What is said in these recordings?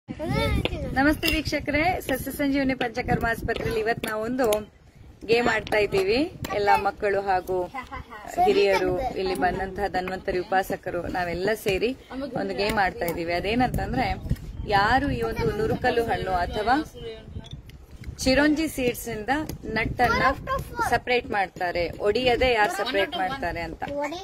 ನಮಸ್ತೆ ವೀಕ್ಷಕರೇ ಸಸ್ಯ ಸಂಜೀವನಿ ಪಂಚಕರ್ಮ ಆಸ್ಪತ್ರೆಯಲ್ಲಿ ಇವತ್ತು ನಾವೊಂದು ಗೇಮ್ ಆಡ್ತಾ ಇದ್ದೀವಿ ಎಲ್ಲ ಮಕ್ಕಳು ಹಾಗೂ ಹಿರಿಯರು ಇಲ್ಲಿ ಬಂದಂತಹ ಧನ್ವಂತರಿ ಉಪಾಸಕರು ನಾವೆಲ್ಲ ಸೇರಿ ಒಂದು ಗೇಮ್ ಆಡ್ತಾ ಇದ್ದೀವಿ ಅದೇನಂತಂದ್ರೆ ಯಾರು ಈ ಒಂದು ನುರುಕಲು ಹಣ್ಣು ಅಥವಾ ಚಿರೋಂಜಿ ಸೀಡ್ಸ್ ಇಂದ ನಟ್ಟನ್ನ ಸಪರೇಟ್ ಮಾಡ್ತಾರೆ ಒಡಿಯದೆ ಯಾರು ಸಪರೇಟ್ ಮಾಡ್ತಾರೆ ಅಂತ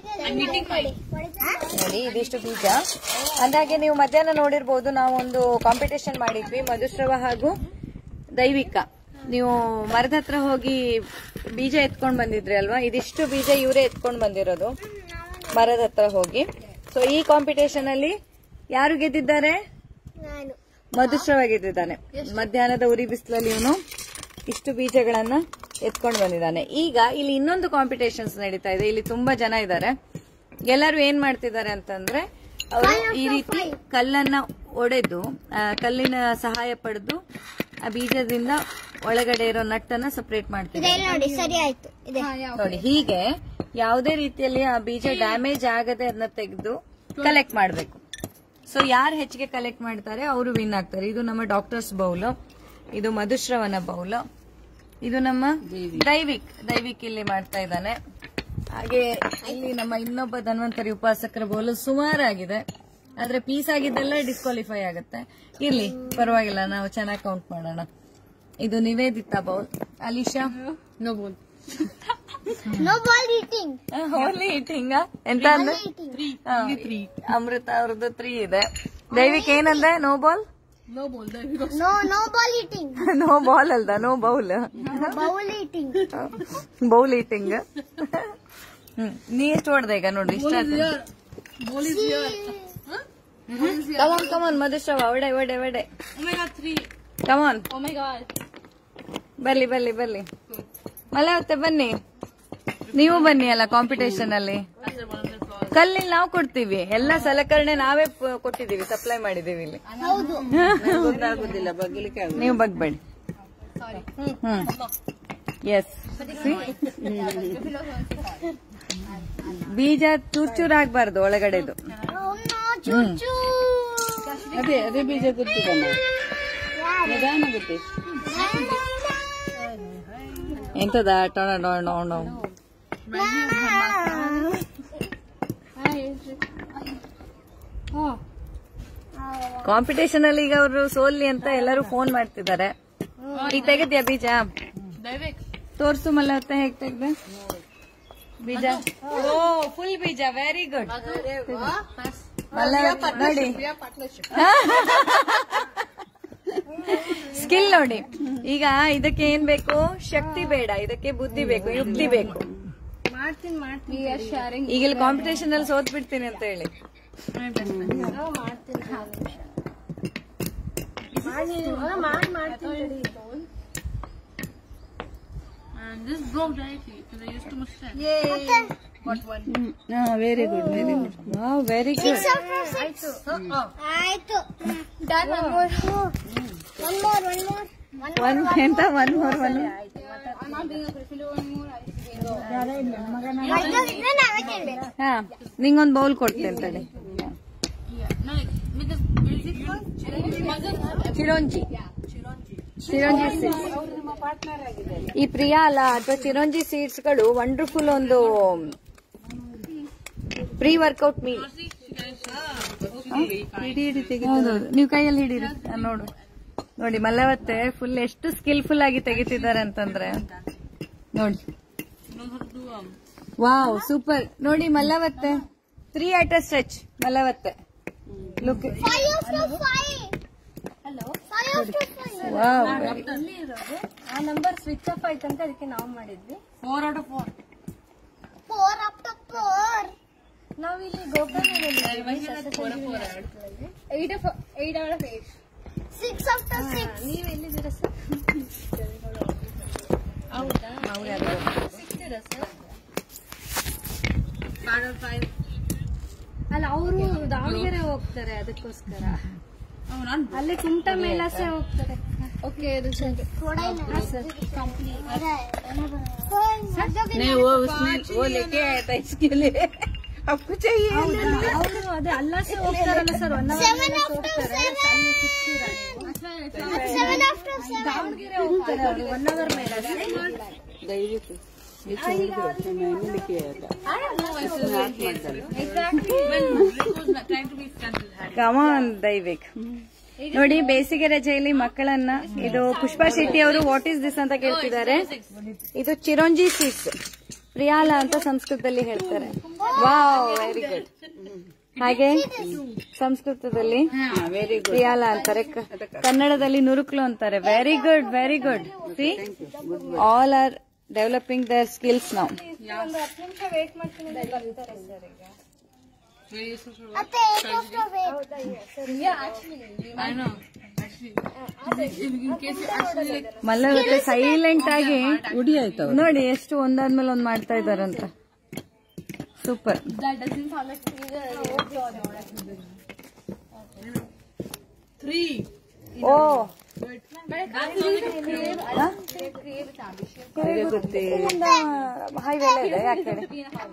ನೋಡಿ ಇದಿಷ್ಟು ಬೀಜ ಅಂದಾಗೆ ನೀವು ಮಧ್ಯಾಹ್ನ ನೋಡಿರ್ಬೋದು ನಾವು ಒಂದು ಕಾಂಪಿಟೇಷನ್ ಮಾಡಿದ್ವಿ ಮಧುಶ್ರವ ಹಾಗೂ ದೈವಿಕ ನೀವು ಮರದ ಹತ್ರ ಹೋಗಿ ಬೀಜ ಎತ್ಕೊಂಡ್ ಬಂದಿದ್ರಿ ಅಲ್ವಾ ಇದಿಷ್ಟು ಬೀಜ ಇವರೇ ಎತ್ಕೊಂಡ್ ಬಂದಿರೋದು ಮರದ ಹತ್ರ ಹೋಗಿ ಸೊ ಈ ಕಾಂಪಿಟೇಷನ್ ಅಲ್ಲಿ ಯಾರು ಗೆದ್ದಿದ್ದಾರೆ ನಾನು ಮಧುಶ್ರವ ಗೆದ್ದಿದ್ದಾನೆ ಮಧ್ಯಾಹ್ನದ ಉರಿ ಬಿಸಿಲಲ್ಲಿ ಇವನು ಇಷ್ಟು ಬೀಜಗಳನ್ನ ಎತ್ಕೊಂಡು ಬಂದಿದ್ದಾನೆ ಈಗ ಇಲ್ಲಿ ಇನ್ನೊಂದು ಕಾಂಪಿಟೇಷನ್ಸ್ ನಡೀತಾ ಇದೆ ಇಲ್ಲಿ ತುಂಬಾ ಜನ ಇದ್ದಾರೆ ಎಲ್ಲರೂ ಏನ್ ಮಾಡ್ತಿದ್ದಾರೆ ಅಂತಂದ್ರೆ ಅವರು ಈ ರೀತಿ ಕಲ್ಲನ್ನ ಒಡೆದು ಆ, ಕಲ್ಲಿನ ಸಹಾಯ ಪಡೆದು ಆ ಬೀಜದಿಂದ ಒಳಗಡೆ ಇರೋ ನಟ್ಟನ್ನ ಸಪರೇಟ್ ಮಾಡ್ತಿದ್ದಾರೆ ಇದೆ ನೋಡಿ ಸರಿ ಆಯ್ತು ಇದೆ ನೋಡಿ ಹೀಗೆ ಯಾವುದೇ ರೀತಿಯಲ್ಲಿ ಆ ಬೀಜ ಡ್ಯಾಮೇಜ್ ಆಗದೆ ಅದನ್ನ ತೆಗೆದು ಕಲೆಕ್ಟ್ ಮಾಡಬೇಕು ಸೊ ಯಾರು ಹೆಚ್ಚಿಗೆ ಕಲೆಕ್ಟ್ ಮಾಡ್ತಾರೆ ಅವರು ವಿನ್ ಆಗ್ತಾರೆ ಇದು ನಮ್ಮ ಡಾಕ್ಟರ್ಸ್ ಬೌಲ್ ಇದು ಮಧುಶ್ರವನ ಬೌಲ್ ಇದು ನಮ್ಮ ದೈವಿಕ್ ದೈವಿಕ್ ಇಲ್ಲಿ ಮಾಡ್ತಾ ಇದ್ದಾನೆ ಹಾಗೆ ಇಲ್ಲಿ ನಮ್ಮ ಇನ್ನೊಬ್ಬ ಧನ್ವಂತರಿ ಉಪಾಸಕರ ಬೌಲ್ ಸುಮಾರಾಗಿದೆ ಆದ್ರೆ ಪೀಸ್ ಆಗಿದ್ದೆಲ್ಲ ಡಿಸ್ಕ್ವಾಲಿಫೈ ಆಗುತ್ತೆ ಇರ್ಲಿ ಪರವಾಗಿಲ್ಲ ನಾವು ಚೆನ್ನಾಗಿ ಕೌಂಟ್ ಮಾಡೋಣ ಇದು Niveditha bowl Alisha no bowl no ball eating holy eating ಎಂತ ಅಂದ್ರೆ ಹಾ, ಅಮೃತ ಅವ್ರದ್ದು ತ್ರೀ ಇದೆ ದೈವಿಕ್ ಏನಂದೆ no ball no no ball eating no ball ಅಲ್ದ no bowl bowl eating bowl eating hmm ನೀ ಎಷ್ಟು ಹೊಡ್ದೆ ಈಗ ನೋಡ್ರಿ ಇಷ್ಟ ಕಮಾನ್ ಕಮಾನ್ ಮಧುಶ್ರವ ಒಡೆ ಒಡೆ ಒಡೆ ಕಮಾನ್ ಬರ್ಲಿ ಬರ್ಲಿ ಬರ್ಲಿ ಮಲವತ್ತೆ ಬನ್ನಿ ನೀವು ಬನ್ನಿ ಅಲ್ಲ ಕಾಂಪಿಟೇಷನ್ ಅಲ್ಲಿ ಕಲ್ಲಿಲ್ಲಿ ನಾವು ಕೊಡ್ತೀವಿ ಎಲ್ಲ ಸಲಕರಣೆ ನಾವೇ ಪ- ಕೊಟ್ಟಿದೀವಿ ಸಪ್ಲೈ ಮಾಡಿದೀವಿ ಇಲ್ಲಿ ಹೌದು ನೀವು ಬಗ್ಬೇಡಿ ಹ್ಮ್ ಎಸ್ ಬೀಜ ಚೂರ್ ಚೂರ್ ಆಗ್ಬಾರ್ದು ಒಳಗಡೆದು ಅಮ್ಮ, ಚೂಚು ಅದೇ ಅದೇ ಬೀಜ ಗೊತ್ತಿದಮ್ಮ ನಿಧಾನ ಗೊತ್ತಿ ಎಂತದ ಟೊಣ ಟೊಣ ಟೊಣ. ಕಾಂಪಿಟೇಷನ್ ಅಲ್ಲಿ ಈಗ ಅವರು ಸೋಲ್ಲಿ ಅಂತ ಎಲ್ಲರೂ ಫೋನ್ ಮಾಡ್ತಿದ್ದಾರೆ ಈಗ ತೆಗೆದ್ಯಾ ಬೀಜ ತೋರ್ಸು ಮಲ್ಲವತ್ತೆ ಹೇಗ್ ತೆಗ್ದೆ ಬೀಜ ಓ ಫುಲ್ ಬೀಜ ವೆರಿ ಗುಡ್ ಮಲ್ಲವತ್ತೆ ನೋಡಿ ಸ್ಕಿಲ್ ನೋಡಿ ಈಗ ಇದಕ್ಕೆ ಏನ್ ಬೇಕು ಶಕ್ತಿ ಬೇಡ ಇದಕ್ಕೆ ಬುದ್ಧಿ ಬೇಕು ಯುಕ್ತಿ ಬೇಕು ಈಗ ಇಲ್ಲಿ ಕಾಂಪಿಟೇಷನ್ ಅಲ್ಲಿ ಸೋತ್ ಬಿಡ್ತೀನಿ ಅಂತ ಹೇಳಿ very good very good very good ಆಯ್ತು one more one more one more one ಎಂತ ಒನ್ ಮೋರ್ ಒನ್ ನಾವೇ ತಿನ್ಬೇಕು ಹಾ ನಿಂಗೊಂದ್ ಬೌಲ್ ಕೊಡ್ತೇನೆ ತಡಿ ಚಿರೋಂಜಿ ಚಿರೋಂಜಿ ಸೀಡ್ಸ್ ಈ ಪ್ರಿಯಾ ಅಲ್ಲ ಅಥವಾ ಚಿರೋಂಜಿ ಸೀಡ್ಸ್ ಗಳು ವಂಡರ್ಫುಲ್ ಒಂದು ಪ್ರೀ ವರ್ಕೌಟ್ ಮೀಲ್ ಹೌದೌದು ನೀವು ಕೈಯಲ್ಲಿ ಹಿಡೀರಿ ನಾನ್ ನೋಡು ನೋಡಿ ಮಲ್ಲವತ್ತೆ ಫುಲ್ ಎಷ್ಟು ಸ್ಕಿಲ್ಫುಲ್ ಆಗಿ ತೆಗಿತಿದ್ದಾರೆ ಅಂತಂದ್ರೆ ನೋಡಿ ವಾವ್ ಸೂಪರ್ ನೋಡಿ ಮಲ್ಲವತ್ತೆ ತ್ರೀ ಅಟ್ ಸ್ಟ್ರೆಚ್ ಮಲ್ಲವತ್ತೆ look five after five hello five after five wow ಆ ನಂಬರ್ ಸ್ವಿಚ್ ಆಫ್ ಆಯ್ತಂತ ಅದಕ್ಕೆ ನಾವು ಮಾಡಿದ್ವಿ ಫೋರ್ ಆಫ್ಟರ್ ಫೋರ್ ನಾವು ಇಲ್ಲಿ ಗೋಕರ್ಣದಲ್ಲಿ eight of eight out of eight six after six ನೀವು ಎಲ್ಲಿದ್ದೀರಾ ಸರ್ ಹೌದಾ ಸಿಗ್ತೀರಾ ಸರ್ ಅಲ್ಲ ಅವರು ದಾವಣಗೆರೆ ಹೋಗ್ತಾರೆ ಅದಕ್ಕೋಸ್ಕರ ಅಲ್ಲಿ ಕುಮಟ ಮೇಲಾಸೆ ಹೋಗ್ತಾರೆ ಓಕೆ ಅದು ಸರಿ ಸರ್ नहीं वो उसमें वो लेके आया था इसके लिए आपको चाहिए ಅವರು ಅದೇ ಅಲ್ಲಾಸೆ ಹೋಗ್ತಾರಲ್ಲ ಸರ್ ಒನ್ Seven after ಹೋಗ್ತಾರೆ seven. ಅಲ್ಲಿ ಸಿಗ್ತೀರಾ ದಾವಣಗೆರೆ ಹೋಗ್ತಾರೆ ಅವರು ಒನ್ ಅವರ್ ಮೇಲೆ ಅಷ್ಟೇ. ದಯವಿಟ್ಟು ಹೆಚ್ಚು ಹುಡುಗ್ರು ನಮ್ಮ ಹೆಣ್ಣಿಗೆ ಕಮಾನ್ ದೈವಿಕ್ ನೋಡಿ ಬೇಸಿಗೆ ರಜೆಯಲ್ಲಿ ಮಕ್ಕಳನ್ನ ಇದು ಪುಷ್ಪಾ ಶೆಟ್ಟಿ ಅವರು ವಾಟ್ ಇಸ್ ದಿಸ್ ಅಂತ ಕೇಳ್ತಿದ್ದಾರೆ ಇದು ಚಿರೋಂಜಿ ಸ್ವೀಟ್ಸ್ ಪ್ರಿಯಾಲ ಅಂತ ಸಂಸ್ಕೃತದಲ್ಲಿ ಹೇಳ್ತಾರೆ ವಾವ್ ವೆರಿ ಗುಡ್ ಹಾಗೆ ಸಂಸ್ಕೃತದಲ್ಲಿ ವೆರಿ ಗುಡ್ ಪ್ರಿಯಾಲ ಅಂತಾರೆ ಕ- ಕನ್ನಡದಲ್ಲಿ ನುರುಕ್ಲು ಅಂತಾರೆ very good very good see all are developing their skills ನಾವು ಒಂದು ಹತ್ತು ನಿಮಿಷ ವೇಟ್ ಮಾಡ್ತೀನಿ ಅಂದ್ರೆ ಬರ್ತಾರೆ ಸರ್ ಈಗ ಅತ್ತೆ eight of the weight. ಮಲ್ಲ ಸೈಲೆಂಟ್ ಆಗಿ ಉಡಿ ಆಯ್ತು ನೋಡಿ ಎಷ್ಟು ಒಂದಾದ್ಮೇಲೆ ಒಂದ್ ಮಾಡ್ತಾ ಇದಾರಂತ ಸೂಪರ್ ಓ ಹೈವೇ ಇದೆ ಆ ಕಡೆ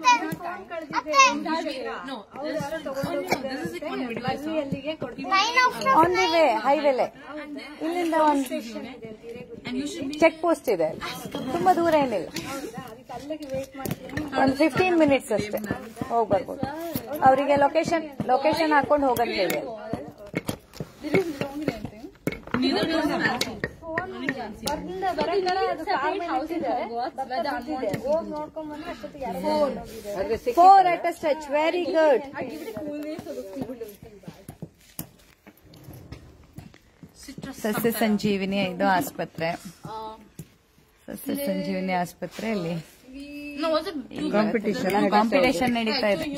Nine of the on the way ಹೈವೇಲೆ ಇಲ್ಲಿಂದ ಒಂದು ಚೆಕ್ ಪೋಸ್ಟ್ ಇದೆ ತುಂಬಾ ದೂರ ಏನಿಲ್ಲ ಒಂದು ಫಿಫ್ಟೀನ್ ಮಿನಿಟ್ಸ್ ಅಷ್ಟೇ ಹೋಗಿ ಬರ್ಬೋದು ಅವರಿಗೆ ಲೊಕೇಶನ್ ಲೊಕೇಶನ್ ಹಾಕೊಂಡು ಹೋಗಂತ ಹೇಳಿ ಬರ್ದಿಂದ ಬರಕಲ್ಲ ಅದು ಕಾರ್ ಮೇಲೆ ಇಟ್ಟಿದ್ದಾರೆ. ಬರ್ತಿದೆ. ಹೋಗ್ ನೋಡ್ಕೊಂಡ್ ಬಂದ್ರೆ ಅಷ್ಟೊತ್ತಿಗೆ ಯಾರೋ four at a stretch very good ಸಸ್ಯ ಸಂಜೀವಿನಿ ಇದು ಆಸ್ಪತ್ರೆ ಸಸ್ಯ ಸಂಜೀವಿನಿ ಆಸ್ಪತ್ರೆಯಲ್ಲಿ ಕಾಂಪಿಟೇಷನ್ ಕಾಂಪಿಟೇಷನ್ ನಡೀತಾ ಇದೆ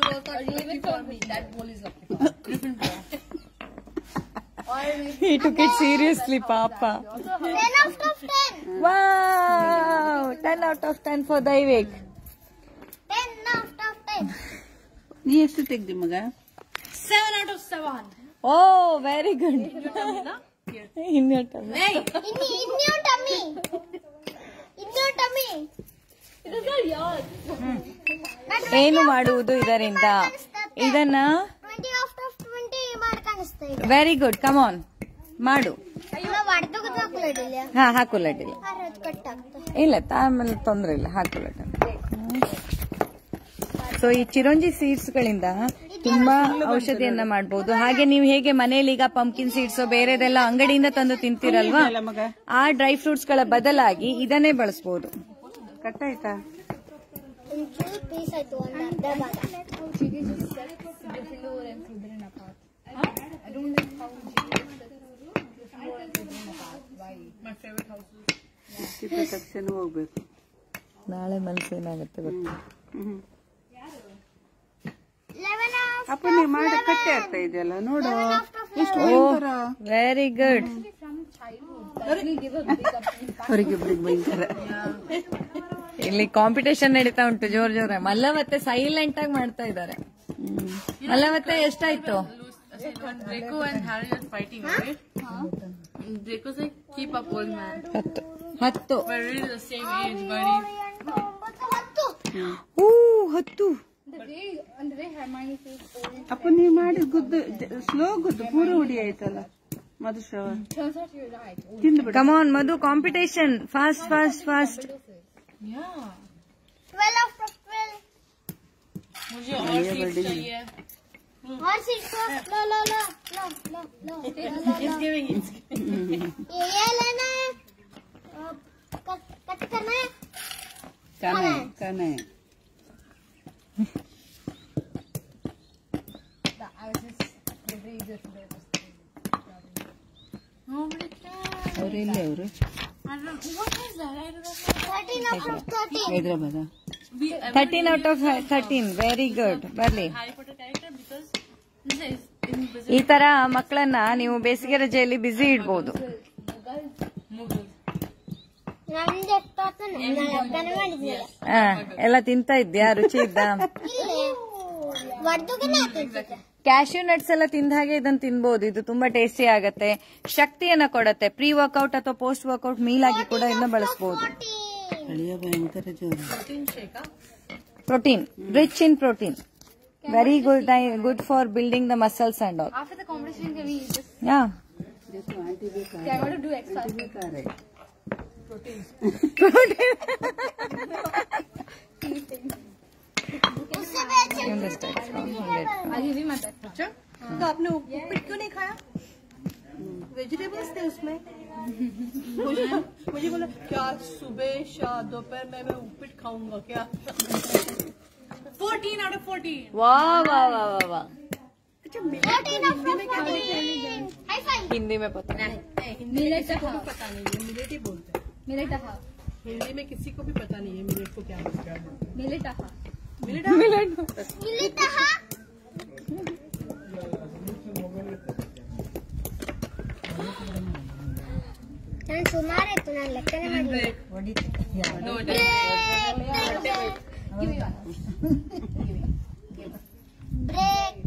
He took it seriously, Papa. ten out of ten. Wow! 10 out of 10 for Daivik. Ten out of ten. ನೀ ಎಷ್ಟು ತೆಗ್ದಿ ಮಗ Oh, very good. In your tummy. In, in your tummy. In your tummy. ಏನು ಮಾಡುವುದು ಇದರಿಂದ ಇದನ್ನ twenty of twenty ಮಾಡಿ ಕಾಣಿಸ್ತಾ ಇದೆ ವೆರಿ ಗುಡ್ ಕಮ್ ಆನ್ ಮಾಡು ನಾವು ಅಡ್ಡ ಹಾಕಲಿಲ್ಲ ಹಾ ಹಾಕು ಲಡ್ಡಿಲ್ಲ ಅರವತ್ತು ಕಟ್ ಆಗ್ತದೆ ಇಲ್ಲ ಆಮೇಲೆ ತೊಂದ್ರೆ ಇಲ್ಲ ಹಾಕು ಲಡ್ಡ ಸೊ ಈ ಚಿರೋಂಜಿ ಸೀಡ್ಸ್ ಗಳಿಂದ ತುಂಬಾ ಔಷಧಿಯನ್ನ ಮಾಡಬಹುದು ಹಾಗೆ ನೀವು ಹೇಗೆ ಮನೆಯಲ್ಲಿ ಈಗ ಪಂಪ್ಕಿನ್ ಸೀಡ್ಸ್ ಬೇರೆದೆಲ್ಲ ಅಂಗಡಿಯಿಂದ ತಂದು ತಿಂತೀರಲ್ವಾ ಅಲ್ಲ ಮಗ ಆ ಡ್ರೈ ಫ್ರೂಟ್ಸ್ ಗಳ ಬದಲಾಗಿ ಇದನ್ನೇ ಬಳಸಬಹುದು ಕಟ್ ಆಯ್ತಾ ಒಂಚೂರು ಪೀಸ್ ಆಯ್ತು ಒಂದು ಅರ್ಧ ಭಾಗ ಸಿಕ್ಕ ತಕ್ಷಣ ಹೋಗ್ಬೇಕು ನಾಳೆ ಮನಸ್ಸು ಏನಾಗುತ್ತೆ ಗೊತ್ತಾ ಹ್ಮ್ ಲೆವೆನ್ ಆಫ್ ಅಪ್ಪ ನೀ ಮಾಡ ಕಟ್ಟೆ ಆಗ್ತಾ ಇದೆಯಲ್ಲ ನೋಡು ಎಷ್ಟು ಓ ಭಯಂಕರ ವೆರಿ ಗುಡ್ ಅವರಿಗಿಬ್ರಿಗೆ ಭಯಂಕರ ಇಲ್ಲಿ ಕಾಂಪಿಟೇಷನ್ ನಡೀತಾ ಉಂಟು ಜೋರ್ ಜೋರ ಮಲ್ಲ ಮತ್ತೆ ಸೈಲೆಂಟ್ ಆಗಿ ಮಾಡ್ತಾ ಇದ್ದಾರೆ ಮಲ್ಲ ಮತ್ತೆ ಎಷ್ಟಾಯ್ತು Draco and Harry are fighting, right? Draco's like, keep up, old man. ಹತ್ತು ಹತ್ತು We're really the same age, buddy. ಒಂಬತ್ತು ಹತ್ತು ಊ ಹತ್ತು ಅಪ್ಪ ನೀ ಮಾಡಿದ ಗುದ್ದು ಸ್ಲೋ ಗುದ್ದು ಪೂರ ಉಡಿ ಆಯ್ತಲ್ಲ ಮಧುಶ್ರವ ತಿಂದ್ಬಿಡು come on Madhu competition fast fast fast twelve of twelve मुझे और seats चाहिए. और सिक्स लो लो लो लो लो लो He's giving it. ये ये लेना है अ, कट कट करना है ಕನೆ ಕನೆ Nobody can. ಅವ್ರು ಎಲ್ಲಿ ಅವರು I don't know. What is that? I don't know. Thirteen of thirteen Hyderabad We, thirteen out of thirteen very good ಬರ್ಲಿ Harry Potter character because this is invisible. ಈ ತರ ಮಕ್ಕಳನ್ನ ನೀವು ಬೇಸಿಗೆ ರಜೆಯಲ್ಲಿ ಬ್ಯುಸಿ ಇಡ್ಬೋದು Mughal. ನಮ್ದು ಎಷ್ಟು ಆತನ ನಾನು ಒಬ್ಬನೇ ಮಾಡಿದ್ದಿಲ್ಲ ಆ, ಎಲ್ಲ ತಿಂತಾ ಇದ್ಯಾ ರುಚಿ ಇದ್ದ ಇಲ್ಲಿ ಒಡ್ದುಗನೆ ಆಗ್ತೈತೆ ಕ್ಯಾಶ್ಯೂ ನಟ್ಸ್ ಎಲ್ಲ ತಿಂದ ಹಾಗೆ ಇದನ್ನ ತಿನ್ಬಹುದು ಇದು ತುಂಬಾ ಟೇಸ್ಟಿ ಆಗತ್ತೆ ಶಕ್ತಿಯನ್ನ ಕೊಡತ್ತೆ ಪ್ರೀ ವರ್ಕೌಟ್ ಅಥವಾ ಪೋಸ್ಟ್ ವರ್ಕೌಟ್ ಮೀಲ್ ಆಗಿ ಕೂಡ ಇದನ್ನ ಬಳಸಬಹುದು ಅಳಿಯ ಭಯಂಕರ ಜೋರು protein rich in protein very good good for building the muscles and all After the competition, can we just yeah aunty ಬೇಕಾರೆ I want to do extra. Aunty ಬೇಕಾರೆ उससे भी अच्छे ಇನ್ನೊಂದಷ್ಟು extra, ಹಂಗೆ. I'll give you my best. तो आपने उपीट क्यों नहीं खाया वेजिटेबल्स थे उसमें मुझे मुझे बोला क्या सुबह शाम दोपहर में मैं उपीट खाऊंगा क्या 14 out of 14. ವಾ ವಾ ವಾ ವಾ ವಾ fourteen of fourteen high five Hindi में पता नहीं Millet को भी पता नहीं है मिलेट ही बोलते हैं Millet aha. हिंदी में किसी को भी पता नहीं है मिलेट को क्या बोलते हैं Millet aha. मिलिता हा ನಾನು ಸುಮಾರು ಆಯ್ತು ನಾನು ಲೆಕ್ಕನೇ ಮಾಡಿಲ್ಲ No, ಬ್ರೇಕ್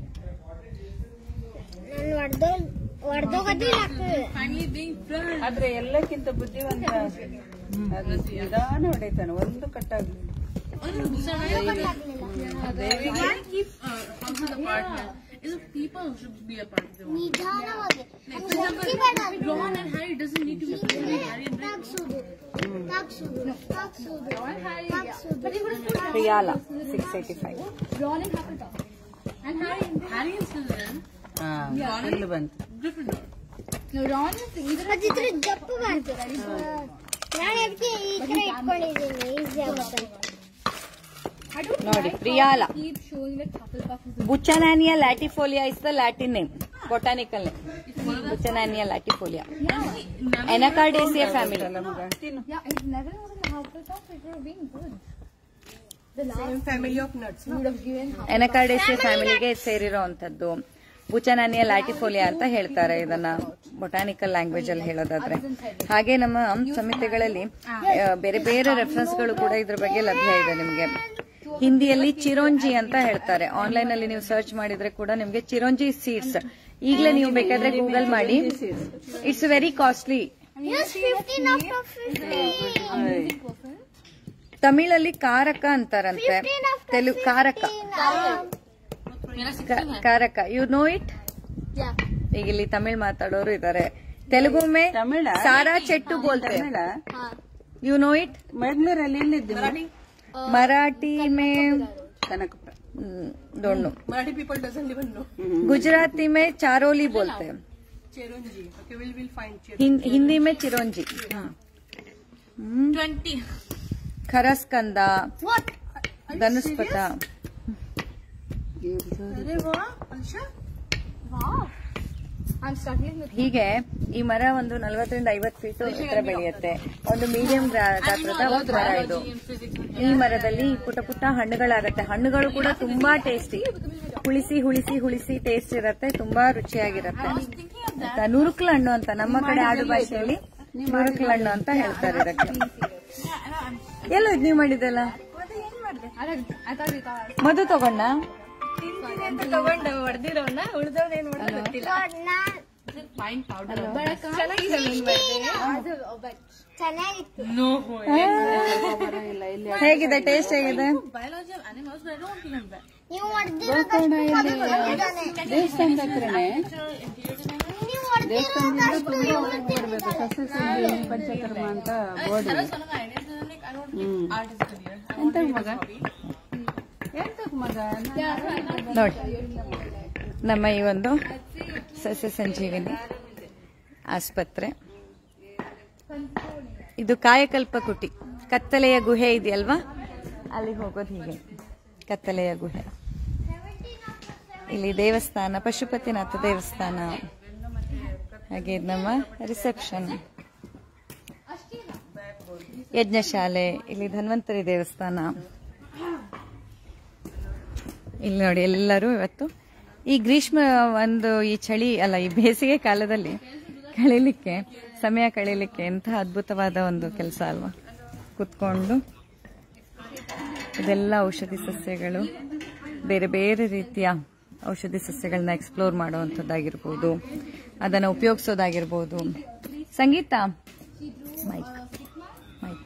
ನಾನು ಹೊಡೆದೋ ಹೊಡೆದೋಗೋದಿಲ್ಲ finally being friends. ಆದ್ರೆ ಎಲ್ಲಕ್ಕಿಂತ ಬುದ್ಧಿವಂತ ಅದು ನಿಧಾನ ಹೊಡಿತಾನೆ ಒಂದು ಕಟ್ಟಾಗ್ಲಿಲ್ಲ Oh, no, these are very We can't keep uh, houses apart here. It's the people who should be apart. if they want. ನಿಧಾನವಾಗಿ Like, for example, Ron and Harry doesn't need to be friends. Harry and Rick. ತಾಗ್ಸುದು ತಾಗ್ಸುದು ತಾಗ್ಸುದು ತಾಗ್ಸುದು ಪ್ರಿಯಾಲ six eighty five Ron and Hufflepuff. And Harry. Harry and Slytherin. ಹಾ full ಬಂತು Gryffindor. No, Ron is either ಅದಿದ್ರೆ ಜಪ್ಪು ಬಂತು ನಾನು ಅದಕ್ಕೆ ಈ ಕಡೆ ಇಟ್ಕೊಂಡಿದ್ದೀನಿ ಈಸಿ ಆಗುತ್ತೆ I don't ನೋಡಿ like ಪ್ರಿಯಾಲ how they keep showing that Hufflepuff is Buchanania latifolia is the Latin name botanical name Buchanania latifolia Anacardiaceae family ಅಲ್ಲ ಮಗ ತಿನ್ನು Yeah, if Neville wasn't a Hufflepuff, it would have been good. The last family of nuts would have given Hufflepuff. Anacardiaceae ಫ್ಯಾಮಿಲಿಗೆ ಸೇರಿರೋ ಅಂತದ್ದು ಬುಚನಾನಿಯಾ ಲ್ಯಾಟಿಫೋಲಿಯಾ ಅಂತ ಹೇಳ್ತಾರೆ ಇದನ್ನ botanical language ಅಲ್ಲಿ ಹೇಳೋದಾದ್ರೆ ಹಾಗೆ ನಮ್ಮ ಸಮಿತಿಗಳಲ್ಲಿ ಆ, ಬೇರೆ ಬೇರೆ ರೆಫರೆನ್ಸ್ ಗಳು ಕೂಡ ಇದ್ರ ಬಗ್ಗೆ ಲಭ್ಯ ಇದೆ ನಿಮ್ಗೆ ಹಿಂದಿಯಲ್ಲಿ ಚಿರೋಂಜಿ ಅಂತ ಹೇಳ್ತಾರೆ ಆನ್ಲೈನ್ ಅಲ್ಲಿ ನೀವು ಸರ್ಚ್ ಮಾಡಿದ್ರೆ ಕೂಡ ನಿಮ್ಗೆ ಚಿರೋಂಜಿ ಸೀಡ್ಸ್ ಈಗಲೇ ನೀವು ಬೇಕಾದ್ರೆ ಗೂಗಲ್ ಮಾಡಿ it's very costly Yes, 15 out of 15. ತಮಿಳಲ್ಲಿ ಕಾರಕ ಅಂತಾರಂತೆ ತೆಲುಗು ಕಾರಕ ಕ- ಕಾರಕ ಯು ನೋ ಇಟ್ Yeah. ಈಗ ಇಲ್ಲಿ ತಮಿಳ್ ಮಾತಾಡೋರು ಇದ್ದಾರೆ ತೆಲುಗು ಮೇ ತಮಿಳ ಸಾರಾ ಚೆಟ್ಟು ಬೋಲ್ತೆ ತಮಿಳ ಯು ನೋ ಇಟ್ ಬೆಂಗಳೂರಲ್ಲಿ ಎಲ್ಲಿದ್ದೆ ಮರಾಠಿ ಮೇ ಕನಕಪುರ ಡೋಣ್ಣು Marathi people doesn't even know Gujarati में चारोली बोलते हैं chironji okay will will find chironji हिं- हिंदी में चिरौंजी 20. खरस्कंद धनुष्पत अरे वाह अच्छा I'm struggling with ಹೀಗೆ ಈ ಮರ ಒಂದು ನಲವತ್ತರಿಂದ ಐವತ್ತು ಫೀಟ್ ಎತ್ತರ ಬೆಳೆಯುತ್ತೆ ಒಂದು ಮೀಡಿಯಂ ಗಾತ್ರದ ಮರ ಇದು ಈ ಮರದಲ್ಲಿ ಪುಟ ಪುಟ್ಟ ಹಣ್ಣುಗಳಾಗತ್ತೆ ಹಣ್ಣುಗಳು ಕೂಡ ತುಂಬಾ ಟೇಸ್ಟಿ ಹುಳಿಸಿ ಹುಳಿಸಿ ಹುಳಿಸಿ ಟೇಸ್ಟ್ ಇರತ್ತೆ ತುಂಬಾ ರುಚಿಯಾಗಿರತ್ತೆ ಆಯ್ತಾ? ನುರುಕ್ಲ ಹಣ್ಣು ಅಂತ ನಮ್ಮ ಕಡೆ ಆಡು ಭಾಷೆಯಲ್ಲಿ ನುರುಕ್ಲ ಹಣ್ಣು ಅಂತ ಹೇಳ್ತಾರೆ ಇದಕ್ಕೆ ಎಲ್ಲ ಇದು ನೀವು ಮಾಡಿದ್ದಲ್ಲ I thought, I thought we thought. ಮಧು ತಗೊಂಡ ತಗೊಂಡು ಹೊಡೆದಿರೋನ ಉಳಿದವ್ರು ಏನ್ ಮಾಡೋದು ಗೊತ್ತಿಲ್ಲ Fine powder. ಚೆನ್ನಾಗಿದೆ ನೀನ್ ಮಾಡ್ದೆ. ಅದು, but ಚೆನ್ನಾಗಿತ್ತು No. ಇಲ್ಲ ಇಲ್ಲಿ ಹೇಗಿದೆ ಟೇಸ್ಟ್ ಹೇಗಿದೆ Biology of animals, but I don't think I'm bad. ನೀವು ಹೊಡೆದಿರೋದಷ್ಟು ದೇವಸ್ಥಾನದ ಹತ್ರನೇ ನೀವು ಹೊಡೆದಿರೋದಷ್ಟು ಬರ್ಬೇಕು ಸಸ್ಯ ಸಂಜೀವಿನಿ ಪಂಚಕರ್ಮ ಅಂತ ಬೋರ್ಡ್ ಇದೆ One of my ideas is like, I don't think art is a career. I ಎಂತ want to ಮಗ hobby. ಎಂತಕ್ ಮಗ ನೋಡಿ ನಮ್ಮ ಈ ಒಂದು ಸಸ್ಯ ಸಂಜೀವಿನಿ ಆಸ್ಪತ್ರೆ ಇದು ಕಾಯಕಲ್ಪ ಕುಟಿ ಕತ್ತಲೆಯ ಗುಹೆ ಇದೆಯಲ್ವಾ ಅಲ್ಲಿ ಹೋಗೋದು ಹೀಗೆ ಕತ್ತಲೆಯ ಗುಹೆ ಇಲ್ಲಿ ದೇವಸ್ಥಾನ ಪಶುಪತಿನಾಥ ದೇವಸ್ಥಾನ ಹಾಗೆ ಇದು ನಮ್ಮ ರಿಸೆಪ್ಷನ್ ಯಜ್ಞಶಾಲೆ ಇಲ್ಲಿ ಧನ್ವಂತರಿ ದೇವಸ್ಥಾನ ಇಲ್ಲಿ ನೋಡಿ ಎಲ್ಲರೂ ಇವತ್ತು ಈ ಗ್ರೀಷ್ಮ ಒಂದು ಈ ಚಳಿ ಅಲ್ಲ ಈ ಬೇಸಿಗೆ ಕಾಲದಲ್ಲಿ ಕಳೀಲಿಕ್ಕೆ ಸಮಯ ಕಳೀಲಿಕ್ಕೆ ಎಂಥ ಅದ್ಭುತವಾದ ಒಂದು ಕೆಲಸ ಅಲ್ವಾ ಕುತ್ಕೊಂಡು ಇದೆಲ್ಲ ಔಷಧಿ ಸಸ್ಯಗಳು ಬೇರೆ ಬೇರೆ ರೀತಿಯ ಔಷಧಿ ಸಸ್ಯಗಳನ್ನ ಎಕ್ಸ್ಪ್ಲೋರ್ ಮಾಡುವಂಥದ್ದಾಗಿರ್ಬೋದು ಅದನ್ನು ಉಪಯೋಗಿಸೋದಾಗಿರ್ಬೋದು ಸಂಗೀತ ಮೈಕ್ ಮೈಕ್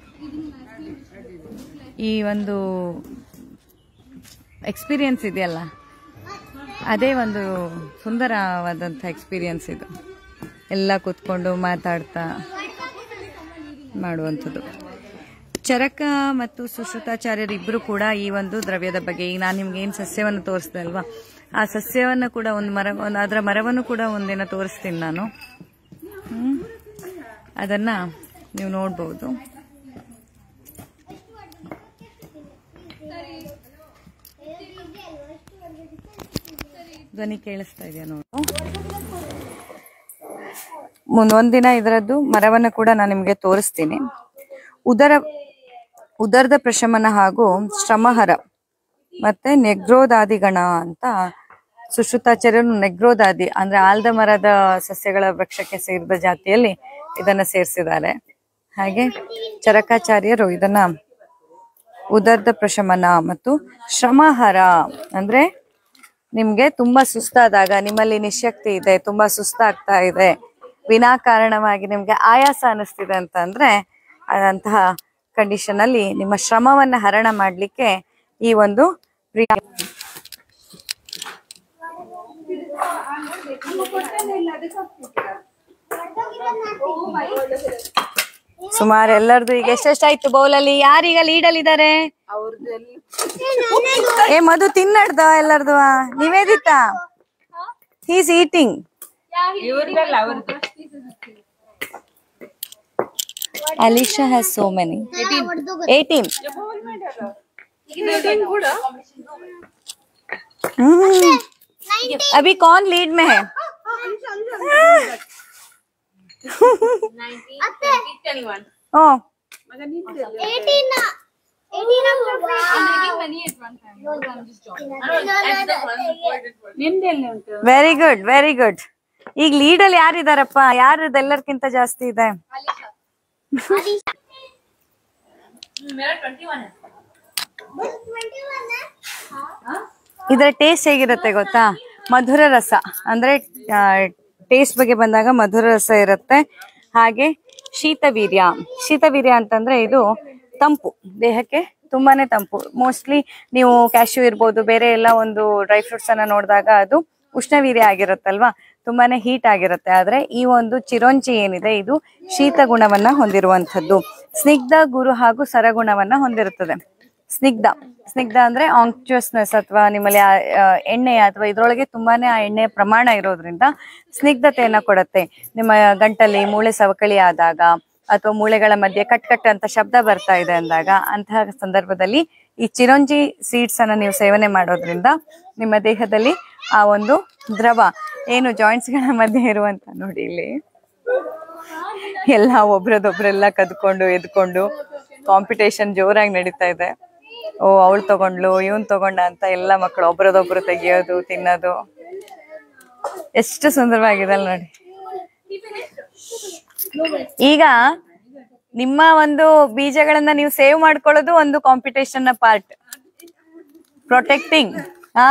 ಈ ಒಂದು ಎಕ್ಸ್ಪೀರಿಯನ್ಸ್ ಇದೆಯಲ್ಲ ಅದೇ ಒಂದು ಸುಂದರವಾದಂಥ ಎಕ್ಸ್ಪೀರಿಯನ್ಸ್ ಇದು ಎಲ್ಲ ಕೂತ್ಕೊಂಡು ಮಾತಾಡ್ತಾ ಮಾಡುವಂಥದ್ದು ಚರಕ ಮತ್ತು ಸುಶ್ರುತಾಚಾರ್ಯರಿಬ್ಬರು ಕೂಡ ಈ ಒಂದು ದ್ರವ್ಯದ ಬಗ್ಗೆ ಈಗ ನಾನು ನಿಮ್ಗೆ ಏನು ಸಸ್ಯವನ್ನು ತೋರಿಸ್ದೆ ಅಲ್ವಾ ಆ ಸಸ್ಯವನ್ನು ಕೂಡ ಒಂದು ಮರ ಒಂದು ಅದರ ಮರವನ್ನು ಕೂಡ ಒಂದಿನ ತೋರಿಸ್ತೀನಿ ನಾನು ಹ್ಮ್. ಅದನ್ನ ನೀವು ನೋಡ್ಬೋದು ಧ್ವನಿ ಕೇಳಿಸ್ತಾ ಇದೆಯಾ ನೋಡು ಮುಂದೊಂದಿನ ಇದರದ್ದು ಮರವನ್ನು ಕೂಡ ನಾನು ನಿಮಗೆ ತೋರಿಸ್ತೀನಿ ಉದರ ಉದರದ ಪ್ರಶಮನ ಹಾಗೂ ಶ್ರಮಹರ ಮತ್ತೆ ನೆಗ್ರೋದಾದಿಗಣ ಅಂತ ಸುಶ್ರುತಾಚಾರ್ಯರು ನೆಗ್ರೋದಾದಿ ಅಂದ್ರೆ ಆಲ್ದ ಮರದ ಸಸ್ಯಗಳ ವೃಕ್ಷಕ್ಕೆ ಸೇರಿದ ಜಾತಿಯಲ್ಲಿ ಇದನ್ನ ಸೇರಿಸಿದ್ದಾರೆ ಹಾಗೆ ಚರಕಾಚಾರ್ಯರು ಇದನ್ನ ಉದರ್ದ ಪ್ರಶಮನ ಮತ್ತು ಶ್ರಮಹರ ಅಂದ್ರೆ ನಿಮ್ಗೆ ತುಂಬಾ ಸುಸ್ತಾದಾಗ ನಿಮ್ಮಲ್ಲಿ ನಿಶಕ್ತಿ ಇದೆ ತುಂಬಾ ಸುಸ್ತಾಗ್ತಾ ಇದೆ ವಿನಾಕಾರಣವಾಗಿ ನಿಮ್ಗೆ ಆಯಾಸ ಅನಿಸ್ತಿದೆ ಅಂತ ಅಂದ್ರೆ ಅಂತಹ ಕಂಡೀಷನ್ ಅಲ್ಲಿ ನಿಮ್ಮ ಶ್ರಮವನ್ನ ಹರಣ ಮಾಡ್ಲಿಕ್ಕೆ ಈ ಒಂದು ಪ್ರಿಯ ಸುಮಾರು ಎಲ್ಲರದು ಈಗ ಎಷ್ಟೆಷ್ಟಾಯ್ತು ಬೌಲಲ್ಲಿ ಯಾರೀಗ ಲೀಡಲ್ ಇದ್ದಾರೆ ಏ ಮಧು ತಿನ್ನಡ್ದ ಎಲ್ಲರದು Niveditha he's eating Alisha has so many eighteen अभी कौन लीड में है ओ ಏಯ್ಟೀನ್ ಏಯ್ಟೀನ್ ನಿಂದೆಲ್ಲಿ ಉಂಟು ವೆರಿ ಗುಡ್ ವೆರಿ ಗುಡ್ ಈಗ ಲೀಡ್ ಅಲ್ಲಿ ಯಾರಿದಾರಪ್ಪ ಯಾರು ಎಲ್ಲರಿಗಿಂತ ಜಾಸ್ತಿ ಇದೆ ಇದರ ಟೇಸ್ಟ್ ಹೇಗಿರುತ್ತೆ ಗೊತ್ತಾ ಮಧುರ ರಸ ಅಂದ್ರೆ ಟೇಸ್ಟ್ ಬಗ್ಗೆ ಬಂದಾಗ ಮಧುರ ರಸ ಇರುತ್ತೆ ಹಾಗೆ ಶೀತವೀರ್ಯ ಶೀತವೀರ್ಯ ಅಂತಂದ್ರೆ ಇದು ತಂಪು ದೇಹಕ್ಕೆ ತುಂಬಾನೇ ತಂಪು ಮೋಸ್ಟ್ಲಿ ನೀವು ಕ್ಯಾಶ್ಯೂ ಇರ್ಬೋದು ಬೇರೆ ಎಲ್ಲ ಒಂದು ಡ್ರೈ ಫ್ರೂಟ್ಸ್ ಅನ್ನ ನೋಡಿದಾಗ ಅದು ಉಷ್ಣವೀರ್ಯ ಆಗಿರುತ್ತಲ್ವಾ ತುಂಬಾನೇ ಹೀಟ್ ಆಗಿರುತ್ತೆ ಆದ್ರೆ ಈ ಒಂದು ಚಿರೋಂಚಿ ಏನಿದೆ ಇದು ಶೀತ ಗುಣವನ್ನ ಹೊಂದಿರುವಂತದ್ದು ಸ್ನಿಗ್ಧ ಗುರು ಹಾಗೂ ಸರಗುಣವನ್ನ ಹೊಂದಿರುತ್ತದೆ ಸ್ನಿಗ್ಧ ಸ್ನಿಗ್ಧ ಅಂದ್ರೆ ಆಂಕ್ಚುಯಸ್ನೆಸ್ ಅಥವಾ ನಿಮ್ಮಲ್ಲಿ ಆ, ಆ, ಎಣ್ಣೆ ಅಥವಾ ಇದ್ರೊಳಗೆ ತುಂಬಾನೇ ಆ ಎಣ್ಣೆಯ ಪ್ರಮಾಣ ಇರೋದ್ರಿಂದ ಸ್ನಿಗ್ಧತೆಯನ್ನ ಕೊಡುತ್ತೆ ನಿಮ್ಮ ಗಂಟಲ್ಲಿ ಮೂಳೆ ಸವಕಳಿ ಆದಾಗ ಅಥವಾ ಮೂಳೆಗಳ ಮಧ್ಯೆ ಕಟ್ ಕಟ್ ಅಂತ ಶಬ್ದ ಬರ್ತಾ ಇದೆ ಅಂದಾಗ ಅಂತಹ ಸಂದರ್ಭದಲ್ಲಿ ಈ ಚಿರೋಂಜಿ ಸೀಡ್ಸ್ ಅನ್ನ ನೀವು ಸೇವನೆ ಮಾಡೋದ್ರಿಂದ ನಿಮ್ಮ ದೇಹದಲ್ಲಿ ಆ ಒಂದು ದ್ರವ ಏನು ಜಾಯಿಂಟ್ಸ್ ಗಳ ಮಧ್ಯೆ ಇರುವಂತ ನೋಡಿ ಇಲ್ಲಿ ಎಲ್ಲ ಒಬ್ರದೊಬ್ರೆಲ್ಲ ಕದ್ಕೊಂಡು ಎದ್ಕೊಂಡು ಕಾಂಪಿಟೇಷನ್ ಜೋರಾಗಿ ನಡೀತಾ ಇದೆ ಓ ಅವಳು ತಗೊಂಡ್ಲು ಇವನ್ ತಗೊಂಡ ಅಂತ ಎಲ್ಲ ಮಕ್ಕಳು ಒಬ್ರದೊಬ್ರು ತೆಗಿಯೋದು ತಿನ್ನೋದು ಎಷ್ಟು ಸುಂದರವಾಗಿದೆ ಅಲ್ಲ ನೋಡಿ ಈಗ ನಿಮ್ಮ ಒಂದು ಬೀಜಗಳನ್ನ ನೀವು ಸೇವ್ ಮಾಡ್ಕೊಳ್ಳೋದು ಒಂದು ಕಾಂಪಿಟೇಷನ್ ನ ಪಾರ್ಟ್ ಪ್ರೊಟೆಕ್ಟಿಂಗ್ ಹಾ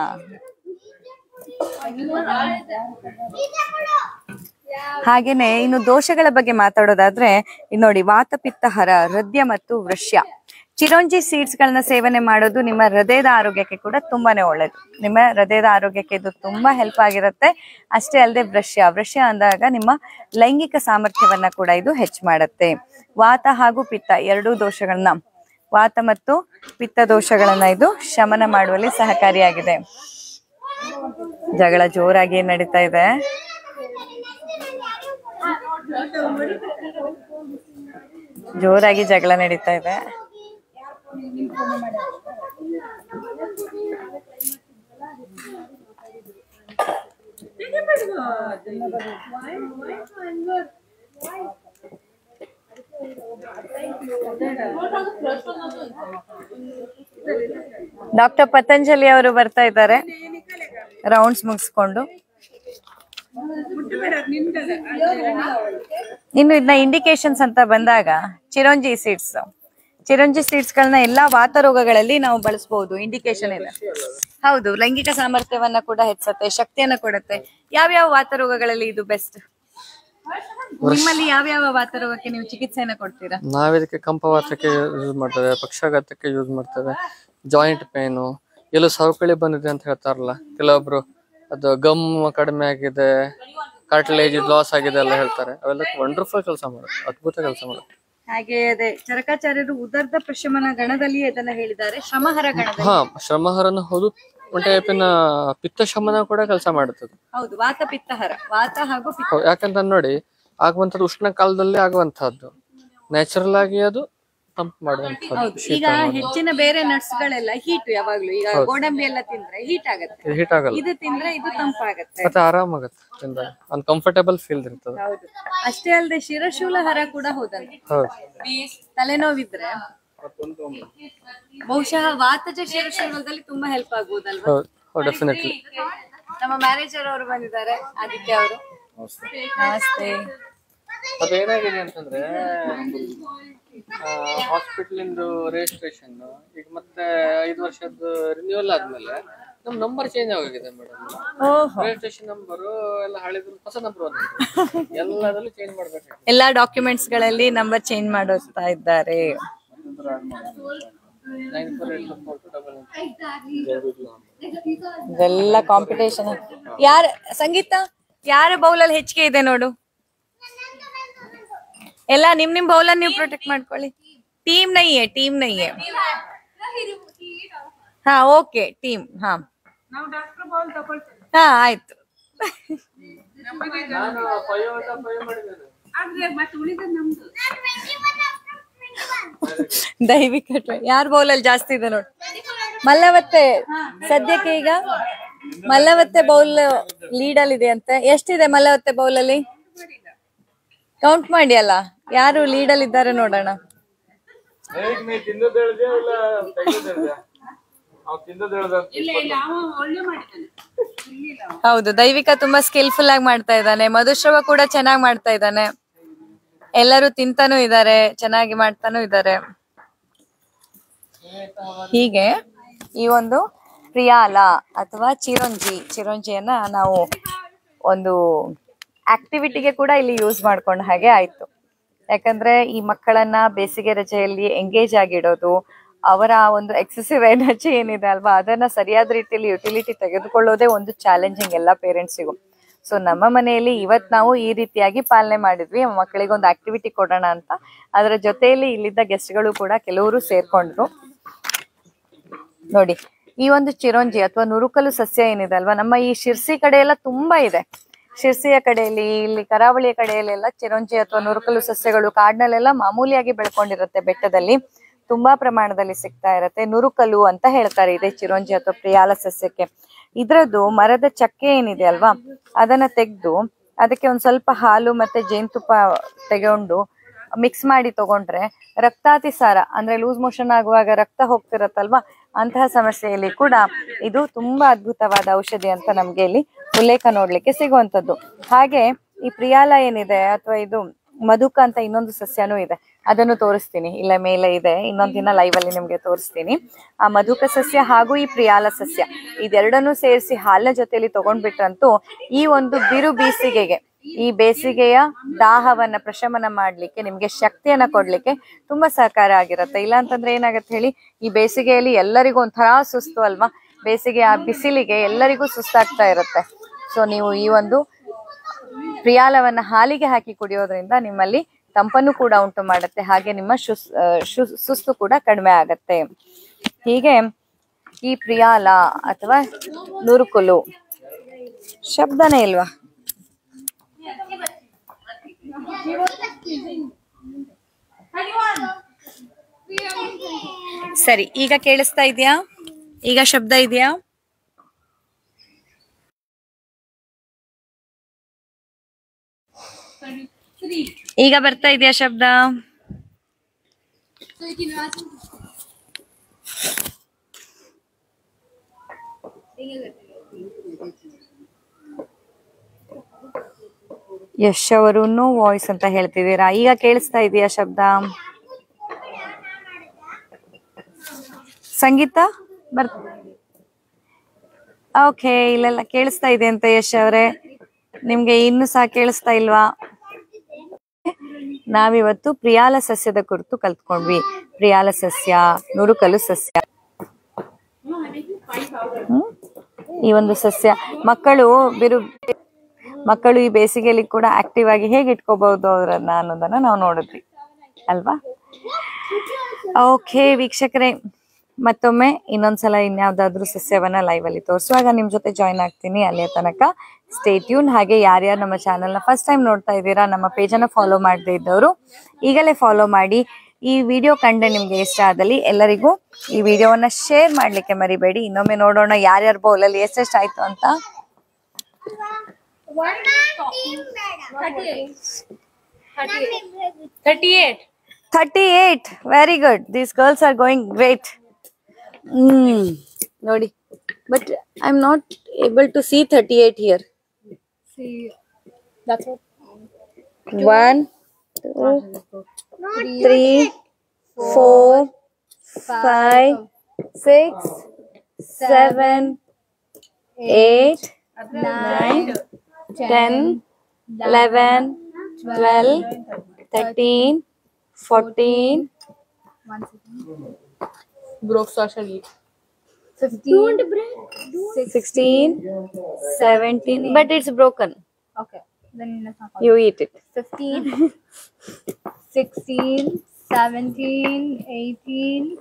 ಹಾಗೇನೆ ಇನ್ನು ದೋಷಗಳ ಬಗ್ಗೆ ಮಾತಾಡೋದಾದ್ರೆ ಇದ್ ನೋಡಿ ವಾತ ಪಿತ್ತಹರ ಹೃದಯ ಮತ್ತು ವೃಷ್ಯ ಚಿರೋಂಜಿ ಸೀಡ್ಸ್ ಗಳನ್ನ ಸೇವನೆ ಮಾಡೋದು ನಿಮ್ಮ ಹೃದಯದ ಆರೋಗ್ಯಕ್ಕೆ ಕೂಡ ತುಂಬಾನೇ ಒಳ್ಳೇದು ನಿಮ್ಮ ಹೃದಯದ ಆರೋಗ್ಯಕ್ಕೆ ಇದು ತುಂಬಾ ಹೆಲ್ಪ್ ಆಗಿರುತ್ತೆ ಅಷ್ಟೇ ಅಲ್ಲದೆ ವೃಷ್ಯ ವೃಷ್ಯ ಅಂದಾಗ ನಿಮ್ಮ ಲೈಂಗಿಕ ಸಾಮರ್ಥ್ಯವನ್ನ ಕೂಡ ಇದು ಹೆಚ್ಚು ಮಾಡುತ್ತೆ ವಾತ ಹಾಗೂ ಪಿತ್ತ ಎರಡೂ ದೋಷಗಳನ್ನ ವಾತ ಮತ್ತು ಪಿತ್ತ ದೋಷಗಳನ್ನ ಇದು ಶಮನ ಮಾಡುವಲ್ಲಿ ಸಹಕಾರಿಯಾಗಿದೆ ಜಗಳ ಜೋರಾಗಿ ನಡೀತಾ ಇದೆ ಜೋರಾಗಿ ಜಗಳ ನಡೀತಾ ಇದೆ ಡಾಕ್ಟರ್ ಪತಂಜಲಿ ಅವರು ಬರ್ತಾ ಇದ್ದಾರೆ ರೌಂಡ್ಸ್ ಮುಗಿಸ್ಕೊಂಡು ಇನ್ನು ಇದನ್ನ ಇಂಡಿಕೇಶನ್ಸ್ ಅಂತ ಬಂದಾಗ ಚಿರೋಂಜಿ ಸೀಡ್ಸ್ ಚಿರೋಂಜಿ ಸೀಡ್ಸ್ ಗಳನ್ನ ಎಲ್ಲಾ ವಾತ ರೋಗಗಳಲ್ಲಿ ನಾವು ಬಳಸಬಹುದು ಇಂಡಿಕೇಶನ್ ಇದೆ ಹೌದು ಲೈಂಗಿಕ ಸಾಮರ್ಥ್ಯವನ್ನ ಕೂಡ ಹೆಚ್ಚುತ್ತೆ ಶಕ್ತಿಯನ್ನ ಕೊಡುತ್ತೆ ಯಾವ್ಯಾವ ವಾತ ರೋಗಗಳಲ್ಲಿ ಇದು ಬೆಸ್ಟ್ ನಿಮ್ಮಲ್ಲಿ ಯಾವ್ಯಾವ ವಾತ ರೋಗಕ್ಕೆ ನೀವು ಚಿಕಿತ್ಸೆಯನ್ನ ಕೊಡ್ತೀರಾ ನಾವಿದಕ್ಕೆ ಕಂಪವಾತಕ್ಕೆ ಯೂಸ್ ಮಾಡ್ತೇವೆ ಪಕ್ಷಾಘಾತಕ್ಕೆ ಯೂಸ್ ಮಾಡ್ತೇವೆ ಜಾಯಿಂಟ್ ಪೇನು ಎಲ್ಲೋ ಸವಕಳಿ ಬಂದಿದೆ ಅಂತ ಹೇಳ್ತಾರಲ್ಲ ಕೆಲವೊಬ್ರು ಅದು ಗಮ್ ಕಡಿಮೆ ಆಗಿದೆ ಕಾರ್ಟಿಲೇಜ್ ಲಾಸ್ ಆಗಿದೆ ಎಲ್ಲ ಹೇಳ್ತಾರೆ ಅವೆಲ್ಲ ವಂಡರ್ಫುಲ್ ಕೆಲಸ ಮಾಡುತ್ತೆ ಅದ್ಭುತ ಕೆಲಸ ಮಾಡುತ್ತೆ ಹಾಗೆ ಅದೇ ಚರಕಾಚಾರ್ಯರು ಉದರ್ಧ ಪ್ರಶಮನ ಗಣದಲ್ಲಿ ಇದನ್ನ ಹೇಳಿದ್ದಾರೆ ಶ್ರಮಹರ ಗಣದಲ್ಲಿ ಹಾ ಶ್ರಮಹರನ ಹೌದು ಒಂದ್ ಟೈಪಿನ ಪಿತ್ತ ಶಮನ ಕೂಡ ಕೆಲಸ ಮಾಡುತ್ತದೆ ಹೌದು ವಾತ ಪಿತ್ತಹರ ವಾತ ಹಾಗೂ ಪಿತ್ತ ಹೌದು, ಯಾಕಂತ ನೋಡಿ ಆಗುವಂತದ್ದು ಉಷ್ಣ ಕಾಲದಲ್ಲಿ ಆಗುವಂತಹದ್ದು ನ್ಯಾಚುರಲ್ ಆಗಿ ಅದು ತಂಪು ಮಾಡುವಂತಹದ್ದು ಹೌದು ಶೀತ ಈಗ ಹೆಚ್ಚಿನ ಬೇರೆ ನಟ್ಸ್ ಗಳೆಲ್ಲ ಹೀಟ್ ಯಾವಾಗ್ಲೂ ಈಗ ಗೋಡಂಬಿ ಎಲ್ಲ ತಿಂದ್ರೆ ಹೀಟ್ ಆಗತ್ತೆ ಇದು ಹೀಟ್ ಆಗಲ್ಲ ಇದು ತಿಂದ್ರೆ ಇದು ತಂಪಾಗತ್ತೆ ಮತ್ತೆ ಆರಾಮಾಗತ್ತೆ ತಿಂದಾಗ ಒಂದು ಕಂಫರ್ಟೇಬಲ್ ಫೀಲ್ ಇರ್ತದೆ ಹೌದು ಅಷ್ಟೇ ಅಲ್ಲದೆ ಶಿರಶೂಲ ಹರ ಕೂಡ ಹೌದಂತೆ ಹೌದು ತಲೆನೋವಿದ್ರೆ ಬಹುಶಃ ವಾತಜ ಶಿರಶೂಲದಲ್ಲಿ ತುಂಬಾ ಹೆಲ್ಪ್ ಆಗ್ಬೋದಲ್ವಾ ಹೌದು ಹೌದು ಡೆಫಿನೆಟ್ಲಿ ನಮ್ಮ ಮ್ಯಾನೇಜರ್ ಅವರು ಬಂದಿದ್ದಾರೆ ಆದಿತ್ಯ ಅವರು ನಮಸ್ತೆ ಅದೇನಾಗಿದೆ ಅಂತಂದ್ರೆ ಹಾಸ್ಪಿಟಲ್ ಇಂದು ರಿಜಿಸ್ಟ್ರೇಷನ್ ಈಗ ಮತ್ತೆ ಐದು ವರ್ಷದ ರಿನ್ಯೂವಲ್ ಆದ್ಮೇಲೆ ನಮ್ ನಂಬರ್ ಚೇಂಜ್ ಆಗಿದೆ ಮೇಡಮ್ ಓಹೋ ರಿಜಿಸ್ಟ್ರೇಷನ್ ನಂಬರ್ ಎಲ್ಲ ಹಳೆದು ಹೊಸ ನಂಬರ್ ಬಂದಿದೆ ಎಲ್ಲದಲ್ಲೂ ಚೇಂಜ್ ಮಾಡ್ಬೇಕು ಎಲ್ಲಾ ಡಾಕ್ಯುಮೆಂಟ್ಸ್ ಗಳಲ್ಲಿ ನಂಬರ್ ಚೇಂಜ್ ಮಾಡುತ್ತಾ ಇದ್ದಾರೆ nine four eight four two double ಇದೆಲ್ಲ ಕಾಂಪಿಟೇಷನ್ ಯಾರ ಸಂಗೀತ ಯಾರ ಬೌಲಲ್ಲಿ ಹೆಚ್ಚಿಗೆ ಇದೆ ನೋಡು ಎಲ್ಲ ನಿಮ್ ನಿಮ್ ಬೌಲಲ್ಲಿ ನೀವು ಪ್ರೊಟೆಕ್ಟ್ ಮಾಡ್ಕೊಳ್ಳಿ ಟೀಮ್ ನೈಯೇ ಟೀಮ್ ನೈಯೇ ಹಾ ಓಕೆ ಟೀಮ್ ಹಾ ಹಾ ಆಯ್ತು ದೈವಿಕ ಯಾರ ಬೌಲಲ್ಲಿ ಜಾಸ್ತಿ ಇದೆ ನೋಡು ಮಲ್ಲವತ್ತೆ ಸದ್ಯಕ್ಕೆ ಈಗ ಮಲ್ಲವತ್ತೆ ಬೌಲ್ ಲೀಡ್ ಅಲ್ಲಿ ಇದೆ ಅಂತೆ ಎಷ್ಟಿದೆ ಮಲ್ಲವತ್ತೆ ಬೌಲ್ ಅಲ್ಲಿ ಕೌಂಟ್ ಮಾಡಿ ಅಲ್ಲ ಯಾರು ಲೀಡ್ ಅಲ್ಲಿ ಇದ್ದಾರೆ ನೋಡೋಣ ಹೌದು ದೈವಿಕ ತುಂಬಾ ಸ್ಕಿಲ್ಫುಲ್ ಆಗಿ ಮಾಡ್ತಾ ಇದ್ದಾನೆ ಮಧುಶ್ರವ ಕೂಡ ಚೆನ್ನಾಗಿ ಮಾಡ್ತಾ ಇದ್ದಾನೆ ಎಲ್ಲರೂ ತಿಂತಾನೂ ಇದ್ದಾರೆ ಚೆನ್ನಾಗಿ ಮಾಡ್ತಾನೂ ಇದ್ದಾರೆ ಹೀಗೆ ಈ ಒಂದು ಪ್ರಿಯಾಲ ಅಥವಾ ಚಿರಂಜಿ ಚಿರಂಜಿಯನ್ನ ನಾವು ಒಂದು ಆಕ್ಟಿವಿಟಿಗೆ ಕೂಡ ಇಲ್ಲಿ ಯೂಸ್ ಮಾಡ್ಕೊಂಡ ಹಾಗೆ ಆಯ್ತು ಯಾಕಂದ್ರೆ ಈ ಮಕ್ಕಳನ್ನ ಬೇಸಿಗೆ ರಜೆಯಲ್ಲಿ ಎಂಗೇಜ್ ಆಗಿಡೋದು ಅವರ ಒಂದು ಎಕ್ಸೆಸಿವ್ ಎನರ್ಜಿ ಏನಿದೆ ಅಲ್ವಾ ಅದನ್ನ ಸರಿಯಾದ ರೀತಿಯಲ್ಲಿ ಯುಟಿಲಿಟಿ ತೆಗೆದುಕೊಳ್ಳೋದೇ ಒಂದು ಚಾಲೆಂಜಿಂಗ್ ಎಲ್ಲ ಪೇರೆಂಟ್ಸಿಗೂ ಸೊ ನಮ್ಮ ಮನೆಯಲ್ಲಿ ಇವತ್ ನಾವು ಈ ರೀತಿಯಾಗಿ ಪಾಲನೆ ಮಾಡಿದ್ವಿ ಮಕ್ಕಳಿಗೆ ಒಂದು ಆಕ್ಟಿವಿಟಿ ಕೊಡೋಣ ಅಂತ ಅದರ ಜೊತೆಯಲ್ಲಿ ಇಲ್ಲಿದ್ದ ಗೆಸ್ಟ್ಗಳು ಕೂಡ ಕೆಲವರು ಸೇರ್ಕೊಂಡ್ರು ನೋಡಿ ಈ ಒಂದು ಚಿರೋಂಜಿ ಅಥವಾ ನುರುಕಲು ಸಸ್ಯ ಏನಿದೆ ಅಲ್ವಾ ನಮ್ಮ ಈ ಶಿರ್ಸಿ ಕಡೆ ಎಲ್ಲ ತುಂಬಾ ಇದೆ ಶಿರ್ಸಿಯ ಕಡೆಯಲ್ಲಿ ಇಲ್ಲಿ ಕರಾವಳಿಯ ಕಡೆಯಲ್ಲೆಲ್ಲ ಚಿರೋಂಜಿ ಅಥವಾ ನುರುಕಲು ಸಸ್ಯಗಳು ಕಾಡ್ನಲ್ಲೆಲ್ಲ ಮಾಮೂಲಿಯಾಗಿ ಬೆಳ್ಕೊಂಡಿರುತ್ತೆ ಬೆಟ್ಟದಲ್ಲಿ ತುಂಬಾ ಪ್ರಮಾಣದಲ್ಲಿ ಸಿಗ್ತಾ ಇರತ್ತೆ ನುರುಕಲು ಅಂತ ಹೇಳ್ತಾರೆ ಇದೆ ಚಿರೋಂಜಿ ಅಥವಾ ಪ್ರಿಯಾಲ ಸಸ್ಯಕ್ಕೆ ಇದ್ರದ್ದು ಮರದ ಚಕ್ಕೆ ಏನಿದೆ ಅಲ್ವಾ ಅದನ್ನ ತೆಗೆದು ಅದಕ್ಕೆ ಒಂದ್ ಸ್ವಲ್ಪ ಹಾಲು ಮತ್ತೆ ಜೇನುತುಪ್ಪ ತಗೊಂಡು ಮಿಕ್ಸ್ ಮಾಡಿ ತಗೊಂಡ್ರೆ ರಕ್ತಾತಿಸಾರ ಅಂದ್ರೆ ಲೂಸ್ ಮೋಷನ್ ಆಗುವಾಗ ರಕ್ತ ಹೋಗ್ತಿರತ್ತಲ್ವಾ ಅಂತಹ ಸಮಸ್ಯೆಯಲ್ಲಿ ಕೂಡ ಇದು ತುಂಬಾ ಅದ್ಭುತವಾದ ಔಷಧಿ ಅಂತ ನಮ್ಗೆ ಇಲ್ಲಿ ಉಲ್ಲೇಖ ನೋಡ್ಲಿಕ್ಕೆ ಸಿಗುವಂತದ್ದು ಹಾಗೆ ಈ ಪ್ರಿಯಾಲ ಏನಿದೆ ಅಥವಾ ಇದು ಮಧುಕ ಅಂತ ಇನ್ನೊಂದು ಸಸ್ಯನೂ ಇದೆ ಅದನ್ನು ತೋರಿಸ್ತೀನಿ ಇಲ್ಲ ಮೇಲೆ ಇದೆ ಇನ್ನೊಂದ್ ದಿನ ಲೈವ್ ಅಲ್ಲಿ ನಿಮ್ಗೆ ತೋರಿಸ್ತೀನಿ ಆ ಮಧುಕ ಸಸ್ಯ ಹಾಗೂ ಈ ಪ್ರಿಯಾಲ ಸಸ್ಯ ಇದೆರಡನ್ನೂ ಸೇರಿಸಿ ಹಾಲಿನ ಜೊತೆಯಲ್ಲಿ ತಗೊಂಡ್ಬಿಟ್ರಂತೂ ಈ ಒಂದು ಬಿರು ಬೇಸಿಗೆಗೆ ಈ ಬೇಸಿಗೆಯ ದಾಹವನ್ನ ಪ್ರಶಮನ ಮಾಡ್ಲಿಕ್ಕೆ ನಿಮ್ಗೆ ಶಕ್ತಿಯನ್ನ ಕೊಡ್ಲಿಕ್ಕೆ ತುಂಬಾ ಸಹಕಾರ ಆಗಿರುತ್ತೆ ಇಲ್ಲ ಅಂತಂದ್ರೆ ಏನಾಗತ್ತೆ ಹೇಳಿ ಈ ಬೇಸಿಗೆಯಲ್ಲಿ ಎಲ್ಲರಿಗೂ ಒಂಥರ ಸುಸ್ತು ಅಲ್ವಾ ಬೇಸಿಗೆ ಆ ಬಿಸಿಲಿಗೆ ಎಲ್ಲರಿಗೂ ಸುಸ್ತಾಗ್ತಾ ಇರುತ್ತೆ ಸೊ ನೀವು ಈ ಒಂದು ಪ್ರಿಯಾಲವನ್ನ ಹಾಲಿಗೆ ಹಾಕಿ ಕುಡಿಯೋದ್ರಿಂದ ನಿಮ್ಮಲ್ಲಿ ತಂಪನ್ನು ಕೂಡ ಉಂಟು ಮಾಡುತ್ತೆ ಹಾಗೆ ನಿಮ್ಮ ಶುಸ್ ಆ, ಶು- ಸುಸ್ತು ಕೂಡ ಕಡಿಮೆ ಆಗತ್ತೆ ಹೀಗೆ ಈ ಪ್ರಿಯಾಲ ಅಥವಾ ನುರುಕುಲು ಶಬ್ದನೇ ಇಲ್ವಾ ಸರಿ ಈಗ ಕೇಳಿಸ್ತಾ ಇದೆಯಾ ಈಗ ಶಬ್ದ ಇದೆಯಾ ಈಗ ಬರ್ತಾ ಇದೆಯಾ ಶಬ್ದ ಯಶ್ ಅವರು ನೋ ವಾಯ್ಸ್ ಅಂತ ಹೇಳ್ತಿದ್ದೀರಾ ಈಗ ಕೇಳಿಸ್ತಾ ಇದೆಯಾ ಶಬ್ದ ಸಂಗೀತ ಬರ್ ಓಕೆ ಇಲ್ಲೆಲ್ಲ ಕೇಳಿಸ್ತಾ ಇದೆ ಅಂತ ಯಶ್ ಅವರೇ ನಿಮ್ಗೆ ಇನ್ನು ಸಹ ಕೇಳಿಸ್ತಾ ಇಲ್ವಾ ನಾವಿವತ್ತು ಪ್ರಿಯಾಲ ಸಸ್ಯದ ಕುರಿತು ಕಲ್ತ್ಕೊಂಡ್ವಿ ಪ್ರಿಯಾಲ ಸಸ್ಯ ನುರುಕಲು ಸಸ್ಯ ಹ್ಮ್? ಈ ಒಂದು ಸಸ್ಯ ಮಕ್ಕಳು ಬಿರು ಮಕ್ಕಳು ಈ ಬೇಸಿಗೆಯಲ್ಲಿ ಕೂಡ ಆಕ್ಟಿವ್ ಆಗಿ ಹೇಗೆ ಇಟ್ಕೋಬಹುದು ಅವರನ್ನ ಅನ್ನೋದನ್ನ ನಾವು ನೋಡಿದ್ವಿ ಅಲ್ವಾ ಓಕೆ ವೀಕ್ಷಕರೇ ಮತ್ತೊಮ್ಮೆ ಇನ್ನೊಂದ್ಸಲ ಇನ್ಯಾವ್ದಾದ್ರು ಸಸ್ಯವನ್ನ ಲೈವ್ ಅಲ್ಲಿ ತೋರಿಸುವಾಗ ನಿಮ್ ಜೊತೆ ಜಾಯ್ನ್ ಆಗ್ತೀನಿ ಅಲ್ಲಿಯ ತನಕ ಸ್ಟೇ ಟ್ಯೂನ್ ಹಾಗೆ ಯಾರ್ಯಾರು ನಮ್ಮ ಚಾನೆಲ್ನ ಫಸ್ಟ್ ಟೈಮ್ ನೋಡ್ತಾ ಇದ್ದೀರಾ ನಮ್ಮ ಪೇಜನ್ನ ಫಾಲೋ ಮಾಡದೇ ಇದ್ದವರು ಈಗಲೇ ಫಾಲೋ ಮಾಡಿ ಈ ವಿಡಿಯೋ ಕಂಡೆ ನಿಮ್ಗೆ ಇಷ್ಟ ಆದಲ್ಲಿ ಎಲ್ಲರಿಗೂ ಈ ವಿಡಿಯೋವನ್ನ ಶೇರ್ ಮಾಡ್ಲಿಕ್ಕೆ ಮರಿಬೇಡಿ ಇನ್ನೊಮ್ಮೆ ನೋಡೋಣ ಯಾರ್ಯಾರ ಬೌಲಲ್ಲಿ ಎಷ್ಟೆಷ್ಟು ಆಯ್ತು ಅಂತ thirty eight very good these girls are going great hmm ನೋಡಿ but I am not able to see thirty eight here one two three four five six seven eight nine ten eleven twelve thirteen fourteen Broke social eat. 16 17 but it's broken Okay. Then let's not you eat it 15, 16, 17, 18,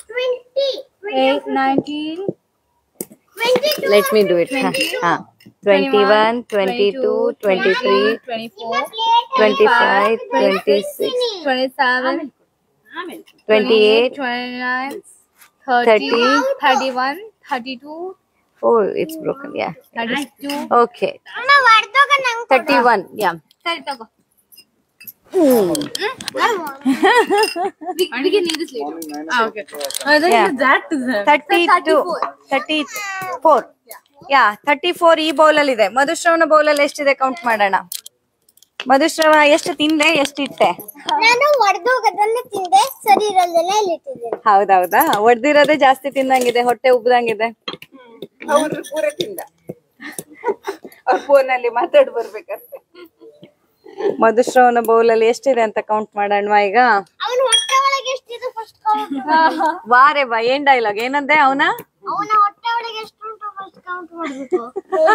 8, 19, let me do it huh. Huh. 21 22 23 24, 25 26 27, 28 29, 30, 31, 32, oh it's broken yeah 32. okay 31 yeah ಸರಿ ತಗೋ we can eat this later. Ah, okay. I think Yeah. that is it. 32 34 yeah thirty four ಈ ಬೌಲಲ್ಲಿ ಇದೆ ಮಧುಶ್ರವನ ಬೌಲಲ್ಲಿ ಎಷ್ಟಿದೆ count ಮಾಡೋಣ ಮಧುಶ್ರವ ಎಷ್ಟು ತಿಂದೆ ಎಷ್ಟು ಇಟ್ಟೆ ನಾನು ಹೊಡೆದೋಗದನ್ನ ತಿಂದೆ ಸರಿ ಇರೋದೆಲ್ಲ ಇಲ್ಲಿ ಇಟ್ಟಿದ್ದೇನೆ ಹೌದೌದಾ ಒಡ್ದಿರೋದೇ ಜಾಸ್ತಿ ತಿಂದಂಗಿದೆ ಹೊಟ್ಟೆ ಉಬ್ದಂಗಿದೆ ಅವ್ರು ಪೂರ ತಿಂದ ಅವ್ರ ಫೋನಲ್ಲಿ ಮಾತಾಡ್ ಬರ್ಬೇಕಾದ್ರೆ ಮಧುಶ್ರವನ ಬೌಲಲ್ಲಿ ಎಷ್ಟಿದೆ ಅಂತ ಕೌಂಟ್ ಮಾಡೋಣ ಈಗ ಅವನ ಹೊಟ್ಟೆ ಒಳಗೆ ಎಷ್ಟಿದೆ ಫಸ್ಟ್ ಕೌಂಟ್ ವಾರೆ ಬಾ ಏನ್ ಡೈಲಾಗ್ ಏನಂದೆ ಅವನ ಅವನ ಹೊಟ್ಟೆ ಒಳಗೆ ಎಷ್ಟು ಉಂಟು ಫಸ್ಟ್ ಕೌಂಟ್ ಮಾಡ್ಬೇಕು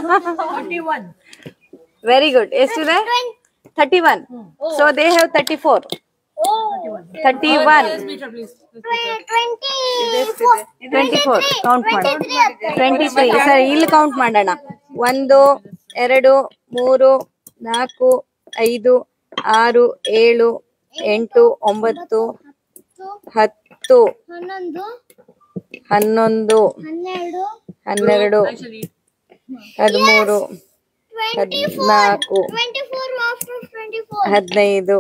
ವೆರಿ ಗುಡ್ ಎಷ್ಟಿದೆ thirty one so they have thirty four thirty one twenty twenty four count ಮಾಡ ಟ್ವೆಂಟಿ ತ್ರೀ ಸರಿ ಇಲ್ಲಿ ಕೌಂಟ್ ಮಾಡೋಣ ಒಂದು ಎರಡು ಮೂರು ನಾಲ್ಕು ಐದು ಆರು ಏಳು ಎಂಟು ಒಂಬತ್ತು ಹತ್ತು ಹನ್ನೊಂದು ಹನ್ನೊಂದು ಹನ್ನೆರಡು ಹನ್ನೆರಡು ಹದಿಮೂರು ಟ್ವೆಂಟಿ ಹದಿನಾಲ್ಕು twenty four after twenty four ಹದಿನೈದು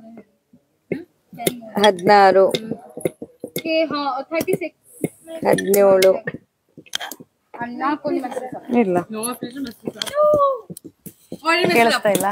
ಹದಿನಾರು Okay, huh, 36. ಹದಿನೇಳು ನಾಲ್ಕು ಇಲ್ಲ No, please don't mess this up. Oh, I didn't mess it up. ಕೇಳಿಸ್ತಾ ಇಲ್ಲ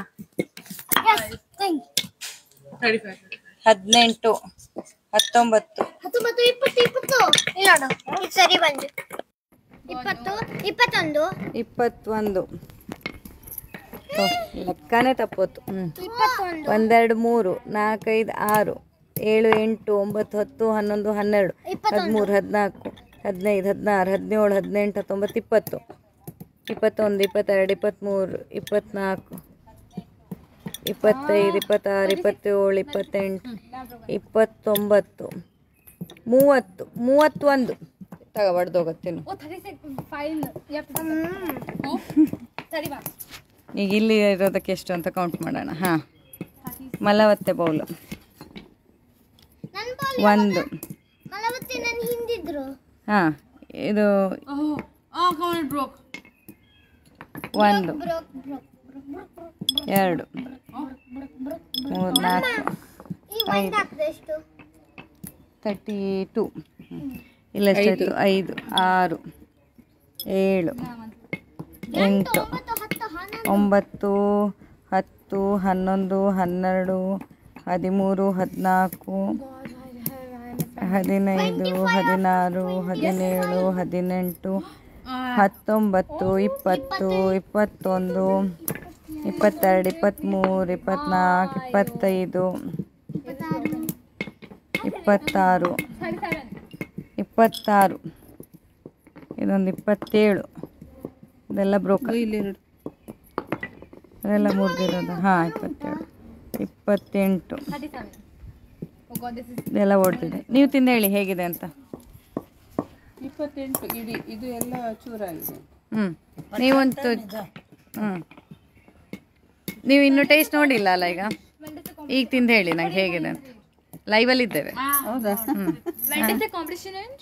Thirty-five. ಹದಿನೆಂಟು ಹತ್ತೊಂಬತ್ತು ಹತ್ತೊಂಬತ್ತು ಇಪ್ಪತ್ತು ಇಪ್ಪತ್ತು ಇಲ್ಲ ನೋಡು ಈಗ ಸರಿ ಬಂದು ಇಪ್ಪತ್ತು ಇಪ್ಪತ್ತೊಂದು ಇಪ್ಪತ್ತೊಂದು ಓ, ಲೆಕ್ಕನೇ ತಪ್ಪೋತು ಹ್ಮ್ ಇಪ್ಪತ್ತೊಂದು ಒಂದೆರಡು ಮೂರು ನಾಲ್ಕೈದು ಆರು ಏಳು ಎಂಟು ಒಂಬತ್ತು ಹತ್ತು ಹನ್ನೊಂದು ಹನ್ನೆರಡು ಹದಿಮೂರು ಹದಿನಾಲ್ಕು ಹದಿನೈದು ಹದಿನಾರು ಹದಿನೇಳು ಹದಿನೆಂಟು ಹತ್ತೊಂಬತ್ತು ಇಪ್ಪತ್ತು ಇಪ್ಪತ್ತೊಂದು ಇಪ್ಪತ್ತೆರಡು ಇಪ್ಪತ್ತ್ಮೂರು ಇಪ್ಪತ್ತ್ನಾಲ್ಕು ಇಪ್ಪತ್ತೈದು ಇಪ್ಪತ್ತಾರು ಇಪ್ಪತ್ತೇಳು ಇಪ್ಪತ್ತೆಂಟು ಇಪ್ಪತ್ತೊಂಬತ್ತು ಮೂವತ್ತು ಮೂವತ್ತೊಂದು ತಗ ಹೊಡೆದೋಗತ್ತೇನು Oh, 36. Fine. You have to do Thirty one. ಈಗ ಇಲ್ಲಿ ಇರೋದಕ್ಕೆ ಎಷ್ಟು ಅಂತ ಕೌಂಟ್ ಮಾಡೋಣ ಹಾಂ ಮಲವತ್ತೆ ಬೌಲು ನನ್ನ ಬಾಲ್ ಒಂದು ಮಲವತ್ತಿ ನನ್ನ ಹಿಂದಿದ್ರು ಹಾಂ ಇದು Oh, oh, come on, it broke. ಒಂದು ಬ್ರೋಕ್ ಬ್ರೋಕ್ ಎರಡು ಮೂರು ನಾಲ್ಕು ಈ ಒಂದು ಹಾಕಿದೆ ಎಷ್ಟು ತರ್ಟಿ ಟು ಇಲ್ಲ ಎಷ್ಟಾಯ್ತು ಐದು ಆರು ಏಳು ಎಂಟು ಒಂಬತ್ತು ಹತ್ತು ಹನ್ನೊಂದು ಒಂಬತ್ತು ಹತ್ತು ಹನ್ನೊಂದು ಹನ್ನೆರಡು ಹದಿಮೂರು ಹದಿನಾಲ್ಕು ಹದಿನೈದು ಹದಿನಾರು ಹದಿನೇಳು ಹದಿನೆಂಟು ಹತ್ತೊಂಬತ್ತು ಇಪ್ಪತ್ತು ಇಪ್ಪತ್ತೊಂದು ಇಪ್ಪತ್ತೆರಡು ಇಪ್ಪತ್ತ್ಮೂರು ಇಪ್ಪತ್ತ್ನಾಲ್ಕು ಇಪ್ಪತ್ತೈದು ಇಪ್ಪತ್ತಾರು ಇಪ್ಪತ್ತಾರು ಇದೊಂದು ಇಪ್ಪತ್ತೇಳು ಇದೆಲ್ಲ ಬ್ರೋಕನ್ ಅದೆಲ್ಲ ಮುರಿದಿರೋದು ಹಾಂ ಇಪ್ಪತ್ತೇಳು ಇಪ್ಪತ್ತೆಂಟು Thirty seven. Oh god, this is ಇದೆಲ್ಲ ಓಡ್ತಿದೆ ನೀವು ತಿಂದು ಹೇಳಿ ಹೇಗಿದೆ ಅಂತ ಇಪ್ಪತ್ತೆಂಟು ಇಡೀ ಇದು ಎಲ್ಲ ಚೂರಾಗಿದೆ ಹ್ಞೂ ನೀವಂತೂ ಹ್ಞೂ ನೀವು ಇನ್ನೂ ಟೇಸ್ಟ್ ನೋಡಿಲ್ಲ ಅಲ್ಲ ಈಗ ಈಗ ತಿಂದು ಹೇಳಿ ನಂಗೆ ಹೇಗಿದೆ ಅಂತ ಲೈವಲ್ಲಿ ಇದ್ದೇವೆ ಹೌದಾ when does the competition end?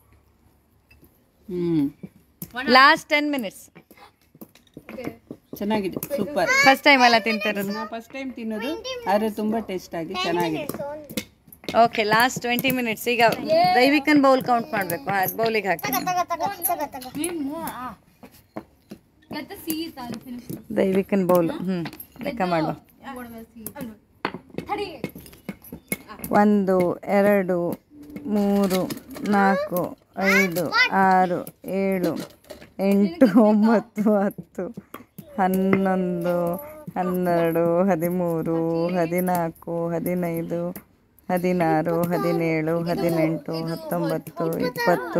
Hmm last ten minutes ಚೆನ್ನಾಗಿದೆ ಸೂಪರ್ ಫಸ್ಟ್ ಟೈಮ್ ಎಲ್ಲ ತಿಂತಿರೋದು ನಾ ಫಸ್ಟ್ ಟೈಮ್ ತಿನ್ನೋದು ಆದರೆ ತುಂಬಾ ಟೇಸ್ಟ್ ಆಗಿ ಚೆನ್ನಾಗಿದೆ ಓಕೆ ಲಾಸ್ಟ್ ಟ್ವೆಂಟಿ ಮಿನಿಟ್ಸ್ ಈಗ ದೈವಿಕನ್ ಬೌಲ್ ಕೌಂಟ್ ಮಾಡಬೇಕು ಅದು ಬೌಲಿಗೆ ಹಾಕಿ ತಗ ತಗ ತಗ ತಗ Need more. Ah. Get the seeds and finish it. ದೈವಿಕನ್ ಬೌಲ್ ಹ್ಞೂ ಲೆಕ್ಕ ಮಾಡುವ Whatever seeds. Thirty eight. ಒಂದು ಎರಡು ಮೂರು ನಾಲ್ಕು ಐದು ಆರು ಏಳು ಎಂಟು ಒಂಬತ್ತು ಹತ್ತು ಹನ್ನೊಂದು ಹನ್ನೆರಡು ಹದಿಮೂರು ಹದಿನಾಲ್ಕು ಹದಿನೈದು ಹದಿನಾರು ಹದಿನೇಳು ಹದಿನೆಂಟು ಹತ್ತೊಂಬತ್ತು ಇಪ್ಪತ್ತು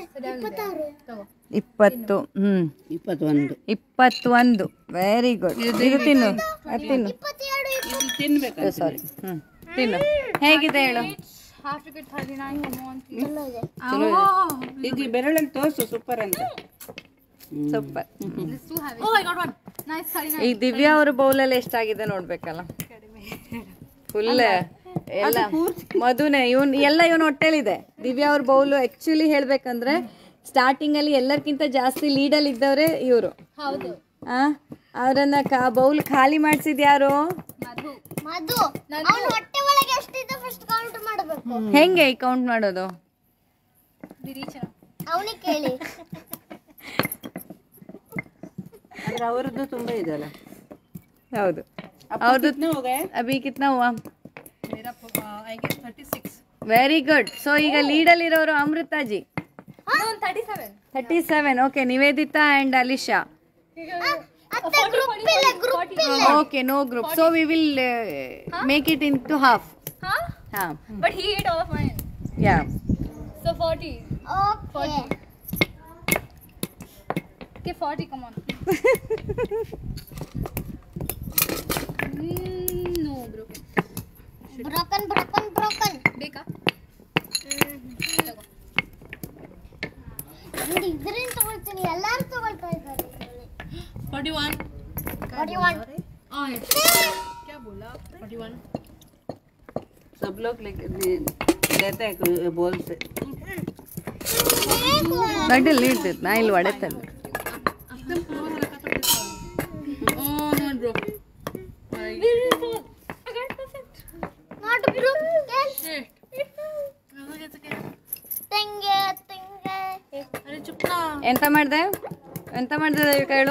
ಇಪ್ಪತ್ತು ಹ್ಞೂ ಇಪ್ಪತ್ತೊಂದು ಇಪ್ಪತ್ತೊಂದು ವೆರಿ ಗುಡ್ ಇದು ತಿನ್ನು ಅದು ತಿನ್ನು ತಿನ್ಬೇಕು ಸಾರಿ ಹ್ಞೂ ತಿನ್ನು ಹೇಗಿದೆ ಹೇಳು Have to get thirty nine. Come on. ಚಲೋ ಇದು ಬೆರಳಲ್ಲಿ ತೋರ್ಸು ಸೂಪರ್ ಅಂತ super This too heavy. Oh, I got one. Nice thirty nine. ಈ ದಿವ್ಯಾ ಅವ್ರ ಬೌಲಲ್ಲಿ ಎಷ್ಟಾಗಿದೆ ನೋಡ್ಬೇಕಲ್ಲ ಫುಲ್ ಎಲ್ಲ ಮಧುನೆ ಇವನ್ ಎಲ್ಲ ಇವನ್ ಹೊಟ್ಟೆಲಿದೆ ದಿವ್ಯಾ ಅವ್ರ ಬೌಲ್ ಆಕ್ಚುಲಿ ಹೇಳ್ಬೇಕಂದ್ರೆ ಸ್ಟಾರ್ಟಿಂಗ್ ಅಲ್ಲಿ ಎಲ್ಲರಿಗಿಂತ ಜಾಸ್ತಿ ಲೀಡಲ್ಲಿ ಇದ್ದವ್ರೆ ಇವರು ಹೌದು ಆ ಅವರನ್ನ ಬೌಲ್ ಖಾಲಿ ಮಾಡ್ಸಿದ್ ಯಾರು ಮಧು ಮಧು ಅವನ ಹೊಟ್ಟೆ ಒಳಗೆ ಎಷ್ಟಿದೆ ಫಸ್ಟ್ ಕೌಂಟ್ ಮಾಡಬೇಕು ಹೆಂಗೆ ಕೌಂಟ್ ಮಾಡೋದು ವಿರೀಚನ ಅವನಿಗೆ ಕೇಳಿ ಆದ್ರೆ ಅವರದ್ದು ತುಂಬಾ ಇದೆಲ್ಲ ಹೌದು ಅಪ್ಪ ಅವ್ರದ್ದು ಕಿತ್ನೆ ಹೋಗೆ ಅಭಿ ಕಿತ್ನಾ ಹುआ मेरा I guess thirty six very good so ಈಗ ಲೀಡಲ್ಲಿ ಇರೋರು Amritaji no thirty seven thirty seven okay Nivedita and Alisha ಅತ್ತೆ ಗ್ರೂಪ್ ಇಲ್ಲ ಗ್ರೂಪ್ ಇಲ್ಲ Okay, no group. So we will uh, make it into half. huh Huh. but he ate all of mine Yeah. so forty okay okay forty come on mm, no broken broken broken broken ಬೇಕಾ ನೋಡಿ ಇದರಿಂದ ತಗೊಳ್ತೀನಿ ಎಲ್ಲಾರು ತಗೊಳ್ತಾ ಇದ್ದಾರೆ forty one What do you want? क्या बोला forty one सब लोग लेके देते हैं बोल से ನಡ್ಡಿಲ್ ನೀಡ್ತಿತ್ತು ನಾ ಇಲ್ಲಿ ಹೊಡೆತಲ್ಲ Oh no bro I got perfect Not group. Yes. shit ತೆಂಗೆ ತೆಂಗೆ अरे चुप ना ಎಂತ ಮಾಡ್ದೆ ಎಂತ ಮಾಡ್ದೆ ದೈವಿಕ ಹೇಳು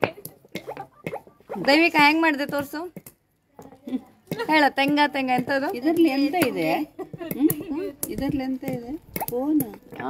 ದೈವಿಕ ಹೆಂಗ್ ಮಾಡ್ದೆ ತೋರ್ಸು ಹೇಳ ತೆಂಗ ತೆಂಗ ಎಂತದು ಇದರಲ್ಲಿ ಎಂತ ಇದೆ ಹ್ಮ್? ಇದರಲ್ಲಿ ಎಂತ ಇದೆ ಫೋನ್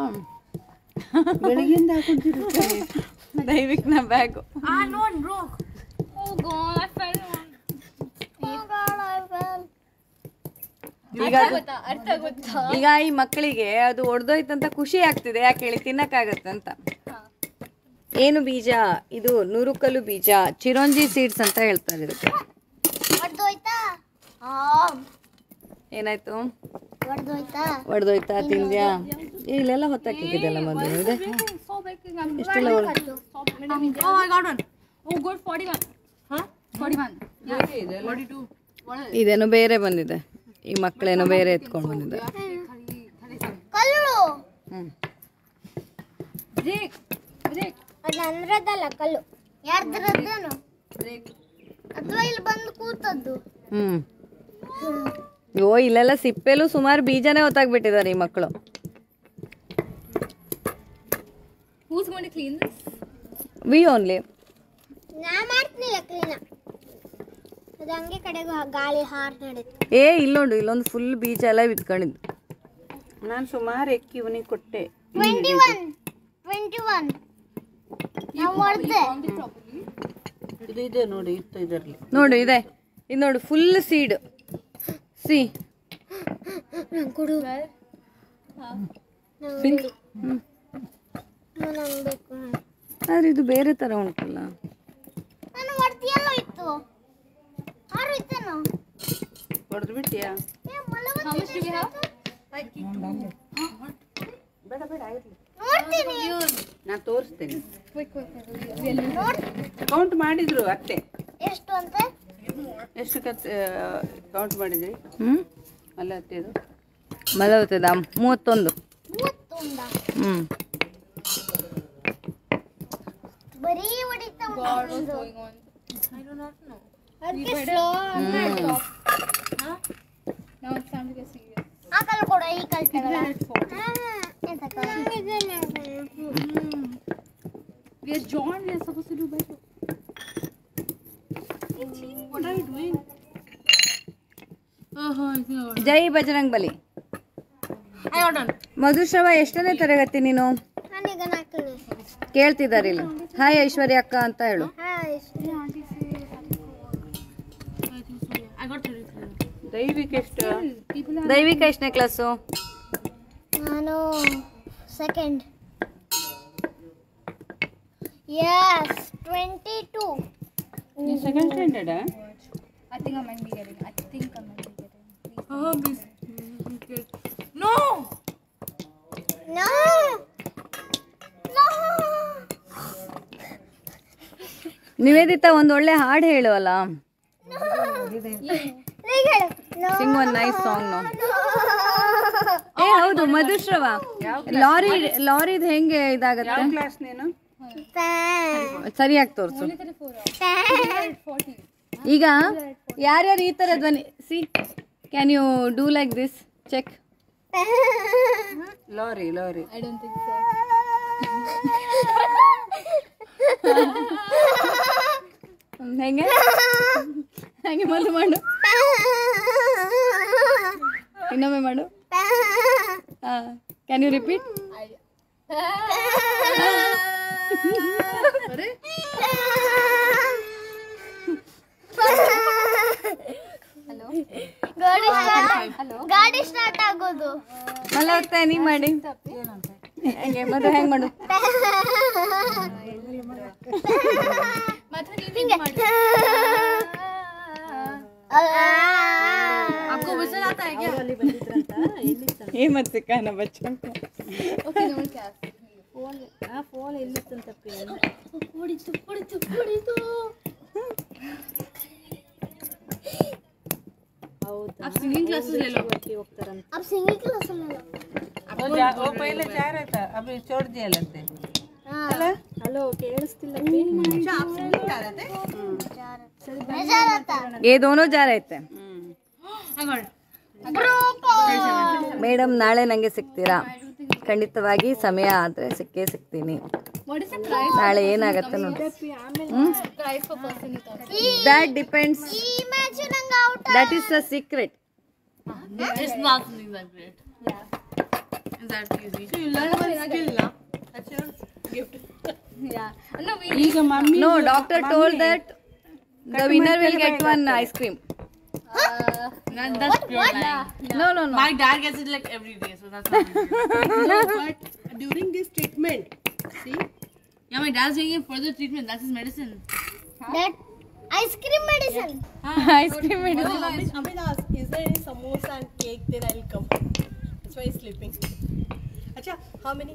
ಬೆಳಗಿಂದ ಹಾಕೊಂಡಿರ್ತಾರೆ ದೈವಿಕ್ನ bag ah no one broke oh god I fell one Oh God, I fell. ಈಗ ಅರ್ಥ ಅದು- ಗೊತ್ತಾ ಅರ್ಥ ಗೊತ್ತಾ ಈಗ ಈ ಮಕ್ಕಳಿಗೆ ಅದು ಒಡೆದೋಯ್ತಂತ ಖುಷಿ ಆಗ್ತಿದೆ ಯಾಕೆ ಹೇಳಿ ತಿನ್ನಕ್ಕಾಗತ್ತಂತ ಏನು ಬೀಜ ಇದು ನುರುಕಲು ಬೀಜ ಚಿರೋಂಜಿ ಸೀಡ್ಸ್ ಅಂತ ಹೇಳ್ತಾರೆ ಇದಕ್ಕೆ ಹೊಡ್ದೋಯ್ತಾ ಆ ಏನಾಯ್ತು ಹೊಡ್ದೋಯ್ತಾ ಒಡೆದೋಯ್ತಾ ತಿಂದ್ಯಾ ಏ, ಇಲ್ಲೆಲ್ಲ ಹೊತ್ತಾಕಿದ್ದಲ್ಲ ಮೊದಲು ಇದೆ so baking I'm ಎಷ್ಟೆಲ್ಲ ಒಡ್- stop oh I got one oh good forty one huh forty one forty two ಇದೇನೋ ಬೇರೆ ಬಂದಿದೆ ಈ ಮಕ್ಕಳೇನೋ ಬೇರೆ ಎತ್ಕೊಂಡು ಬಂದಿದೆ ಕಲ್ಲು ಹ್ಮ್ break break ಅದು ನಂದ್ರದ್ದಲ್ಲ ಕಲ್ಲು ಯಾರ್ದ್ರದ್ದೇನು ಅಥವಾ ಇಲ್ಲಿ ಬಂದು ಕೂತದ್ದು ಹ್ಮ್ ಓ ಇಲ್ಲೆಲ್ಲ ಸಿಪ್ಪೆಲು ಸುಮಾರು ಬೀಜನೇ ಹೊತ್ತಾಗ್ಬಿಟ್ಟಿದ್ದಾರೆ ಈ ಮಕ್ಕಳು who's going to clean this we only ನಾ ಮಾಡ್ತೀನಿಲ್ಲ ಕ್ಲೀನ ಅದು ಹಂಗೆ ಕಡೆಗೂ ಹಾ- ಗಾಳಿ ಹಾರ್ ನಡೀತು ಏ ಇಲ್ಲೋಡು ಇಲ್ಲೊಂದು ಫುಲ್ ಬೀಜ ಎಲ್ಲ ಬಿತ್ಕೊಂಡಿದ್ದು ನಾನು ಸುಮಾರು ಎಕ್ಕಿ ಇವನಿಗೆ ಕೊಟ್ಟೆ ಟ್ವೆಂಟಿ ಒನ್ ಟ್ವೆಂಟಿ ಒನ್ ನಾವು ಹೊಡ್ದೆ ಇದು ಇದೆ ನೋಡಿ ಇತ್ತು ಇದರಲ್ಲಿ ನೋಡು ಇದೆ ಇದು ನೋಡು ಫುಲ್ ಸೀಡ್ ಸಿ ಕೊಡು ಪಿಂಕ್ ನಂಗೆ ಬೇಕು ಆದ್ರೆ ಇದು ಬೇರೆ ತರ ಉಂಟಲ್ಲ ನಾನು ಹೊಡ್ದಿಯಲ್ಲ ಇತ್ತು ಹೋಯ್ತು ಆರು ಹೋಯ್ತೇನೋ ಹೊಡೆದು ಬಿಟ್ಟಿಯಾ ಏ ಮಲಗು How much do we have? ಬೇಡ ಬೇಡ ಆಗಿರ್ಲಿ ನೋಡ್ತೀನಿ ನಾನು ತೋರಿಸ್ತೇನೆ Quick, quick, quick. ನೋಡ್ ಕೌಂಟ್ ಮಾಡಿದ್ರು ಅತ್ತೆ ಎಷ್ಟು ಅಂತ ಎಷ್ಟು ಕತ್ ಕೌಂಟ್ ಮಾಡಿದ್ರಿ ಹ್ಮ್ ಅಲ್ಲ ಅತ್ತೆದು ಮಲಗುತ್ತದ ಮೂವತ್ತೊಂದು ಮೂವತ್ತೊಂದ ಹ್ಮ್ ಬರೀ ಹೊಡಿತಾ God, what's going on? ಅದಕ್ಕೆ slow Now it's time to get serious. ಆ ಕಲ್ ಕೊಡ ಈ ಕಲ್ ತಗೊಳ We are joined. We are supposed to do better. What are you doing? Oh, I think I got ಜೈ ಬಜರಂಗ್ ಬಲಿ I got done. ಮಧುಶ್ರವ ಎಷ್ಟನೇ ತರಗತಿ ನೀನು ನಾನೀಗ ನಾಲ್ಕನೇ ಕೇಳ್ತಿದ್ದಾರೆ ಇಲ್ಲಿ ಹಾಯ್ ಐಶ್ವರ್ಯ ಅಕ್ಕ ಅಂತ ಹೇಳು ಹಾಯ್ I got 33. ದೈವಿಕ ಎಷ್ಟು ದೈವಿಕ ಎಷ್ಟನೇ ಕ್ಲಾಸು ನಾನು ಸೆಕೆಂಡ್ ಯಸ್ ಟ್ವೆಂಟಿ ಟೂ ನೀ second standard I think I might be getting. I think I might be getting. Oh, please. No! No no Nivedita ಒಂದ್ ಒಳ್ಳೆ ಹಾಡು ಹೇಳು ಅಲ್ಲ sing one nice song no ಏ ಹೌದು ಮಧುಶ್ರವ ಲಾರಿ ಲಾರಿದ್ ಹೆಂಗೆ ಇದಾಗತ್ತೆ ಕ್ಲಾಸ್ ನೀನು ಸರಿಯಾಗಿ ತೋರ್ಸು ಈಗ ಯಾರ್ಯಾರು ಈ ತರ ಧ್ವನಿ ಸಿ can you do like this check lorry lorry I don't think so. ಹೆಂಗೆ ಹೆಂಗೆ ಮೊದಲು ಮಾಡು ಇನ್ನೊಮ್ಮೆ ಮಾಡು ಕ್ಯಾನ್ ಯು ರಿಪೀಟ್ ಗಾಡಿ ಸ್ಟಾರ್ಟ್ ಆಗೋದು ಮಲಗುತ್ತೆ ನೀ ಮಾಡಿ ಹೆಂಗೆ ಮದು ಹೆಂಗ್ ಮಾಡು आपको विसल आता है क्या ಏ ಮತ್ತೆ ಸಿಕ್ಕಾನ ಬಚ್ಚ Okay, no one cares. आप सिंगिंग क्लासेस ले लो अब सिंगिंग क्लास में लो वो जा- वो पहले जा रहा था अभी छोड़ दिया लगते मैं जा रहा था ये दोनों जा रहे थे I got it. ಮೇಡಮ್ ನಾಳೆ ನಂಗೆ ಸಿಗ್ತೀರಾ ಖಂಡಿತವಾಗಿ ಸಮಯ ಆದ್ರೆ ಸಿಕ್ಕೇ ಸಿಗ್ತೀನಿ What is the price? ನಾಳೆ ಏನಾಗತ್ತೆ ನೋಡಿ Price per person you thought. That depends ಈ ಮ್ಯಾಚ್ ನಂಗೆ out that is the secret It's not something that great. It's that easy. So you learn one skill now. That's your gift. Yeah. No, we ಈಗ mummy no doctor told that the winner will get one ice cream That, that's pure lying. No no no My dad gets it like every day, so that's not easy. But during this treatment, see, Yeah, my dad's taking further treatment. That's his medicine. That ice cream medicine ice cream Amit, Amit asked, is there any samosa and cake? Then I'll come. That's why he's sleeping. Acha, how many?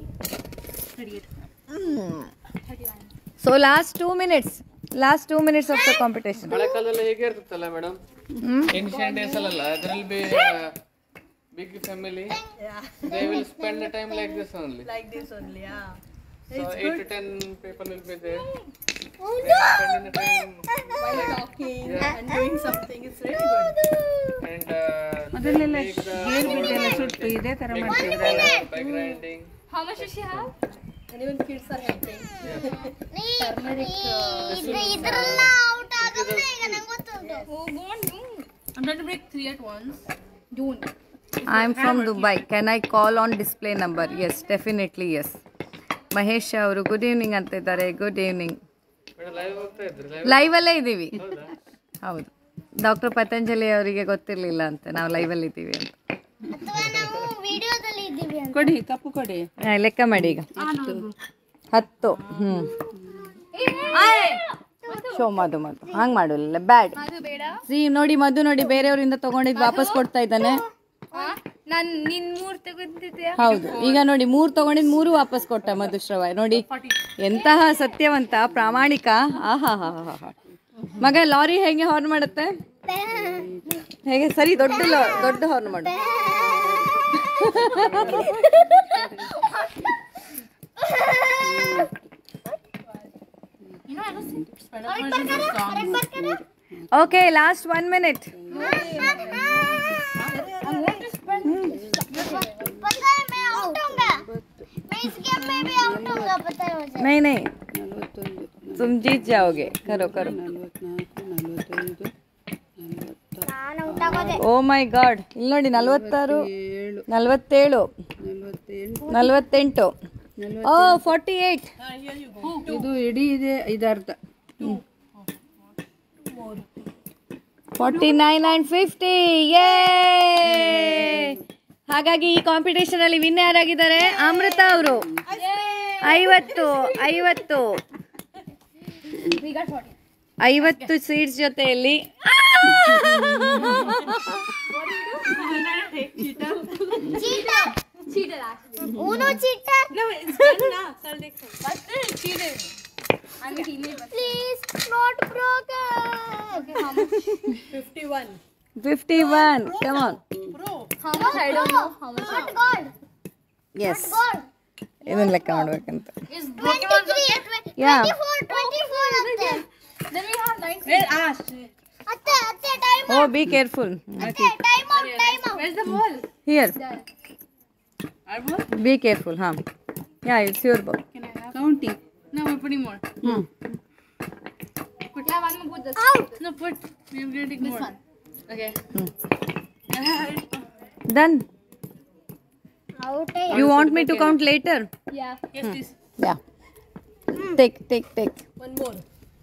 38. So last two minutes last two minutes of the competition ಹಳೆ ಕಾಲದಲ್ಲಿ ಹೇಗೆ ಇರ್ತಿತ್ತಲ್ಲ madam ancient days ಅಲ್ಲ ಅದ್ರಲ್ಲಿ ಬಿ big family they will spend the time like this only Like this only, yeah. So eight to ten people will be there spending the time Talking and doing something. It's really good. And ಮೊದಲೆಲ್ಲ ಗೇರ್ ಬಿಟ್ಟೆಲ್ಲ ಸುಟ್ಟು ಇದೇ ತರ ಮಾಡ್ತಿದ್ರಲ್ಲ by grinding How much does she have? And even kids are helping. ಇದ್ರಲ್ಲ out ಆಗೋದ್ರೆ ಈಗ ನಂಗೆ ಗೊತ್ತುಂಟು Oh, go on, do. I'm trying to break three at once. Don't. I am from Dubai can I call on display number yes definitely yes Mahesh ಅವರು good evening ಅಂತ ಇದ್ದಾರೆ good evening madam live ಹೋಗ್ತಾ ಇದ್ರಿ live ಲೈವಲ್ಲೇ ಇದ್ದೀವಿ ಹೌದು doctor Patanjali ಅವರಿಗೆ ಗೊತ್ತಿರಲಿಲ್ಲ ಅಂತೆ ನಾವು ಲೈವಲ್ಲಿ ಇದ್ದೀವಿ ಅಂತ ಅಥವಾ ನಾವು ವಿಡಿಯೋದಲ್ಲಿ ಇದ್ದೀವಿ ಅಂತ ಕೊಡಿ ಕಪ್ಪು ಕೊಡಿ ಆ, ಲೆಕ್ಕ ಮಾಡಿ ಈಗ ಹತ್ತು ಹ್ಞೂ ಶೋ ಮಧು ಮಧು ಹಂಗ್ ಮಾಡಲ್ಲ ಬ್ಯಾಡ್ ಅದು ಬೇಡ ಸಿ ನೋಡಿ ಮಧು ನೋಡಿ ಬೇರೆಯವರಿಂದ ತಗೊಂಡಿದ್ ವಾಪಸ್ ಕೊಡ್ತಾ ಇದ್ದಾನೆ ನಾನ್ ನಿನ್ ಮೂರ್ ತಗೊಂಡಿದ್ದೆ ಹೌದು ಈಗ ನೋಡಿ ಮೂರ್ ತಗೊಂಡಿದ್ ಮೂರು ವಾಪಸ್ ಕೊಟ್ಟ ಮಧುಶ್ರವ ನೋಡಿ ಎಂತಹ ಸತ್ಯವಂತ ಪ್ರಾಮಾಣಿಕ ಆಹಾ ಹಾ ಹಾ ಹಾ ಮಗ ಲಾರಿ ಹೇಗೆ ಹಾರ್ನ್ ಮಾಡುತ್ತೆ ಹೇಗೆ ಸರಿ ದೊಡ್ಡ ಲಾ- ದೊಡ್ಡ ಹಾರ್ನ್ ಮಾಡು ಓಕೆ ಲಾಸ್ಟ್ ಒನ್ ಮಿನಿಟ್ पता है मैं आउट होऊंगा मैं इस गेम में भी आउट होऊंगा पता है मुझे नहीं नहीं ನಲವತ್ತೊಂದು तुम जीत जाओगे करो करो ನಲವತ್ನಾಲ್ಕು ನಲವತ್ತೈದು ನಾನು ಔಟ್ ಆಗೋದೆ ಓ ಮೈ ಗಾಡ್ ಇಲ್ಲಿ ನೋಡಿ ನಲ್ವತ್ತಾರು ಏಳು ನಲ್ವತ್ತೇಳು ನಲವತ್ತೆಂಟು ನಲ್ವತ್ತೆಂಟು ಓ ಫಾರ್ಟಿ ಏಟ್ ಇದು ಇಡೀ ಇದೆ ಇದರ್ಧ ಫಾರ್ಟಿ ನೈನ್ ಅಂಡ್ ಫಿಫ್ಟಿ ಯೇ ಹಾಗಾಗಿ ಈ ಕಾಂಪಿಟೇಷನ್ ಅಲ್ಲಿ ವಿನ್ ಯಾರಾಗಿದ್ದಾರೆ ಅಮೃತ ಅವರು ಐವತ್ತು ಐವತ್ತು ಐವತ್ತು ಸೀಟ್ಸ್ ಜೊತೆಯಲ್ಲಿ ಊನು cheater please not broken fifty one come on How much? I don't know how much. Not god yes ಇದನ್ನ ಲೆಕ್ಕ ಮಾಡ್ಬೇಕಂತ 23 ಯಾ 24 24 ಅತ್ತೆ Then we have 90. ಅತ್ತೆ ಅತ್ತೆ ಟೈಮ್ ಓ ಬಿ ಕೇರ್ಫುಲ್ ಅತ್ತೆ time out time out Where's the ball? Here be careful ಹಾಂ yeah it's your ball counting No, we're putting more. ಹ್ಞೂ Yeah, one more good. No, put. We're gonna take more. Okay. Done out you want me to count later Yeah. Yes, please. Yeah take take take One more.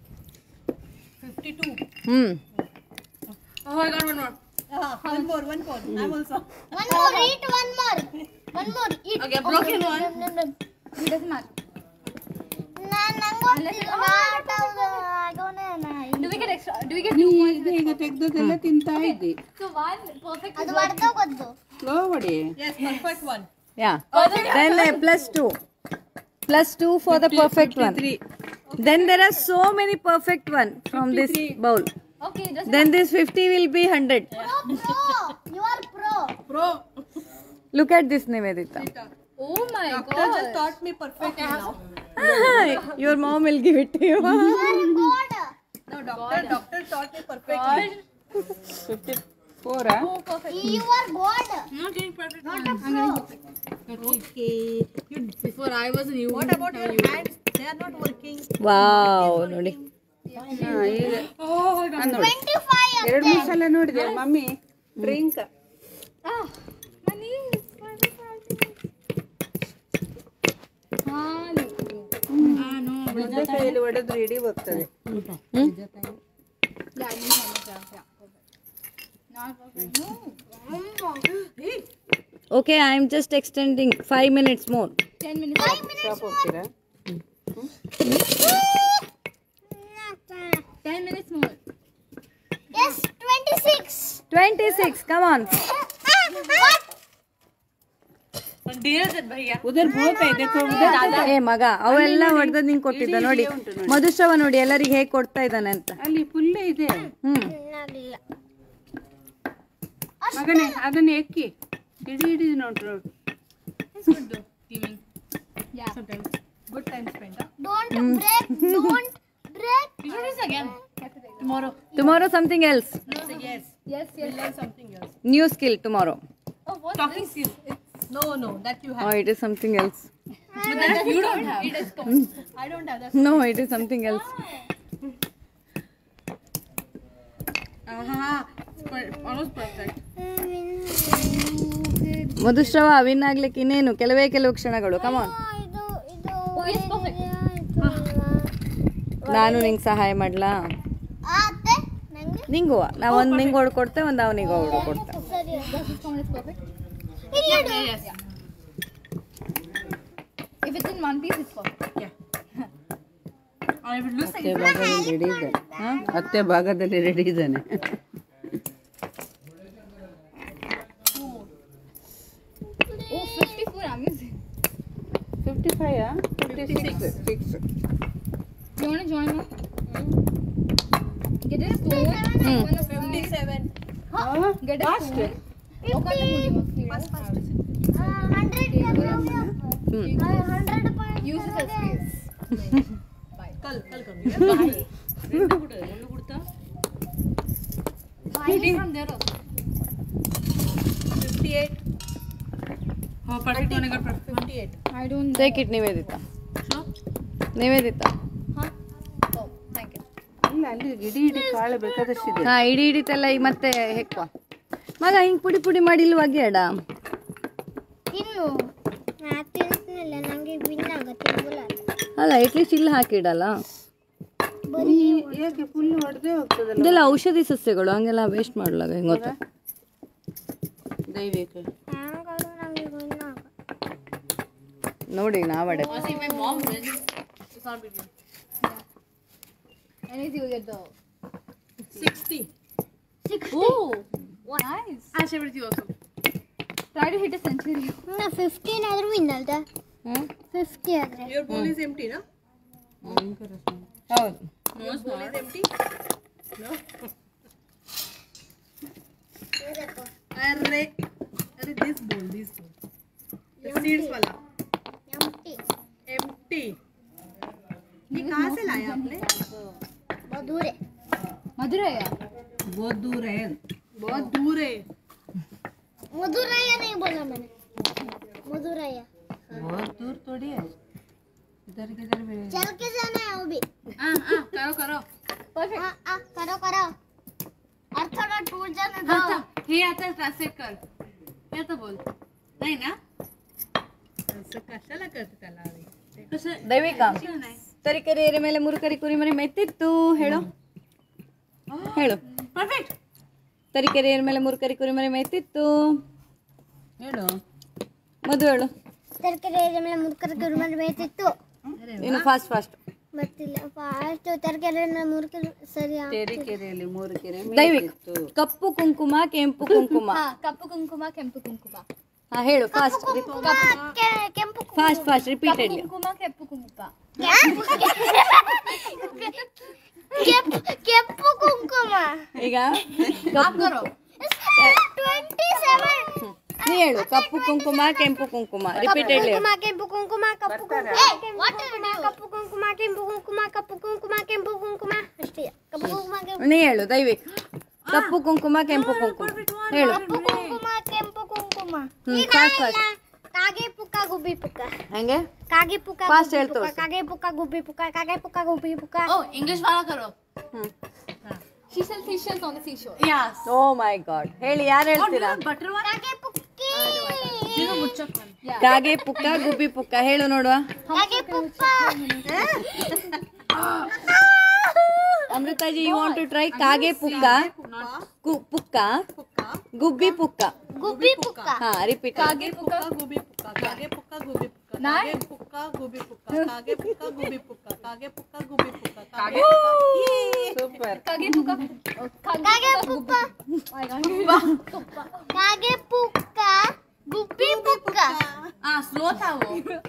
52. ಹ್ಞೂ Oh, I got one more. Ah, one more, one more. I'm also. One more, eat one more. One more, eat. Okay, broken one. No, no, It doesn't matter. ನಾನ್ ನಂಗೆ out ಆಗೋನೆ Do we get extra? Do we get ನೀ two points? ಇದು ಈಗ ತೆಗ್ದದೆಲ್ಲ ತಿಂತಾ ಇದ್ದಿ So one perfect. ಅದು ಮರ್ತೋಗೋದು ಸ್ಲೋ ಹೊಡಿ Yes, perfect one. Yeah. Then uh, plus two. Plus two for the perfect one. Then there are so many perfect one from this bowl. Okay, just Then this 50 will be 100. Pro, pro. You are pro. Pro. Look at this Nivedita. Oh my Doctor god. just taught me perfectly now. Your mom will give it to you. You are God. No, doctor, doctor taught me perfectly. Fifty ಫೋರಾ You are God. I'm not getting perfect. Not a pro. Before I was in you. What about your hands? They are not working. wow. ನೋಡಿ ಹಾ ಈಗ ಅಂದ್ ನೋಡಿ 25 ಎರಡು ಮೂರು ಸಲ ನೋಡಿದೆ mummy drink Ah, my knee. ಮುದ್ದೆ ಕೈಯಲ್ಲಿ ಹೊಡೆದ್ರೆ ಇಡೀ ಹೋಗ್ತದೆ Okay, I am just extending 5 minutes more. Ten minutes. Shop ಹೋಗ್ತೀರಾ Ten minutes more. Yes, 26. 26. Come on. What? ಉದರ್ ಬೋತಾ ಇದೆ ಉದರ್ ಏ ಮಗ ಅವೆಲ್ಲ ಹೊಡೆದ ನಿಂಗೆ ಕೊಟ್ಟಿದ್ದ ನೋಡಿ ಮಧುಶ್ರವ ನೋಡಿ ಎಲ್ಲರಿಗೆ ಹೇಗೆ ಕೊಡ್ತಾ ಇದ್ದಾನೆ ಅಂತ ಅಲ್ಲಿ ಫುಲ್ಲೇ ಇದೆ ಹ್ಮ್ ಇಲ್ಲ. ಮಗನೇ ಅದನ್ನ ಎಕ್ಕಿ ಇಡೀ ಇಡೀ ನೋಡ್ರಿ ನೋಡು Yeah. Good time spent. Huh? Don't break. Don't break. You should do this again. Tomorrow. tomorrow something else Yes. Yes, yes. Learn something else. new skill tomorrow Oh, what? Talking skills. No, no, that you have. oh it is something else But that you don't have. It is common. I don't have that. no it is something else Uh-huh. It's per- almost perfect. Madhushrava win ಆಗ್ಲಿಕ್ಕೆ ಇನ್ನೇನು ಕೆಲವೇ ಕೆಲವು ಕ್ಷಣಗಳು ಕಮಾನ್ ಇದು ಇದು Oh, yes, perfect. ನಾನು ನಿಂಗೆ ಸಹಾಯ ಮಾಡ್ಲಾ ಆ, ಅತ್ತೆ ನಂಗೆ ನಿಂಗು ನಾ ಒಂದ್ ನಿಂಗೆ ಹೊಡ್ಕೊಡ್ತೆ ಒಂದ್ ಅವನಿಗೆ ಹೊಡ್ಕೊಡ್ತೆ ಸರಿ Does this common is perfect? ಇಲ್ಲಿ Yes. If it's in one piece, it's perfect. ಅತ್ತೆ ಭಾಗದಲ್ಲಿ ರೆಡಿ ಇದ್ದಾನೆ ಅತ್ತೆ ಭಾಗದಲ್ಲಿ ರೆಡಿ ಇದ್ದಾನೆ Oh, 54, amazing. Fifty five fifty six six You wanna join us? Get a stone. One of Fifty-seven. Get a stone. Use it as space. कल कल करूंगी From there also. Fifty-eight. Oh, perfect one. I got perfect. Fifty-eight. I don't take it Nivedita Nivedita Oh, thank you. ಇಲ್ಲ ಅಲ್ಲಿ ಇಡೀ ಇಡೀ ಕಾಳು ಬೇಕಾದಷ್ಟಿದೆ ಹಾ ಇಡಿ ಹಿಡಿತೆಲ್ಲ ಈಗ ಮತ್ತೆ ಹೆಕ್ವ ಮಗ ಹಿಂಗ್ ಪುಡಿ ಪುಡಿ ಮಾಡಿ ಇಲ್ಲಿ ಒಗ್ಯಾಡ ತಿನ್ನು ನಾ ತಿನ್ನಿಲ್ಲ ನಂಗೆ ವಿನ್ ಆಗತ್ತೆ ಅಲ್ಲ ಅಟ್ಲೀಸ್ಟ್ ಇಲ್ಲಿ ಹಾಕಿಡಲ್ಲ ಯಾಕೆ ಫುಲ್ ಹೊಡೆದೇ ಹೋಗ್ತದಲ್ಲ ಇದೆಲ್ಲ ಔಷಧಿ ಸಸ್ಯಗಳು ಹಂಗೆಲ್ಲ ವೇಸ್ಟ್ ಮಾಡಲಾಗ ಹೆಂಗ್ ಗೊತ್ತಾ ದೈವಿಕ ಹ್ಯಾಂಗಾದ್ರೂ ನಂಗೆ ವಿನ್ ಆಗ ನೋಡಿ ನಾವಡೆ See, my mom wins. It's not big deal. Anything you get the. Sixty. Oh, nice. I'll share with you also. Try to hit a century. ನಾ ಫಿಫ್ಟೀನ್ ಆದ್ರೂ ವಿನ್ ಅಲ್ದ ಹ್ಮ್ ಫಿಫ್ಟಿ ಆದ್ರೆ Your bowl is empty, na? ಹೌದು No, it's Bowl not. is empty. No. Arre, arre, this bowl, this bowl. The seeds वाला. ಎಂಟಿ Empty. ये कहाँ से लाया आपने? ಮಧುರೆ Madhuraya. बहुत दूर है बहुत दूर है मधुरैया नहीं बोला मैंने मधुरैया बहुत दूर थोड़ी है इधर किधर भी चल के जाना है वो भी हाँ हाँ करो करो हाँ, हाँ, करो करो और थोड़ा टूट जाने दो हाँ था हे आता ट्रांसलेट कर हे आता बोल नाही ना असं कशाला करते त्याला आम्ही? कसं ದೈವಿಕ ತರಿಕೆರೆ ಮೇಲೆ ಮುರುಕರಿ ಕುರಿ ಮರಿ ಮೆತ್ತಿತ್ತು ಹೇಳು ಹೇಳು परफेक्ट ತರಿಕೆರೆ ಮೇಲೆ ಮುರುಕರಿ ಕುರಿ ಮರಿ ಮೆತ್ತಿತ್ತು ಹೇಳು ಮಧು ಹೇಳು ತರಕಾರಿ ಮೇಲೆ ಮುರ್ಕರ ಕುರುಮರಿ ಬೇಯ್ತಿತ್ತು ಇನ್ನು ಫಾಸ್ಟ್ ಫಾಸ್ಟ್ ಗೊತ್ತಿಲ್ಲ ಫಾಸ್ಟ್ ತರಕಾರಿ ಮುರ್ಕರ ಸರಿ ಕೆರೆಯಲ್ಲಿ ಮೂರು ಕೆರೆ ದೈವಿಕ್ ಕಪ್ಪು ಕುಂಕುಮ ಕೆಂಪು ಕುಂಕುಮ ಹಾ ಕಪ್ಪು ಕುಂಕುಮ ಕೆಂಪು ಕುಂಕುಮ ಹಾ ಹೇಳು ಫಾಸ್ಟ್ ಕೆ- ಕೆಂಪು ಫಾಸ್ಟ್ ಫಾಸ್ಟ್ ರಿಪೀಟೆಡ್ಲಿ ಕುಂಕುಮ ಕೆಂಪು ಕುಂಕುಮ ಕೆಂಪು ಕೆಂಪು ಕುಂಕುಮ ಈಗ ಟ್ವೆಂಟಿ ಸೆವೆನ್ ನೀ ಹೇಳು ಕಪ್ಪು ಕುಂಕುಮ ಕೆಂಪು ಕುಂಕುಮ ರಿಪೀಟೆಡ್ಲಿ ಕುಂಕುಮ ಕೆಂಪು ಕುಂಕುಮ ಕಪ್ಪು ಕುಂಕುಮ ಕಪ್ಪು ಕುಂಕುಮ ಕೆಂಪು ಕುಂಕುಮ ಕಪ್ಪು ಕುಂಕುಮ ಕೆಂಪು ಕುಂಕುಮ ಅಷ್ಟೇ ಕಪ್ಪು ಕುಂಕುಮ ಕೆಂಪು ನೀ ಹೇಳು ದೈವಿಕ್ ಕಪ್ಪು ಕುಂಕುಮ ಕೆಂಪು ಕುಂಕುಮ ಹೇಳು ಕುಂಕುಮ ಕೆಂಪು ಕುಂಕುಮ ಹ್ಮ್ ಈಗ ಫಾಸ್ಟ್ ಇಲ್ಲ. ಫಾಸ್ಟ್ ಕಾಗೆ ಪುಕ್ಕ ಗುಬ್ಬಿ ಪುಕ್ಕ ಹಂಗೆ ಕಾಗೆ ಪುಕ್ಕ Fast ಗುಬ್ಬಿ ಹೇಳ್ತಾ ಪುಕ್ಕ, ಹೋಗು. ಕಾಗೆ ಪುಕ್ಕ ಗುಬ್ಬಿ ಪುಕ್ಕ ಕಾಗೆ ಪುಕ್ಕ ಗುಬ್ಬಿ ಪುಕ್ಕ ओ इंग्लिश वाला करो She sells seashells on the seashore. Yes oh my god ಹೇಳಿ ಯಾರು ಹೇಳ್ತೀರಾ बटर वाला ಕಾಗೆ ಪುಕ್ಕಿ देखो मुच्छक ಕಾಗೆ ಪುಕ್ಕ ಗುಬ್ಬಿ ಪುಕ್ಕ ಹೇಳು ನೋಡುವ ಕಾಗೆ ಪುಕ್ಕ Amritaji you want to try ಕಾಗೆ ಪುಕ್ಕ ಕು- ಪುಕ್ಕ ಗುಬ್ಬಿ ಪುಕ್ಕ ಗುಬ್ಬಿ ಪುಕ್ಕ ಹಾ ರಿಪೀಟ್ कागे पुक्का गोभी पुक्का कागे पुक्का गोभी पुक्का कागे पुक्का गोभी पुक्का कागे पुक्का गोभी पुक्का कागे पुक्का गोभी पुक्का कागे ಸೂಪರ್ Kage puka. Oh, ಕಾಗೆ ಪುಕ್ಕ ಕಾಗೆ ಪುಕ್ಕ ಗುಬ್ಬಿ ಪುಕ್ಕ हाँ स्लो था वो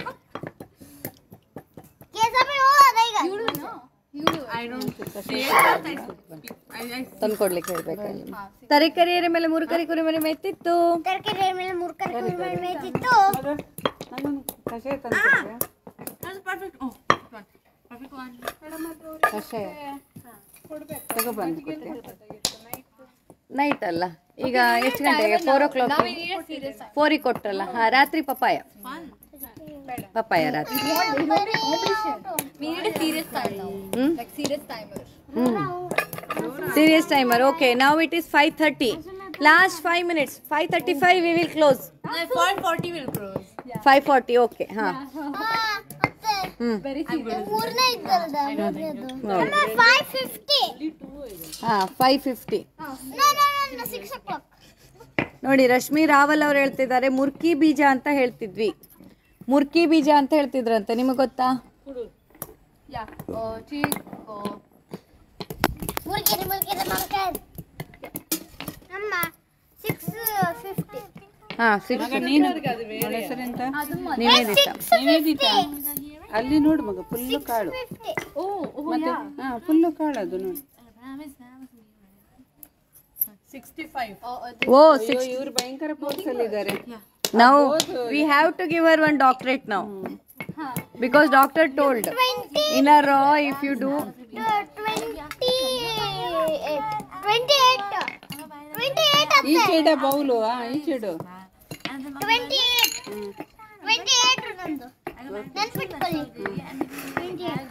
कैसा भी हो आएगा You do no. You do. I don't I I ತಂದ್ಕೊಡ್ಲಿಕ್ಕೆ ಹೇಳ್ಬೇಕು ತರಕಾರಿಯರ ಮೇಲೆ ಮುರುಕರಿ ಕುರಿ ಮರಿ ಮೆತ್ತಿತ್ತು ತರಕಾರಿ ಮೇಲೆ ಮುರ್ಕರ ಕುರ್ಮರಿ ಮೇಯ್ತಿತ್ತು ಕಷಾಯ ತಂದ್ಕೊಡ್ತೀಯಾ? that's perfect oh one perfect one ಕಷಾಯ ತಗೊಬಂದು ಕೊಡ್ತೀಯಾ ನೈಟ್ ಅಲ್ಲ ಈಗ ಎಷ್ಟು ಗಂಟೆಗೆ four o'clock Now we need a serious time. ಫೋರಿಗೆ ಕೊಟ್ರಲ್ಲ ಹಾ ರಾತ್ರಿ ಪಪಾಯ ಪಪಾಯ ರಾತ್ರಿ We need a serious time now. Hmm? Like serious timer. Serious timer okay ನಾವು it is five thirty last five minutes five thirty five we will close five forty will close five forty okay ಹಾ ಹ್ಮ್ ಮೂರನೇ ಇದ್ದಲ್ದ five fifty ಹಾ five fifty six o'clock ನೋಡಿ ರಶ್ಮಿ ರಾವಲ್ ಅವ್ರು ಹೇಳ್ತಿದ್ದಾರೆ ಮುರ್ಕಿ ಬೀಜ ಅಂತ ಹೇಳ್ತಿದ್ವಿ ಮುರ್ಕಿ ಬೀಜ ಅಂತ ಹೇಳ್ತಿದ್ರಂತೆ ನಿಮಗೆ ಗೊತ್ತಾ Yeah. Uh, cheek. Uh, ಮುರ್ಗಿರಿ ಮುರ್ಗಿರಿ ಮಂಕರ್ ಅಮ್ಮ ಸಿಕ್ಸ್ ಫಿಫ್ಟಿ ಹಾ ಸಿಕ್ಸ್ ಮಗ ನೀನು ಅವಳ ಹೆಸರೆಂತ ನಿವೇದಿತ ನಿವೇದಿತ ಅಲ್ಲಿ ನೋಡು ಮಗ ಫುಲ್ಲು ಕಾಳು ಫಿಫ್ಟಿ ಮತ್ತೆ ಹಾ ಫುಲ್ಲು ಕಾಳು ಅದು ನೋಡು Sixty-five. ಓ ಅಯ್ಯೋ ಇವ್ರು ಭಯಂಕರ ಪೋರ್ಸ್ ಅಲ್ಲಿ ಇದ್ದಾರೆ ನಾವು we have to give her one doctorate ನಾವು because doctor told in a row if you do twenty twenty eight twenty eight ಈ ಸೈಡ ಬೌಲು ಹಾ ಈ side twenty eight twenty eight ನಂದು ನೆನ್ಪಿಟ್ಕೊಳ್ಳಿ ಟ್ವೆಂಟಿ ಏಟ್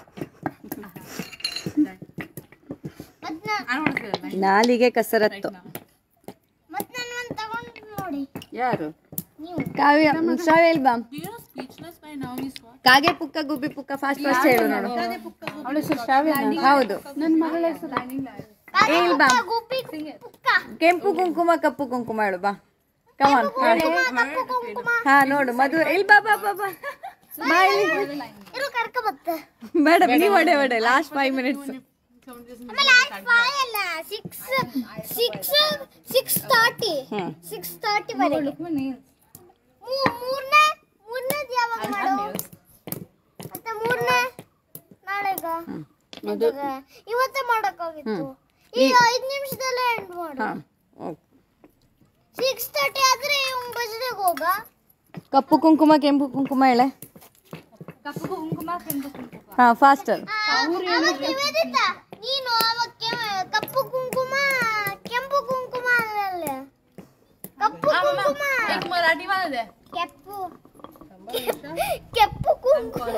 ಮತ್ತೆ ನಾಲಿಗೆ ಕಸರತ್ತು ಮತ್ತೆ ನಾನು ಒಂದು ತಗೊಂಡು ನೋಡಿ ಯಾರು ನೀವು ಕಾವ್ಯ ಶ್ರಾವ್ಯ ಎಲ್ ಬಾ Do you know speechless by Naomi Scott? ಕಾಗೆ ಪುಕ್ಕ ಗುಬ್ಬಿ ಪುಕ್ಕ ಫಾಸ್ಟ್ ಫಾಸ್ಟ್ ಹೇಳು ನೋಡು ಅವಳ ಹೆಸರು ಶ್ರಾವ್ಯನ ಹೌದು ನನ್ನ ಮಗಳ ಹೆಸರು ಏಲ್ ಬಾ ಗುಬ್ಬಿ ಕುಕ್ಕ ಕೆಂಪು ಕುಂಕುಮ ಕಪ್ಪು ಕುಂಕುಮ ಹೇಳು ಬಾ ಕಮಾನ್ ಕಪ್ಪು ಕುಂಕುಮ ಹಾ ನೋಡು ಮಧು ಎಲ್ ಬಾ ಬಾ ಬಾ ಬಾ ಬಾ ಇಲ್ಲಿ. ಇರು ಕರ್ಕ ಬತ್ತ ಮೇಡಮ್ ನೀವು ಒಡೆ ಒಡೆ ಲಾಸ್ಟ್ ಫೈವ್ ಮಿನಿಟ್ಸ್ ಆಮೇಲೆ ಆಯ್ತು ಫೈವ್ ಅಲ್ಲ six six six thirty six thirty ವರೆಗೆ ಮೂ- ಮೂರನೇ ಮೂರನೇದು ಯಾವಾಗ ಮಾಡು ಮತ್ತೆ ಮೂರನೇ ನಾಳೆಗ ಇವಾಗ ಇವತ್ತೇ ಮಾಡಕ್ಕಾಗಿತ್ತು ಈಗ ಐದು ನಿಮಿಷದಲ್ಲೇ ಎಂಡ್ ಮಾಡು ಹಾ ಓಕೆ ಸಿಕ್ಸ್ ತರ್ಟಿ ಆದ್ರೆ ಇವ್ನ್ ಬಜನೆಗೆ ಹೋಗ ಕಪ್ಪು ಕುಂಕುಮ ಕೆಂಪು ಕುಂಕುಮ ಹೇಳೆ ಕಪ್ಪು ಕುಂಕುಮ ಕೆಂಪು ಕುಂಕುಮ ಹಾ ಫಾಸ್ಟರ್ ಅವತ್ತು ನಿವೇದಿತ ನೀನು ಅವಾಗ ಕೆ- ಕಪ್ಪು ಕುಂಕುಮ ಕೆಂಪು ಕುಂಕುಮ ಅಲ್ಲಲ್ಲ ಕಪ್ಪು ಕುಂಕುಮ एक मराठी वाला दे ಕೆಂಪು ಕೆಂಪು ಕುಂಕುಮ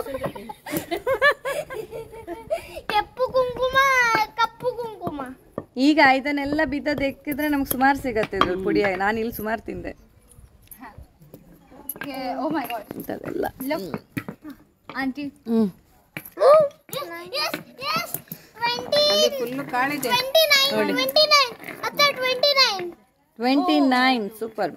ಕೆಂಪು ಕುಂಕುಮ ಕಪ್ಪು ಕುಂಕುಮ ಈಗ ಇದನ್ನೆಲ್ಲ ಬಿದ್ದದ್ದು ಎಕ್ಕಿದ್ರೆ ನಮ್ಗೆ ಸುಮಾರು ಸಿಗತ್ತೆ ಇದ್ರಲ್ಲಿ ಪುಡಿಯಾಗಿ ನಾನು ಇಲ್ಲಿ ಸುಮಾರು ತಿಂದೆ ಓ ಮೈ ಗಾಡ್ ಇಂಥದ್ದೆಲ್ಲ ಆಂಟಿ ಹ್ಮ್ ಎಸ್ ಎಸ್ ಟ್ವೆಂಟಿ ಅಲ್ಲಿ ಫುಲ್ಲು ಕಾಳಿದೆ ಟ್ವೆಂಟಿ ನೈನ್ ಟ್ವೆಂಟಿ ನೈನ್ ಅತ್ತ twenty nine twenty nine super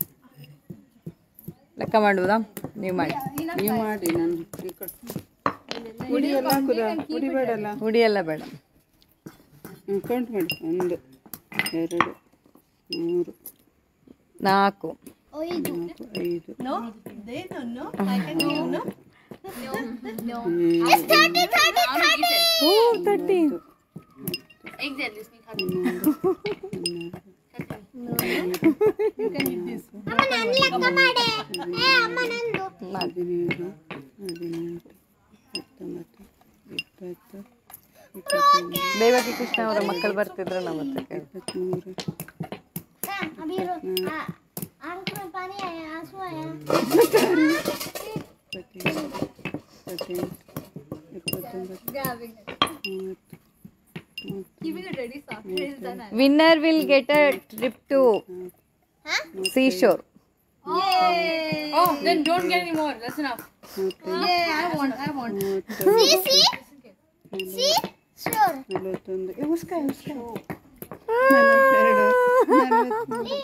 ಲೆಕ್ಕ ಮಾಡುವುದಾ ನೀವು ಮಾಡಿ ನೀವು ಮಾಡಿ ನಾನು ಈ ಕಡೆ ಹುಡಿ ಎಲ್ಲ ಹಾಕುದಾ ಹುಡಿ ಬೇಡಲ್ಲ ಹುಡಿ ಎಲ್ಲ ಬೇಡ ಕೌಂಟ್ ಮಾಡಿ ಒಂದು ಎರಡು ಮೂರು ನಾಲ್ಕು ಐದು ನಾಲ್ಕು ಐದು No, they don't know. I can give no. Yes thirty thirty thirty oh thirty एक दे इसमें खा ಅಮ್ಮ ನಾನು ಲೆಕ್ಕ ಮಾಡೆ ಏ ಅಮ್ಮ ನಂದು ಹದಿನೇಳು ಹದಿನೆಂಟು ಹತ್ತೊಂಬತ್ತು ಇಪ್ಪತ್ತು ಇಪ್ಪತ್ತೊಂದು ದೇವಕಿ ಕೃಷ್ಣ ಅವರ ಮಕ್ಕಳು ಬರ್ತಿದ್ರು ನಾವು ಮತ್ತೆ ಕೇಳಿ ಇಪ್ಪತ್ತ್ಮೂರು का अभी रो आ- आंख में पानी आया आंसू आया ಇಪ್ಪತ್ತೇಳು ಇಪ್ಪತ್ತೆಂಟು ಇಪ್ಪತ್ತೊಂಬತ್ತು ಮೂವತ್ತು ready soft winner will get a trip to seashore Oh, then don't get any more. That's enough. Sea sea seashore ನಲವತ್ತೊಂದು ಏ ಉಸ್ಕ ಉಸ್ಕ ನಲವತ್ತೆರಡು ನಲವತ್ಮೂರು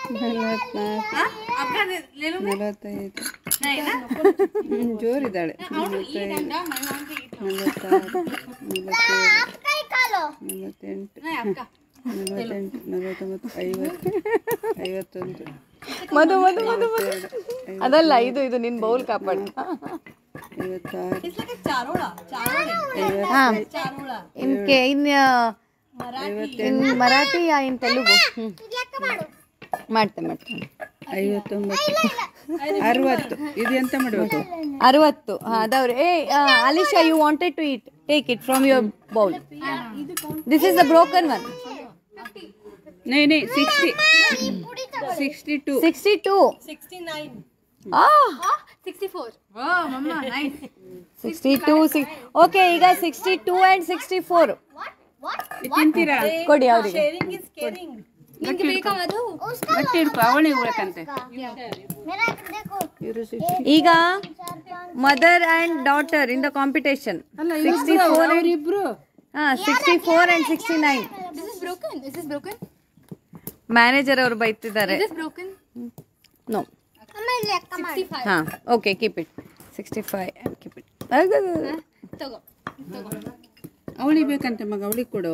ನಲವತ್ನಾಲ್ಕು ನಲವತ್ತೈದು ಹ್ಮ್, ಜೋರಿದ್ದಾಳೆ ನಲವತ್ತೈದು ನಲವತ್ತಾರು ನಲವತ್ತೇಳು आपका ही खा लो ನಲವತ್ತೆಂಟು ನಲವತ್ತೆಂಟು ನಲವತ್ತೊಂಬತ್ತು ಐವತ್ತು ಐವತ್ತೊಂದು ಮಧು ಮಧು ಮಧು ಮಧು ಎರಡು ಅದಲ್ಲ ಇದು ಇದು ನಿನ್ ಬೌಲ್ ಕಾಪಾಡು ಐವತ್ತಾರು It's like a charola. Charola. ಹಾ Charola. ಇನ್ ಕೆ ಇನ್ ಇನ್ ಮರಾಠಿ ಯಾ ಇನ್ ತೆಲುಗು ಹ್ಮ್ ಲೆಕ್ಕ ಮಾಡು ಮಾಡ್ತೆ ಮಾಡ್ತೇನೆ ಐವತ್ತೊಂಬತ್ತು ಅರವತ್ತು ಇದು ಎಂತ ಮಾಡಬೇಕು ಅರವತ್ತು ಹಾ ಅದವ್ರು ಏ Alisha you wanted to eat take it from your bowl this is the broken one ನೈ ನೈ ಸಿಕ್ಸ್ಟಿ ಈ ಪುಡಿ ತಗೋ sixty two sixty two 69. Sixty four Oh, mama, nice. Sixty two six okay ಈಗ sixty two and sixty four what what ತಿಂತೀರಾ ಕೊಡಿ ಅವರಿಗೆ Sharing is caring. ನಿಮ್ಗೆ ಬೇಕಾ ಅದು उसका ಗಟ್ಟಿ ಹಿಡ್ಕೊ ಅವಳಿಗೆ ಉಳಕಂತೆ मेरा देखो ಇವರು ಸಿಕ್ಸ್ಟಿ ಈಗ mother and daughter in the competition sixty four ಅವರಿಬ್ರು ಹಾ sixty four and sixty nine this is broken this is broken manager ಅವರು ಬೈತಿದ್ದಾರೆ ದಿಸ್ ಬ್ರೋಕನ್ ನೋ ಆಮೇಲೆ ಲೆಕ್ಕ ಮಾಡಿ ಹಾ okay keep it sixty five keep it ತಗೋ ಅವಳಿಗೆ ಬೇಕಂತೆ ಮಗ ಅವಳಿಗೆ ಕೊಡು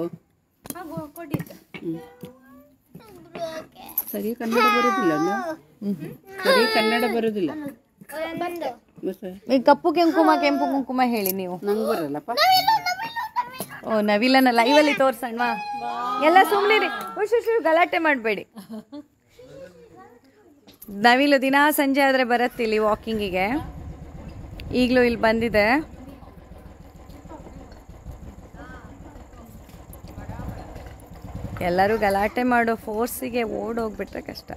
ಸರಿ ಕನ್ನಡ ಬರೋದಿಲ್ಲ ಅಲ್ಲ ಸರಿ ಕನ್ನಡ ಬರೋದಿಲ್ಲ ಬಂದು ಬಸ್ ಈ ಕಪ್ಪು ಕುಂಕುಮ ಕೆಂಪು ಕುಂಕುಮ ಹೇಳಿ ನೀವು ನಂಗೆ ಬರಲ್ಲಪ್ಪ ಓ ನವಿಲನ ಲೈವಲ್ಲಿ ತೋರ್ಸಣ್ವಾ ಎಲ್ಲ ಸುಮ್ಮನಿರಿ ಹುಷು ಗಲಾಟೆ ಮಾಡಬೇಡಿ ನವಿಲು ದಿನಾ ಸಂಜೆ ಆದರೆ ಬರುತ್ತೆ ಇಲ್ಲಿ ವಾಕಿಂಗಿಗೆ ಈಗಲೂ ಇಲ್ಲಿ ಬಂದಿದೆ ಎಲ್ಲರೂ ಗಲಾಟೆ ಮಾಡೋ ಫೋರ್ಸಿಗೆ ಓಡೋಗ್ಬಿಟ್ರೆ ಕಷ್ಟ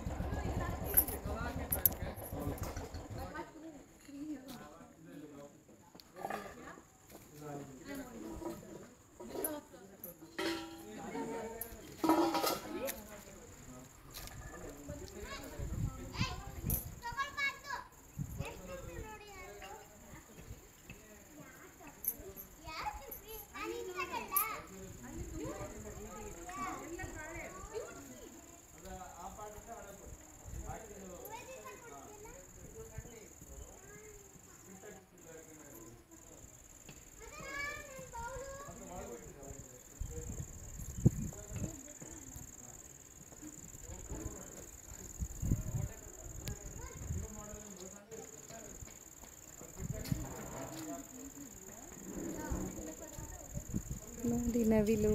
ನೋಡಿ ನವಿಲು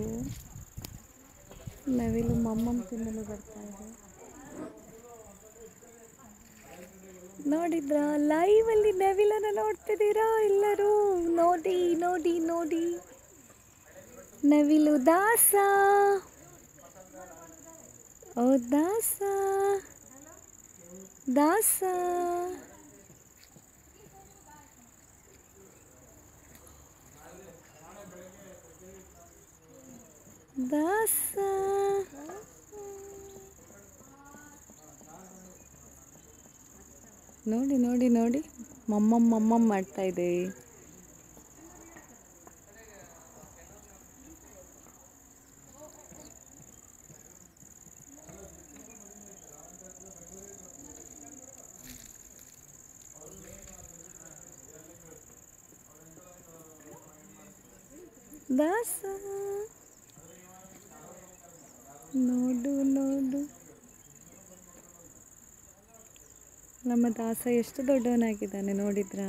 ನವಿಲು ಮಮ್ಮಮ್ ತಿನ್ನಲು ಬರ್ತಾ ಇದೆ ನೋಡಿದ್ರಾ ಲೈವ್ ಅಲ್ಲಿ ನವಿಲನ್ನ ನೋಡ್ತಿದ್ದೀರಾ ಎಲ್ಲರೂ ನೋಡಿ ನೋಡಿ ನೋಡಿ ನವಿಲು ದಾಸ ಓ ದಾಸ ದಾಸ ದಾಸ ನೋಡಿ ನೋಡಿ ನೋಡಿ ಮಮ್ಮಮ್ ಮಮ್ಮಮ್ ಮಾಡ್ತಾ ಇದೆ ದಾಸ ನೋಡು ನೋಡು ನಮ್ಮ ದಾಸ ಎಷ್ಟು ದೊಡ್ಡವನಾಗಿದ್ದಾನೆ ನೋಡಿದ್ರಾ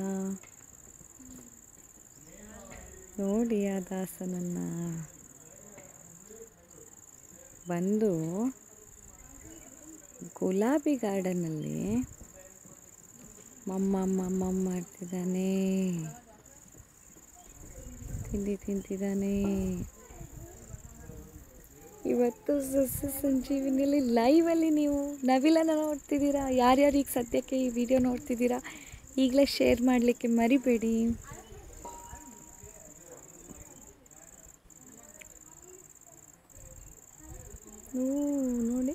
ನೋಡಿ ಆ ದಾಸನನ್ನ ಬಂದು ಗುಲಾಬಿ ಗಾರ್ಡನ್ನಲ್ಲಿ ಮಮ್ಮ ಮಮ್ಮ ಮಾಡ್ತಿದ್ದಾನೆ ತಿಂಡಿ ತಿಂತಿದ್ದಾನೆ ಇವತ್ತು ಸಸ್ಯ ಸಂಜೀವಿನಿಯಲ್ಲಿ ಲೈವಲ್ಲಿ ನೀವು ನವಿಲನ್ನ ನೋಡ್ತಿದ್ದೀರಾ ಯಾರ್ಯಾರು ಈಗ ಸದ್ಯಕ್ಕೆ ಈ ವಿಡಿಯೋ ನೋಡ್ತಿದ್ದೀರಾ ಈಗಲೇ ಶೇರ್ ಮಾಡಲಿಕ್ಕೆ ಮರಿಬೇಡಿ ಓ ನೋಡಿ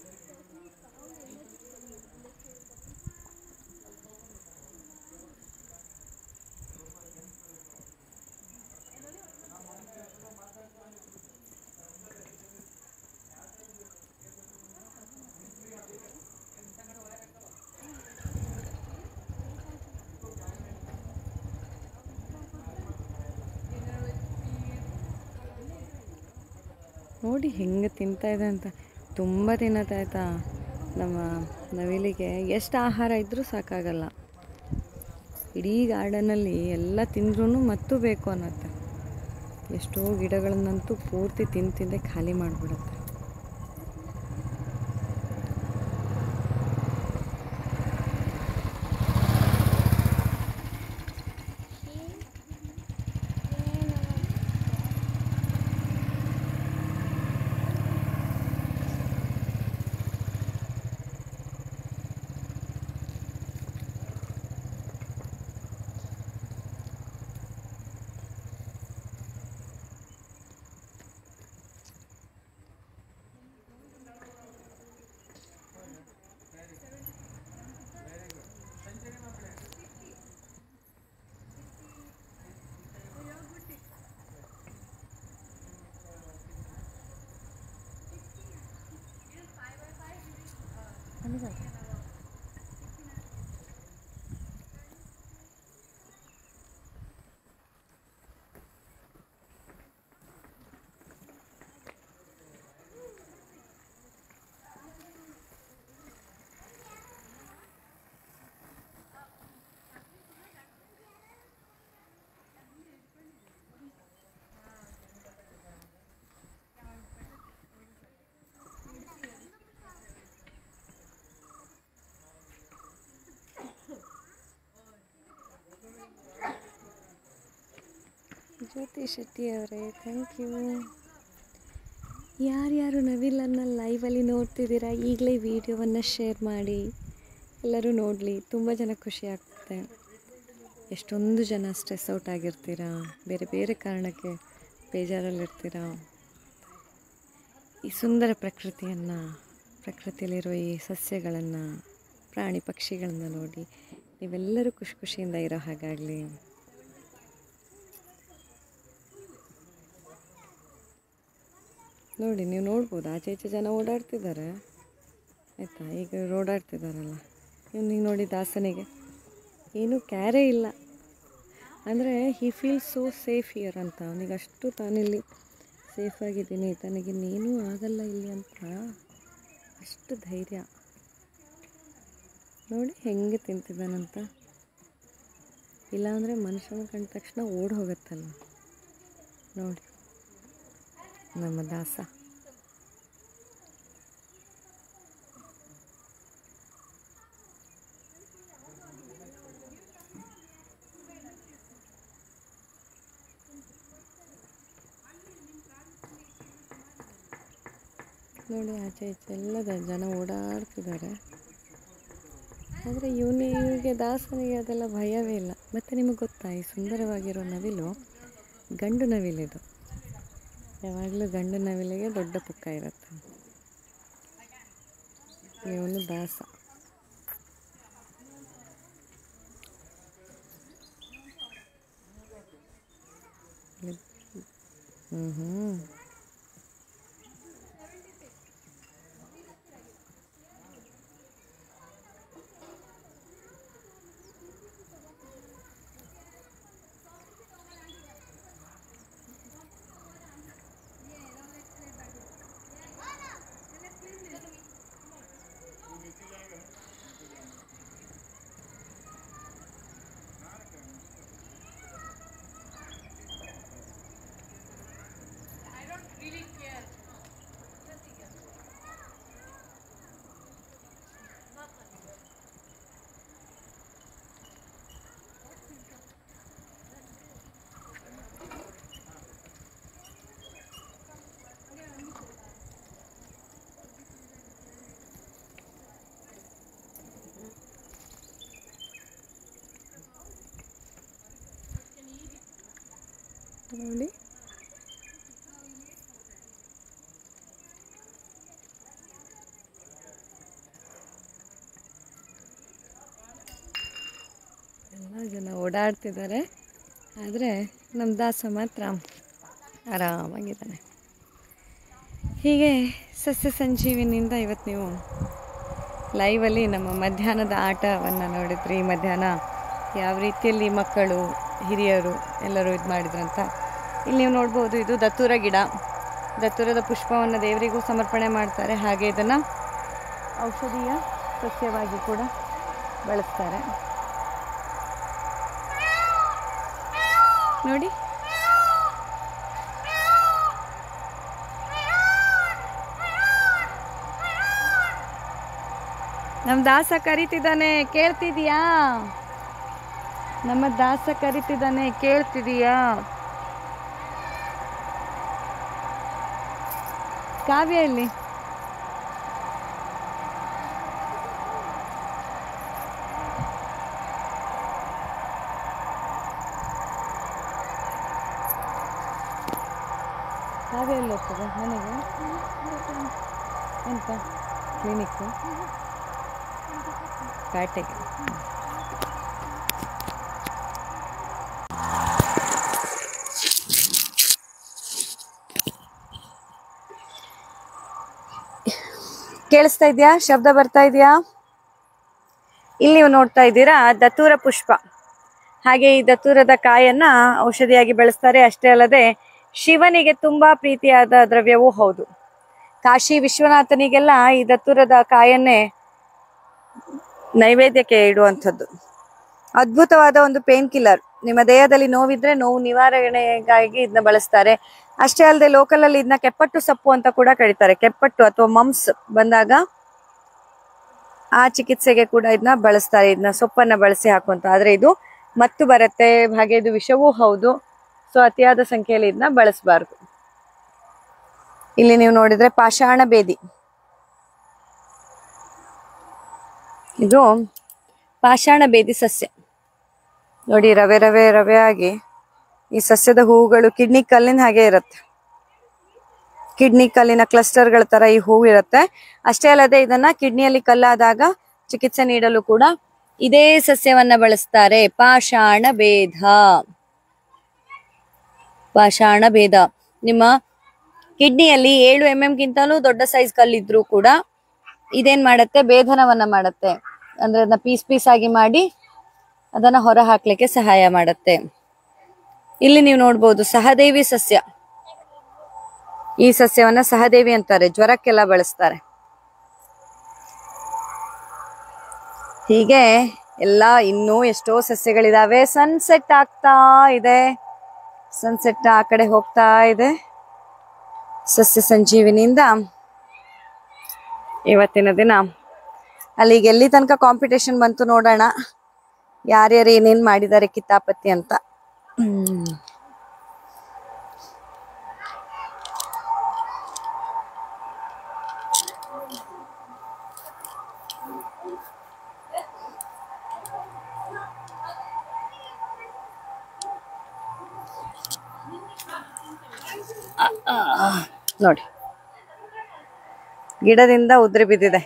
ನೋಡಿ ಹೆಂಗೆ ತಿಂತಾ ಇದೆ ಅಂತ ತುಂಬ ತಿನ್ನತ್ತಾಯ್ತಾ ನಮ್ಮ ನವಿಲಿಗೆ ಎಷ್ಟು ಆಹಾರ ಇದ್ದರೂ ಸಾಕಾಗಲ್ಲ ಇಡೀ ಗಾರ್ಡನಲ್ಲಿ ಎಲ್ಲ ತಿಂದ್ರೂ ಮತ್ತೂ ಬೇಕು ಅನ್ನತ್ತೆ ಎಷ್ಟೋ ಗಿಡಗಳನ್ನಂತೂ ಪೂರ್ತಿ ತಿಂದು ತಿಂದೆ ಖಾಲಿ ಮಾಡಿಬಿಡುತ್ತೆ ಜ್ಯೋತಿ ಶೆಟ್ಟಿ ಅವರೇ ಥ್ಯಾಂಕ್ ಯು ಯಾರ್ಯಾರು ನವಿಲನ್ನು ಲೈವಲ್ಲಿ ನೋಡ್ತಿದ್ದೀರಾ ಈಗಲೇ ವಿಡಿಯೋವನ್ನು ಶೇರ್ ಮಾಡಿ ಎಲ್ಲರೂ ನೋಡಲಿ ತುಂಬ ಜನ ಖುಷಿ ಆಗ್ತದೆ ಎಷ್ಟೊಂದು ಜನ ಸ್ಟ್ರೆಸ್ ಔಟ್ ಆಗಿರ್ತೀರಾ ಬೇರೆ ಬೇರೆ ಕಾರಣಕ್ಕೆ ಬೇಜಾರಲ್ಲಿರ್ತೀರಾ ಈ ಸುಂದರ ಪ್ರಕೃತಿಯನ್ನು ಪ್ರಕೃತಿಯಲ್ಲಿರೋ ಈ ಸಸ್ಯಗಳನ್ನು ಪ್ರಾಣಿ ಪಕ್ಷಿಗಳನ್ನು ನೋಡಿ ನೀವೆಲ್ಲರೂ ಖುಷಿ ಖುಷಿಯಿಂದ ಇರೋ ಹಾಗಾಗಲಿ ನೋಡಿ ನೀವು ನೋಡ್ಬೋದು ಆಚೆ ಈಚೆ ಜನ ಓಡಾಡ್ತಿದ್ದಾರೆ ಆಯಿತಾ ಈಗ ಇವ್ರು ಓಡಾಡ್ತಿದ್ದಾರಲ್ಲ ಇವನಿಗೆ ನೋಡಿ ದಾಸನಿಗೆ ಏನೂ ಕ್ಯಾರೇ ಇಲ್ಲ ಅಂದರೆ he feel so safe here ಅಂತ ಅವನಿಗೆ ಅಷ್ಟು ತಾನಿಲ್ಲಿ ಸೇಫಾಗಿದ್ದೀನಿ ತನಗಿನ್ನೇನೂ ಆಗಲ್ಲ ಇಲ್ಲಿ ಅಂತ ಅಷ್ಟು ಧೈರ್ಯ ನೋಡಿ ಹೆಂಗೆ ತಿಂತಿದ್ದಾನಂತ ಇಲ್ಲಾಂದರೆ ಮನುಷ್ಯನ ಕಂಡ ತಕ್ಷಣ ಓಡಿ ಹೋಗುತ್ತಲ್ಲ ನೋಡಿ ನಮ್ಮ ದಾಸ ನೋಡಿ ಆಚೆ ಈಚೆ ಎಲ್ಲ ದ- ಜನ ಓಡಾಡ್ತಿದ್ದಾರೆ ಆದರೆ ಇವನು ಇವನಿಗೆ ದಾಸನಿಗೆ ಅದೆಲ್ಲ ಭಯವೇ ಇಲ್ಲ ಮತ್ತು ನಿಮಗೆ ಗೊತ್ತಾ ಈ ಸುಂದರವಾಗಿರೋ ನವಿಲು ಗಂಡು ನವಿಲಿದು ಯಾವಾಗಲೂ ಗಂಡು ನವಿಲಿಗೆ ದೊಡ್ಡ ಪುಕ್ಕ ಇರುತ್ತೆ ಇವನು ದಾಸ ಹ್ಞೂ ಹ್ಞೂ ನೋಡಿ ಎಲ್ಲ ಜನ ಓಡಾಡ್ತಿದ್ದಾರೆ ಆದರೆ ನಮ್ಮ ದಾಸ ಮಾತ್ರ ಆರಾಮಾಗಿದ್ದಾನೆ ಹೀಗೆ ಸಸ್ಯ ಸಂಜೀವಿನಿಂದ ಇವತ್ತು ನೀವು ಲೈವಲ್ಲಿ ನಮ್ಮ ಮಧ್ಯಾಹ್ನದ ಆಟವನ್ನು ನೋಡಿದ್ರಿ ಮಧ್ಯಾಹ್ನ ಯಾವ ರೀತಿಯಲ್ಲಿ ಮಕ್ಕಳು ಹಿರಿಯರು ಎಲ್ಲರೂ ಇದು ಮಾಡಿದ್ರಂತ ಇಲ್ಲಿ ನೀವು ನೋಡ್ಬೋದು ಇದು ದತ್ತೂರ ಗಿಡ ದತ್ತೂರದ ಪುಷ್ಪವನ್ನು ದೇವರಿಗೂ ಸಮರ್ಪಣೆ ಮಾಡ್ತಾರೆ ಹಾಗೆ ಇದನ್ನು ಔಷಧೀಯ ಸಸ್ಯವಾಗಿ ಕೂಡ ಬಳಸ್ತಾರೆ ನೋಡಿ ನಮ್ಮ ದಾಸ ಕರಿತಿದ್ದಾನೆ ಕೇಳ್ತಿದೀಯಾ ನಮ್ಮ ದಾಸ ಕರಿತಿದ್ದಾನೆ ಕೇಳ್ತಿದೀಯಾ ಕಾವ್ಯ ಇಲ್ಲಿ ಕಾವ್ಯ ಎಲ್ಲಿ ಹೋಗ್ತದೆ ಮನೆಗೆ ಎಂತ ಕ್ಲಿನಿಕ್ಕು ಪೇಟೆಗೆ ಕೇಳಿಸ್ತಾ ಇದೆಯಾ ಶಬ್ದ ಬರ್ತಾ ಇದೆಯಾ ಇಲ್ಲಿ ನೀವು ನೋಡ್ತಾ ಇದ್ದೀರಾ ದತ್ತೂರ ಪುಷ್ಪ ಹಾಗೆ ಈ ದತ್ತೂರದ ಕಾಯನ್ನ ಔಷಧಿಯಾಗಿ ಬೆಳೆಸ್ತಾರೆ ಅಷ್ಟೇ ಅಲ್ಲದೆ ಶಿವನಿಗೆ ತುಂಬಾ ಪ್ರೀತಿಯಾದ ದ್ರವ್ಯವೂ ಹೌದು ಕಾಶಿ ವಿಶ್ವನಾಥನಿಗೆಲ್ಲ ಈ ದತ್ತೂರದ ಕಾಯನ್ನೇ ನೈವೇದ್ಯಕ್ಕೆ ಇಡುವಂಥದ್ದು ಅದ್ಭುತವಾದ ಒಂದು ಪೇನ್ ಕಿಲ್ಲರ್ ನಿಮ್ಮ ದೇಹದಲ್ಲಿ ನೋವಿದ್ರೆ ನೋವು ನಿವಾರಣೆಗಾಗಿ ಇದನ್ನ ಬಳಸ್ತಾರೆ ಅಷ್ಟೇ ಅಲ್ಲದೆ ಲೋಕಲ್ ಅಲ್ಲಿ ಇದನ್ನ ಕೆಪ್ಪಟ್ಟು ಸೊಪ್ಪು ಅಂತ ಕೂಡ ಕರೀತಾರೆ ಕೆಪ್ಪಟ್ಟು ಅಥವಾ ಮಮ್ಸ್ ಬಂದಾಗ ಆ ಚಿಕಿತ್ಸೆಗೆ ಕೂಡ ಇದನ್ನ ಬಳಸ್ತಾರೆ ಇದನ್ನ ಸೊಪ್ಪನ್ನ ಬಳಸಿ ಹಾಕುವಂತ ಆದ್ರೆ ಇದು ಮತ್ತು ಬರುತ್ತೆ ಹಾಗೆ ಇದು ವಿಷವೂ ಹೌದು ಸೊ ಅತಿಯಾದ ಸಂಖ್ಯೆಯಲ್ಲಿ ಇದನ್ನ ಬಳಸಬಾರ್ದು ಇಲ್ಲಿ ನೀವು ನೋಡಿದ್ರೆ ಪಾಷಾಣ ಬೇದಿ ಇದು ಪಾಷಾಣ ಬೇದಿ ಸಸ್ಯ ನೋಡಿ ರವೆ ರವೆ ರವೆ ಆಗಿ ಈ ಸಸ್ಯದ ಹೂವುಗಳು ಕಿಡ್ನಿ ಕಲ್ಲಿನ ಹಾಗೆ ಇರುತ್ತೆ ಕಿಡ್ನಿ ಕಲ್ಲಿನ ಕ್ಲಸ್ಟರ್ಗಳ ತರ ಈ ಹೂವು ಇರುತ್ತೆ ಅಷ್ಟೇ ಅಲ್ಲದೆ ಇದನ್ನ ಕಿಡ್ನಿಯಲ್ಲಿ ಕಲ್ಲಾದಾಗ ಚಿಕಿತ್ಸೆ ನೀಡಲು ಕೂಡ ಇದೇ ಸಸ್ಯವನ್ನ ಬಳಸ್ತಾರೆ ಪಾಷಾಣ ಭೇದ ಪಾಷಾಣ ಭೇದ ನಿಮ್ಮ ಕಿಡ್ನಿಯಲ್ಲಿ ಏಳು ಎಂ ಎಂ ಗಿಂತಲೂ ದೊಡ್ಡ ಸೈಜ್ ಕಲ್ಲಿದ್ರು ಕೂಡ ಇದೇನ್ ಮಾಡತ್ತೆ ಭೇದನವನ್ನ ಮಾಡತ್ತೆ ಅಂದ್ರೆ ಅದನ್ನ ಪೀಸ್ ಪೀಸ್ ಆಗಿ ಮಾಡಿ ಅದನ್ನ ಹೊರ ಹಾಕ್ಲಿಕ್ಕೆ ಸಹಾಯ ಮಾಡತ್ತೆ ಇಲ್ಲಿ ನೀವು ನೋಡ್ಬೋದು ಸಹದೇವಿ ಸಸ್ಯ ಈ ಸಸ್ಯವನ್ನ ಸಹದೇವಿ ಅಂತಾರೆ ಜ್ವರಕ್ಕೆಲ್ಲ ಬಳಸ್ತಾರೆ ಹೀಗೆ ಎಲ್ಲ ಇನ್ನೂ ಎಷ್ಟೋ ಸಸ್ಯಗಳಿದಾವೆ ಸನ್ಸೆಟ್ ಆಗ್ತಾ ಇದೆ ಸನ್ಸೆಟ್ ಆ ಕಡೆ ಹೋಗ್ತಾ ಇದೆ ಸಸ್ಯ ಸಂಜೀವಿನಿಯಿಂದ ಇವತ್ತಿನ ದಿನ ಅಲ್ಲಿಗೆ ಎಲ್ಲಿ ತನಕ ಕಾಂಪಿಟೇಷನ್ ಬಂತು ನೋಡೋಣ ಯಾರ್ಯಾರು ಏನೇನ್ ಮಾಡಿದ್ದಾರೆ ಕಿತಾಪತಿ ಅಂತ ಹ್ಮ್. ನೋಡಿ ಗಿಡದಿಂದ ಉದ್ರಿ ಬಿದ್ದಿದೆ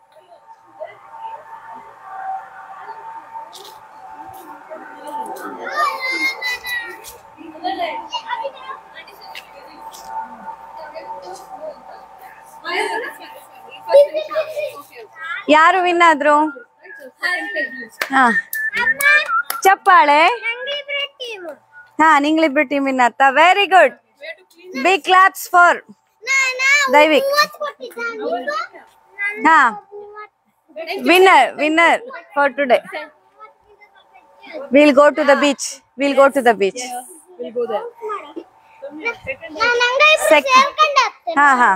ಯಾರು ವಿನ್ ಆದ್ರು ಹಾ ಚಪ್ಪಾಳೆ ಹಾ ನಿಂಗ್ಲಿಬ್ರು ಟೀಮ್ ವಿನ್ ಆತ very good big claps for Daivik ಹಾ winner winner for today will go to the beach will go to the beach ಹಾ ಹಾ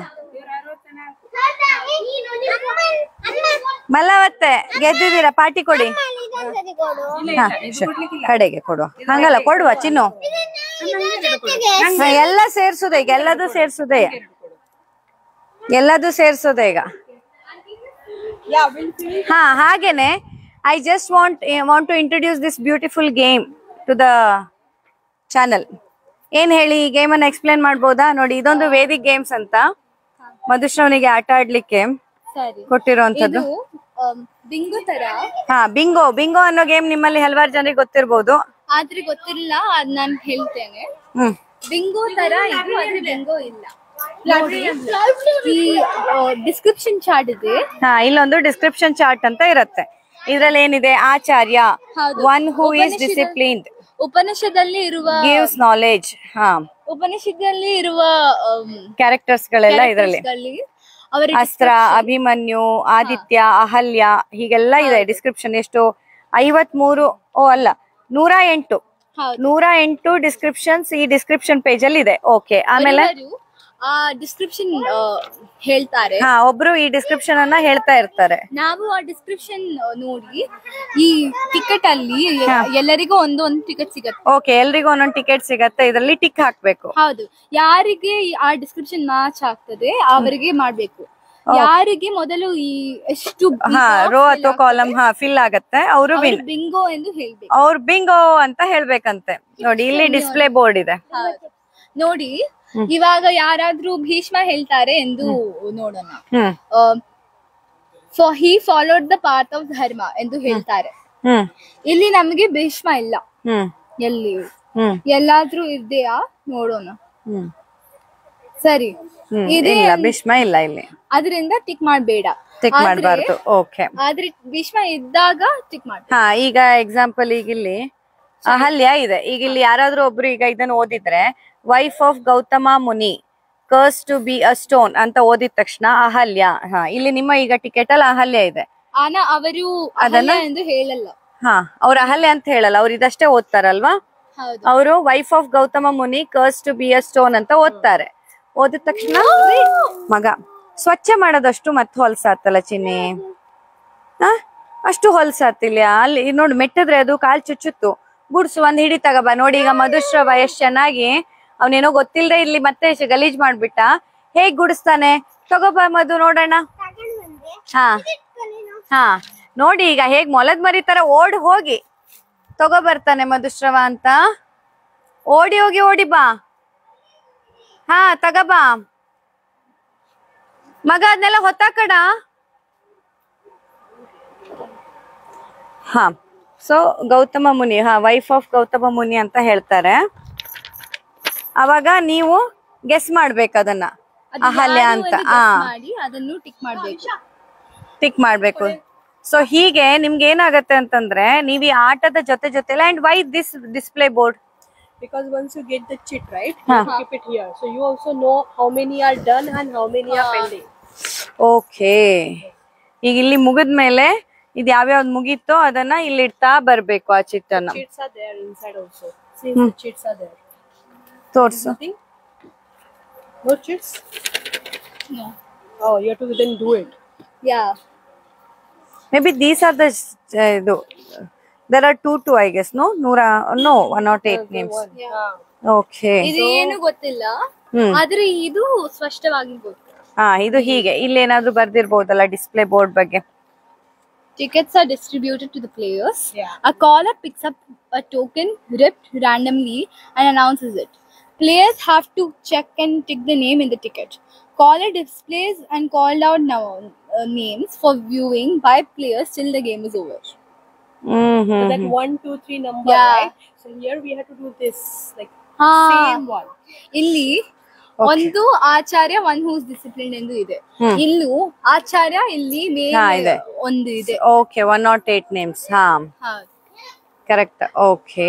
ಮಲ್ಲವತ್ತೆ ಗೆದ್ದಿದ್ದೀರಾ ಪಾರ್ಟಿ ಕೊಡಿ ಹಾ sure. ಕಡೆಗೆ ಕೊಡುವ ಹಂಗಲ್ಲ ಕೊಡುವ ಚಿನ್ನು ಹಾ, ಎಲ್ಲ ಸೇರ್ಸುದೆ ಈಗ ಎಲ್ಲದೂ ಸೇರ್ಸುದೆ ಎಲ್ಲದೂ ಸೇರ್ಸುದೆ ಈಗ ಹಾ ಹಾಗೇನೆ I just want want to introduce this beautiful game to the channel ಏನ್ ಹೇಳಿ ಈ ಗೇಮ್ ಅನ್ನ ಎಕ್ಸ್ಪ್ಲೇನ್ ಮಾಡ್ಬೋದಾ ನೋಡಿ ಇದೊಂದು ವೇದಿಕ್ ಗೇಮ್ಸ್ ಅಂತ ಮಧುಶ್ರವನಿಗೆ ಆಟ ಆಡ್ಲಿಕ್ಕೆ ಸರಿ ಕೊಟ್ಟಿರುವಂತದ್ದು ಇದು ಬಿಂಗು ತರ ಹಾ ಬಿಂಗೋ ಬಿಂಗೋ ಅನ್ನೋ ಗೇಮ್ ನಿಮ್ಮಲ್ಲಿ ಹಲವಾರು ಜನರಿಗೆ ಗೊತ್ತಿರ್ಬೋದು ಆದ್ರೆ ಗೊತ್ತಿಲ್ಲ ಅದ್ ನಾನ್ ಹೇಳ್ತೇನೆ ಹ್ಮ್ ಬಿಂಗೋ ತರ ಇದು ಆದ್ರೆ ಬಿಂಗೋ ಇಲ್ಲ ನೋಡಿ, ಈ ಡಿಸ್ಕ್ರಿಪ್ಷನ್ ಚಾರ್ಟ್ ಇದೆ ಹಾ ಇಲ್ಲೊಂದು ಡಿಸ್ಕ್ರಿಪ್ಷನ್ ಚಾರ್ಟ್ ಅಂತ ಇರುತ್ತೆ ಇದ್ರಲ್ಲಿ ಏನಿದೆ ಆಚಾರ್ಯ ಹೌದು. ಒನ್ ಹೂ ಇಸ್ ಉಪನಿಷದ- ಡಿಸಿಪ್ಲಿನ್ಡ್ ಉಪನಿಷದಲ್ಲಿ ಇರುವ ಗಿವ್ಸ್ ನಾಲೆಜ್ ಹಾ ಉಪನಿಷದಲ್ಲಿ ಇರುವ ಕ್ಯಾರೆಕ್ಟರ್ಸ್ ಗಳೆಲ್ಲ ಇದರಲ್ಲಿ ಗಳಲ್ಲಿ ಅವರ ಅಸ್ತ್ರ ಅಭಿಮನ್ಯು ಆದಿತ್ಯ ಅಹಲ್ಯ ಹೀಗೆಲ್ಲ ಇದೆ ಡಿಸ್ಕ್ರಿಪ್ಷನ್ ಎಷ್ಟು ಐವತ್ ಮೂರು ಓ ಅಲ್ಲ ನೂರ ಎಂಟು ಹೌದು. ನೂರ ಎಂಟು ಡಿಸ್ಕ್ರಿಪ್ಷನ್ಸ್ ಈ ಡಿಸ್ಕ್ರಿಪ್ಷನ್ ಪೇಜ್ ಅಲ್ಲಿ ಇದೆ ಓಕೆ ಆಮೇಲೆ ಎಲ್ಲರೂ ಆ ಡಿಸ್ಕ್ರಿಪ್ಷನ್ ಹೇಳ್ತಾರೆ ಹಾ ಒಬ್ರು ಈ ಡಿಸ್ಕ್ರಿಪ್ಷನ್ ಅನ್ನ ಹೇಳ್ತಾ ಇರ್ತಾರೆ ನಾವು ಆ ಡಿಸ್ಕ್ರಿಪ್ಷನ್ ನೋಡಿ ಈ ಟಿಕೆಟ್ ಅಲ್ಲಿ ಎಲ್ಲರಿಗೂ ಒಂದು ಒಂದು ಟಿಕೆಟ್ ಸಿಗತ್ತೆ ಓಕೆ ಎಲ್ರಿಗೂ ಒಂದೊಂದು ಟಿಕೆಟ್ ಸಿಗತ್ತೆ ಇದರಲ್ಲಿ ಟಿಕ್ ಹಾಕ್ಬೇಕು ಹೌದು ಯಾರಿಗೆ ಈ- ಆ ಡಿಸ್ಕ್ರಿಪ್ಷನ್ ಮ್ಯಾಚ್ ಆಗ್ತದೆ ಅವರಿಗೆ ಮಾಡ್ಬೇಕು ಯಾರಿಗೆ ಮೊದಲು ಈ ಎಷ್ಟು ಹಾ ರೋ ಅಥವಾ ಕಾಲಮ್ ಹಾ ಫಿಲ್ ಆಗತ್ತೆ ಅವರು ವಿನ್ ಬಿಂಗೋ ಎಂದು ಹೇಳ್ಬೇಕು ಅವ್ರು ಬಿಂಗೋ ಅಂತ ಹೇಳ್ಬೇಕಂತೆ ನೋಡಿ ಇಲ್ಲಿ ಡಿಸ್ಪ್ಲೇ ಬೋರ್ಡ್ ಇದೆ ಹೌದು. ನೋಡಿ ಇವಾಗ ಯಾರಾದ್ರೂ ಭೀಷ್ಮ ಹೇಳ್ತಾರೆ ಎಂದು ನೋಡೋಣ ಹ್ಮ್ so he followed the path of dharma ಎಂದು ಹೇಳ್ತಾರೆ ಹ್ಮ್ ಇಲ್ಲಿ ನಮಗೆ ಭೀಷ್ಮ ಇಲ್ಲ ಹ್ಮ್ ಎಲ್ಲಿ ಹ್ಮ್ ಎಲ್ಲಾದ್ರೂ ಇದೆಯಾ ನೋಡೋಣ ಹ್ಮ್ ಸರಿ ಹ್ಮ್ ಇದೆ ಇಲ್ಲ ಭೀಷ್ಮ ಇಲ್ಲ ಇಲ್ಲಿ ಅದರಿಂದ ಟಿಕ್ ಮಾಡಬೇಡ ಟಿಕ್ ಮಾಡಬಾರ್ದು ಓಕೆ ಆದ್ರೆ ಭೀಷ್ಮ ಇದ್ದಾಗ ಟಿಕ್ ಮಾಡ ಹಾ ಈಗ ಎಕ್ಸಾಂಪಲ್ ಈಗ ಇಲ್ಲಿ ಅಹಲ್ಯ ಇದೆ ಈಗ ಇಲ್ಲಿ ಯಾರಾದ್ರೂ ಒಬ್ರು ಈಗ ಇದನ್ನ ಓದಿದ್ರೆ wife of Gautama Muni curse to be a stone ಅಂತ ಓದಿದ ತಕ್ಷಣ ಅಹಲ್ಯ ಹಾ ಇಲ್ಲಿ ನಿಮ್ಮ ಈಗ ಟಿಕೆಟ್ ಅಲ್ಲಿ ಅಹಲ್ಯ ಇದೆ ಆನ ಅವರು ಅದನ್ನ ಎಂದು ಹೇಳಲ್ಲ ಹಾ ಅವ್ರ ಅಹಲ್ಯ ಅಂತ ಹೇಳಲ್ಲ ಅವ್ರು ಇದಷ್ಟೇ ಓದ್ತಾರಲ್ವಾ ಹೌದು ಅವರು wife of Gautama Muni curse to be a stone ಅಂತ ಓದ್ತಾರೆ ಓದಿದ ತಕ್ಷಣ ಮಗ ಸ್ವಚ್ಛ ಮಾಡೋದಷ್ಟು ಮತ್ತೆ ಹೊಲ್ಸಾತಲ್ಲ ಚಿನ್ನಿ ಆ? ಅಷ್ಟು ಹೊಲ್ಸಾತಿಲ್ಲ ಅಲ್ಲಿ ಇದ್ ನೋಡು ಮೆಟ್ಟಿದ್ರೆ ಅದು ಕಾಲ್ ಚುಚ್ಚುತ್ತು ಗುಡ್ಸು ಒಂದ್ ಹಿಡಿ ತಗಬ ನೋಡಿ ಈಗ ಮಧುಶ್ರವ ಎಷ್ಟ್ ಚೆನ್ನಾಗಿ ಅವನೇನೋ ಗೊತ್ತಿಲ್ಲದೆ ಇಲ್ಲಿ ಮತ್ತೆ ಶ- ಗಲೀಜ್ ಮಾಡ್ಬಿಟ್ಟ ಹೇಗ್ ಗುಡಿಸ್ತಾನೆ ತಗೋಬ ಮಧು ನೋಡೋಣ ಹಾ ಹಾ ನೋಡಿ ಈಗ ಹೇಗ್ ಮೊಲದ್ ಮರಿ ತರ ಓಡ್ ಹೋಗಿ ತಗೋ ಬರ್ತಾನೆ ಮಧುಶ್ರವ ಅಂತ ಓಡಿ ಹೋಗಿ ಓಡಿ ಬಾ ಹಾ ತಗಬಾ ಮಗ ಅದನ್ನೆಲ್ಲ ಹೊತ್ತಾಕಡ ಹಾ ಸೊ ಗೌತಮ ಮುನಿ ಹಾ ವೈಫ್ ಆಫ್ ಗೌತಮ ಮುನಿ ಅಂತ ಹೇಳ್ತಾರೆ ಅವಾಗ ನೀವು ಗೆಸ್ ಮಾಡ್ಬೇಕು ಅದನ್ನ ಅಹಲ್ಯ ಅಂತ ಹಾ ಮಾಡಿ ಅದನ್ನು ಟಿಕ್ ಮಾಡ್ಬೇಕು ಟಿಕ್ ಮಾಡ್ಬೇಕು ಸೊ ಹೀಗೆ ನಿಮ್ಗೆ ಏನಾಗತ್ತೆ ಅಂತಂದ್ರೆ ನೀವ್ ಈ ಆಟದ ಜೊತೆ ಜೊತೆಲೆ and why this display board Because once you get the chit, right, Huh. you keep it here. So you also know how many are done and how many are pending. Okay ಈಗ ಇಲ್ಲಿ ಮುಗಿದ್ಮೇಲೆ ಇದು ಯಾವ್ಯಾವ್ದು ಮುಗೀತೋ ಅದನ್ನ ಇಲ್ಲಿ ಇಡ್ತಾ ಬರ್ಬೇಕು ಆ ಚಿಟ್ಟನ್ನ Chits are there inside also. Since the chits are there. ತೋರ್ಸು Nothing? No chits? No. Oh, you have to then do it. Yeah maybe these are the ಇದು there are two to I guess no ನೂರ no one not eight names okay ಇದು ಏನು ಗೊತ್ತಿಲ್ಲ ಹ್ಮ್ ಆದ್ರೆ ಇದು ಸ್ಪಷ್ಟವಾಗಿ ಗೊತ್ತು ಹಾ ಇದು ಹೀಗೆ ಇಲ್ಲೇನಾದ್ರೂ ಬರ್ದಿರ್ಬೋದಲ್ಲ ಡಿಸ್ಪ್ಲೇ ಬೋರ್ಡ್ ಬಗ್ಗೆ Tickets are distributed to the players. A caller picks up a token ripped randomly and announces it. Players have to check and tick the name in the ticket. Caller displays and called out now, uh, names for viewing by players till the game is over. Hmm So hmm that one, two, three number, Yeah. right? So here we have to do this, like ಹಾ. same one. ಇಲ್ಲಿ ಒಂದು ಆಚಾರ್ಯ one whose discipline ಎಂದು ಇದೆ ಹ್ಮ್. ಇಲ್ಲೂ ಆಚಾರ್ಯ ಇಲ್ಲಿ ಹಾ, ಮೇಲೆ ಇದೆ. ಒಂದು ಇದೆ okay one not eight names ಹಾ ಹಾ. ಕರೆಕ್ಟ್ ಓಕೆ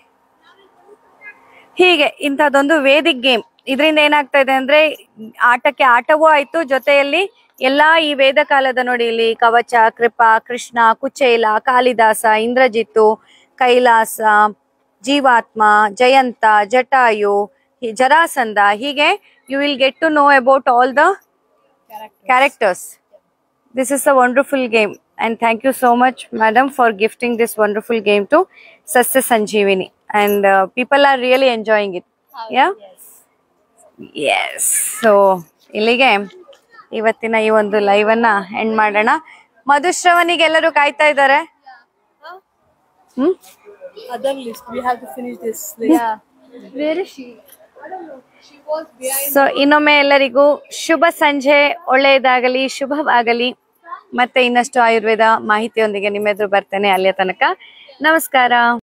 ಹೀಗೆ ಇಂಥದ್ದೊಂದು ವೇದಿಕ್ ಗೇಮ್ ಇದರಿಂದ ಏನಾಗ್ತಾ ಇದೆ ಅಂದ್ರೆ ಆಟಕ್ಕೆ ಆಟವೂ ಆಯ್ತು ಜೊತೆಯಲ್ಲಿ ಎಲ್ಲಾ ಈ ವೇದ ಕಾಲದ ನೋಡಿ ಇಲ್ಲಿ ಕವಚ ಕೃಪಾ ಕೃಷ್ಣ ಕುಚೇಲ ಕಾಳಿದಾಸ ಇಂದ್ರಜಿತ್ತು ಕೈಲಾಸ ಜೀವಾತ್ಮ ಜಯಂತ ಜಟಾಯು ಹಿ- ಜರಾಸಂಧ ಹೀಗೆ you will get to know about all the characters this is a wonderful game and thank you so much madam for gifting this wonderful game to sasya sanjeevani and uh, people are really enjoying it yeah yes so ಇಲ್ಲಿಗೆ ಇವತ್ತಿನ ಈ ಒಂದು live ಅನ್ನ end ಮಾಡೋಣ ಮಧುಶ್ರವನಿಗೆ ಎಲ್ಲರೂ ಕಾಯ್ತಾ ಇದ್ದಾರೆ hmm Other list, we have to finish this list. Where is she? So ಇನ್ನೊಮ್ಮೆ ಎಲ್ಲರಿಗೂ ಶುಭ ಸಂಜೆ ಒಳ್ಳೆಯದಾಗಲಿ ಶುಭವಾಗಲಿ ಮತ್ತೆ ಇನ್ನಷ್ಟು ಆಯುರ್ವೇದ ಮಾಹಿತಿಯೊಂದಿಗೆ ನಿಮ್ಮ ಎದುರು ಬರ್ತೇನೆ ಅಲ್ಲಿಯ ತನಕ ನಮಸ್ಕಾರ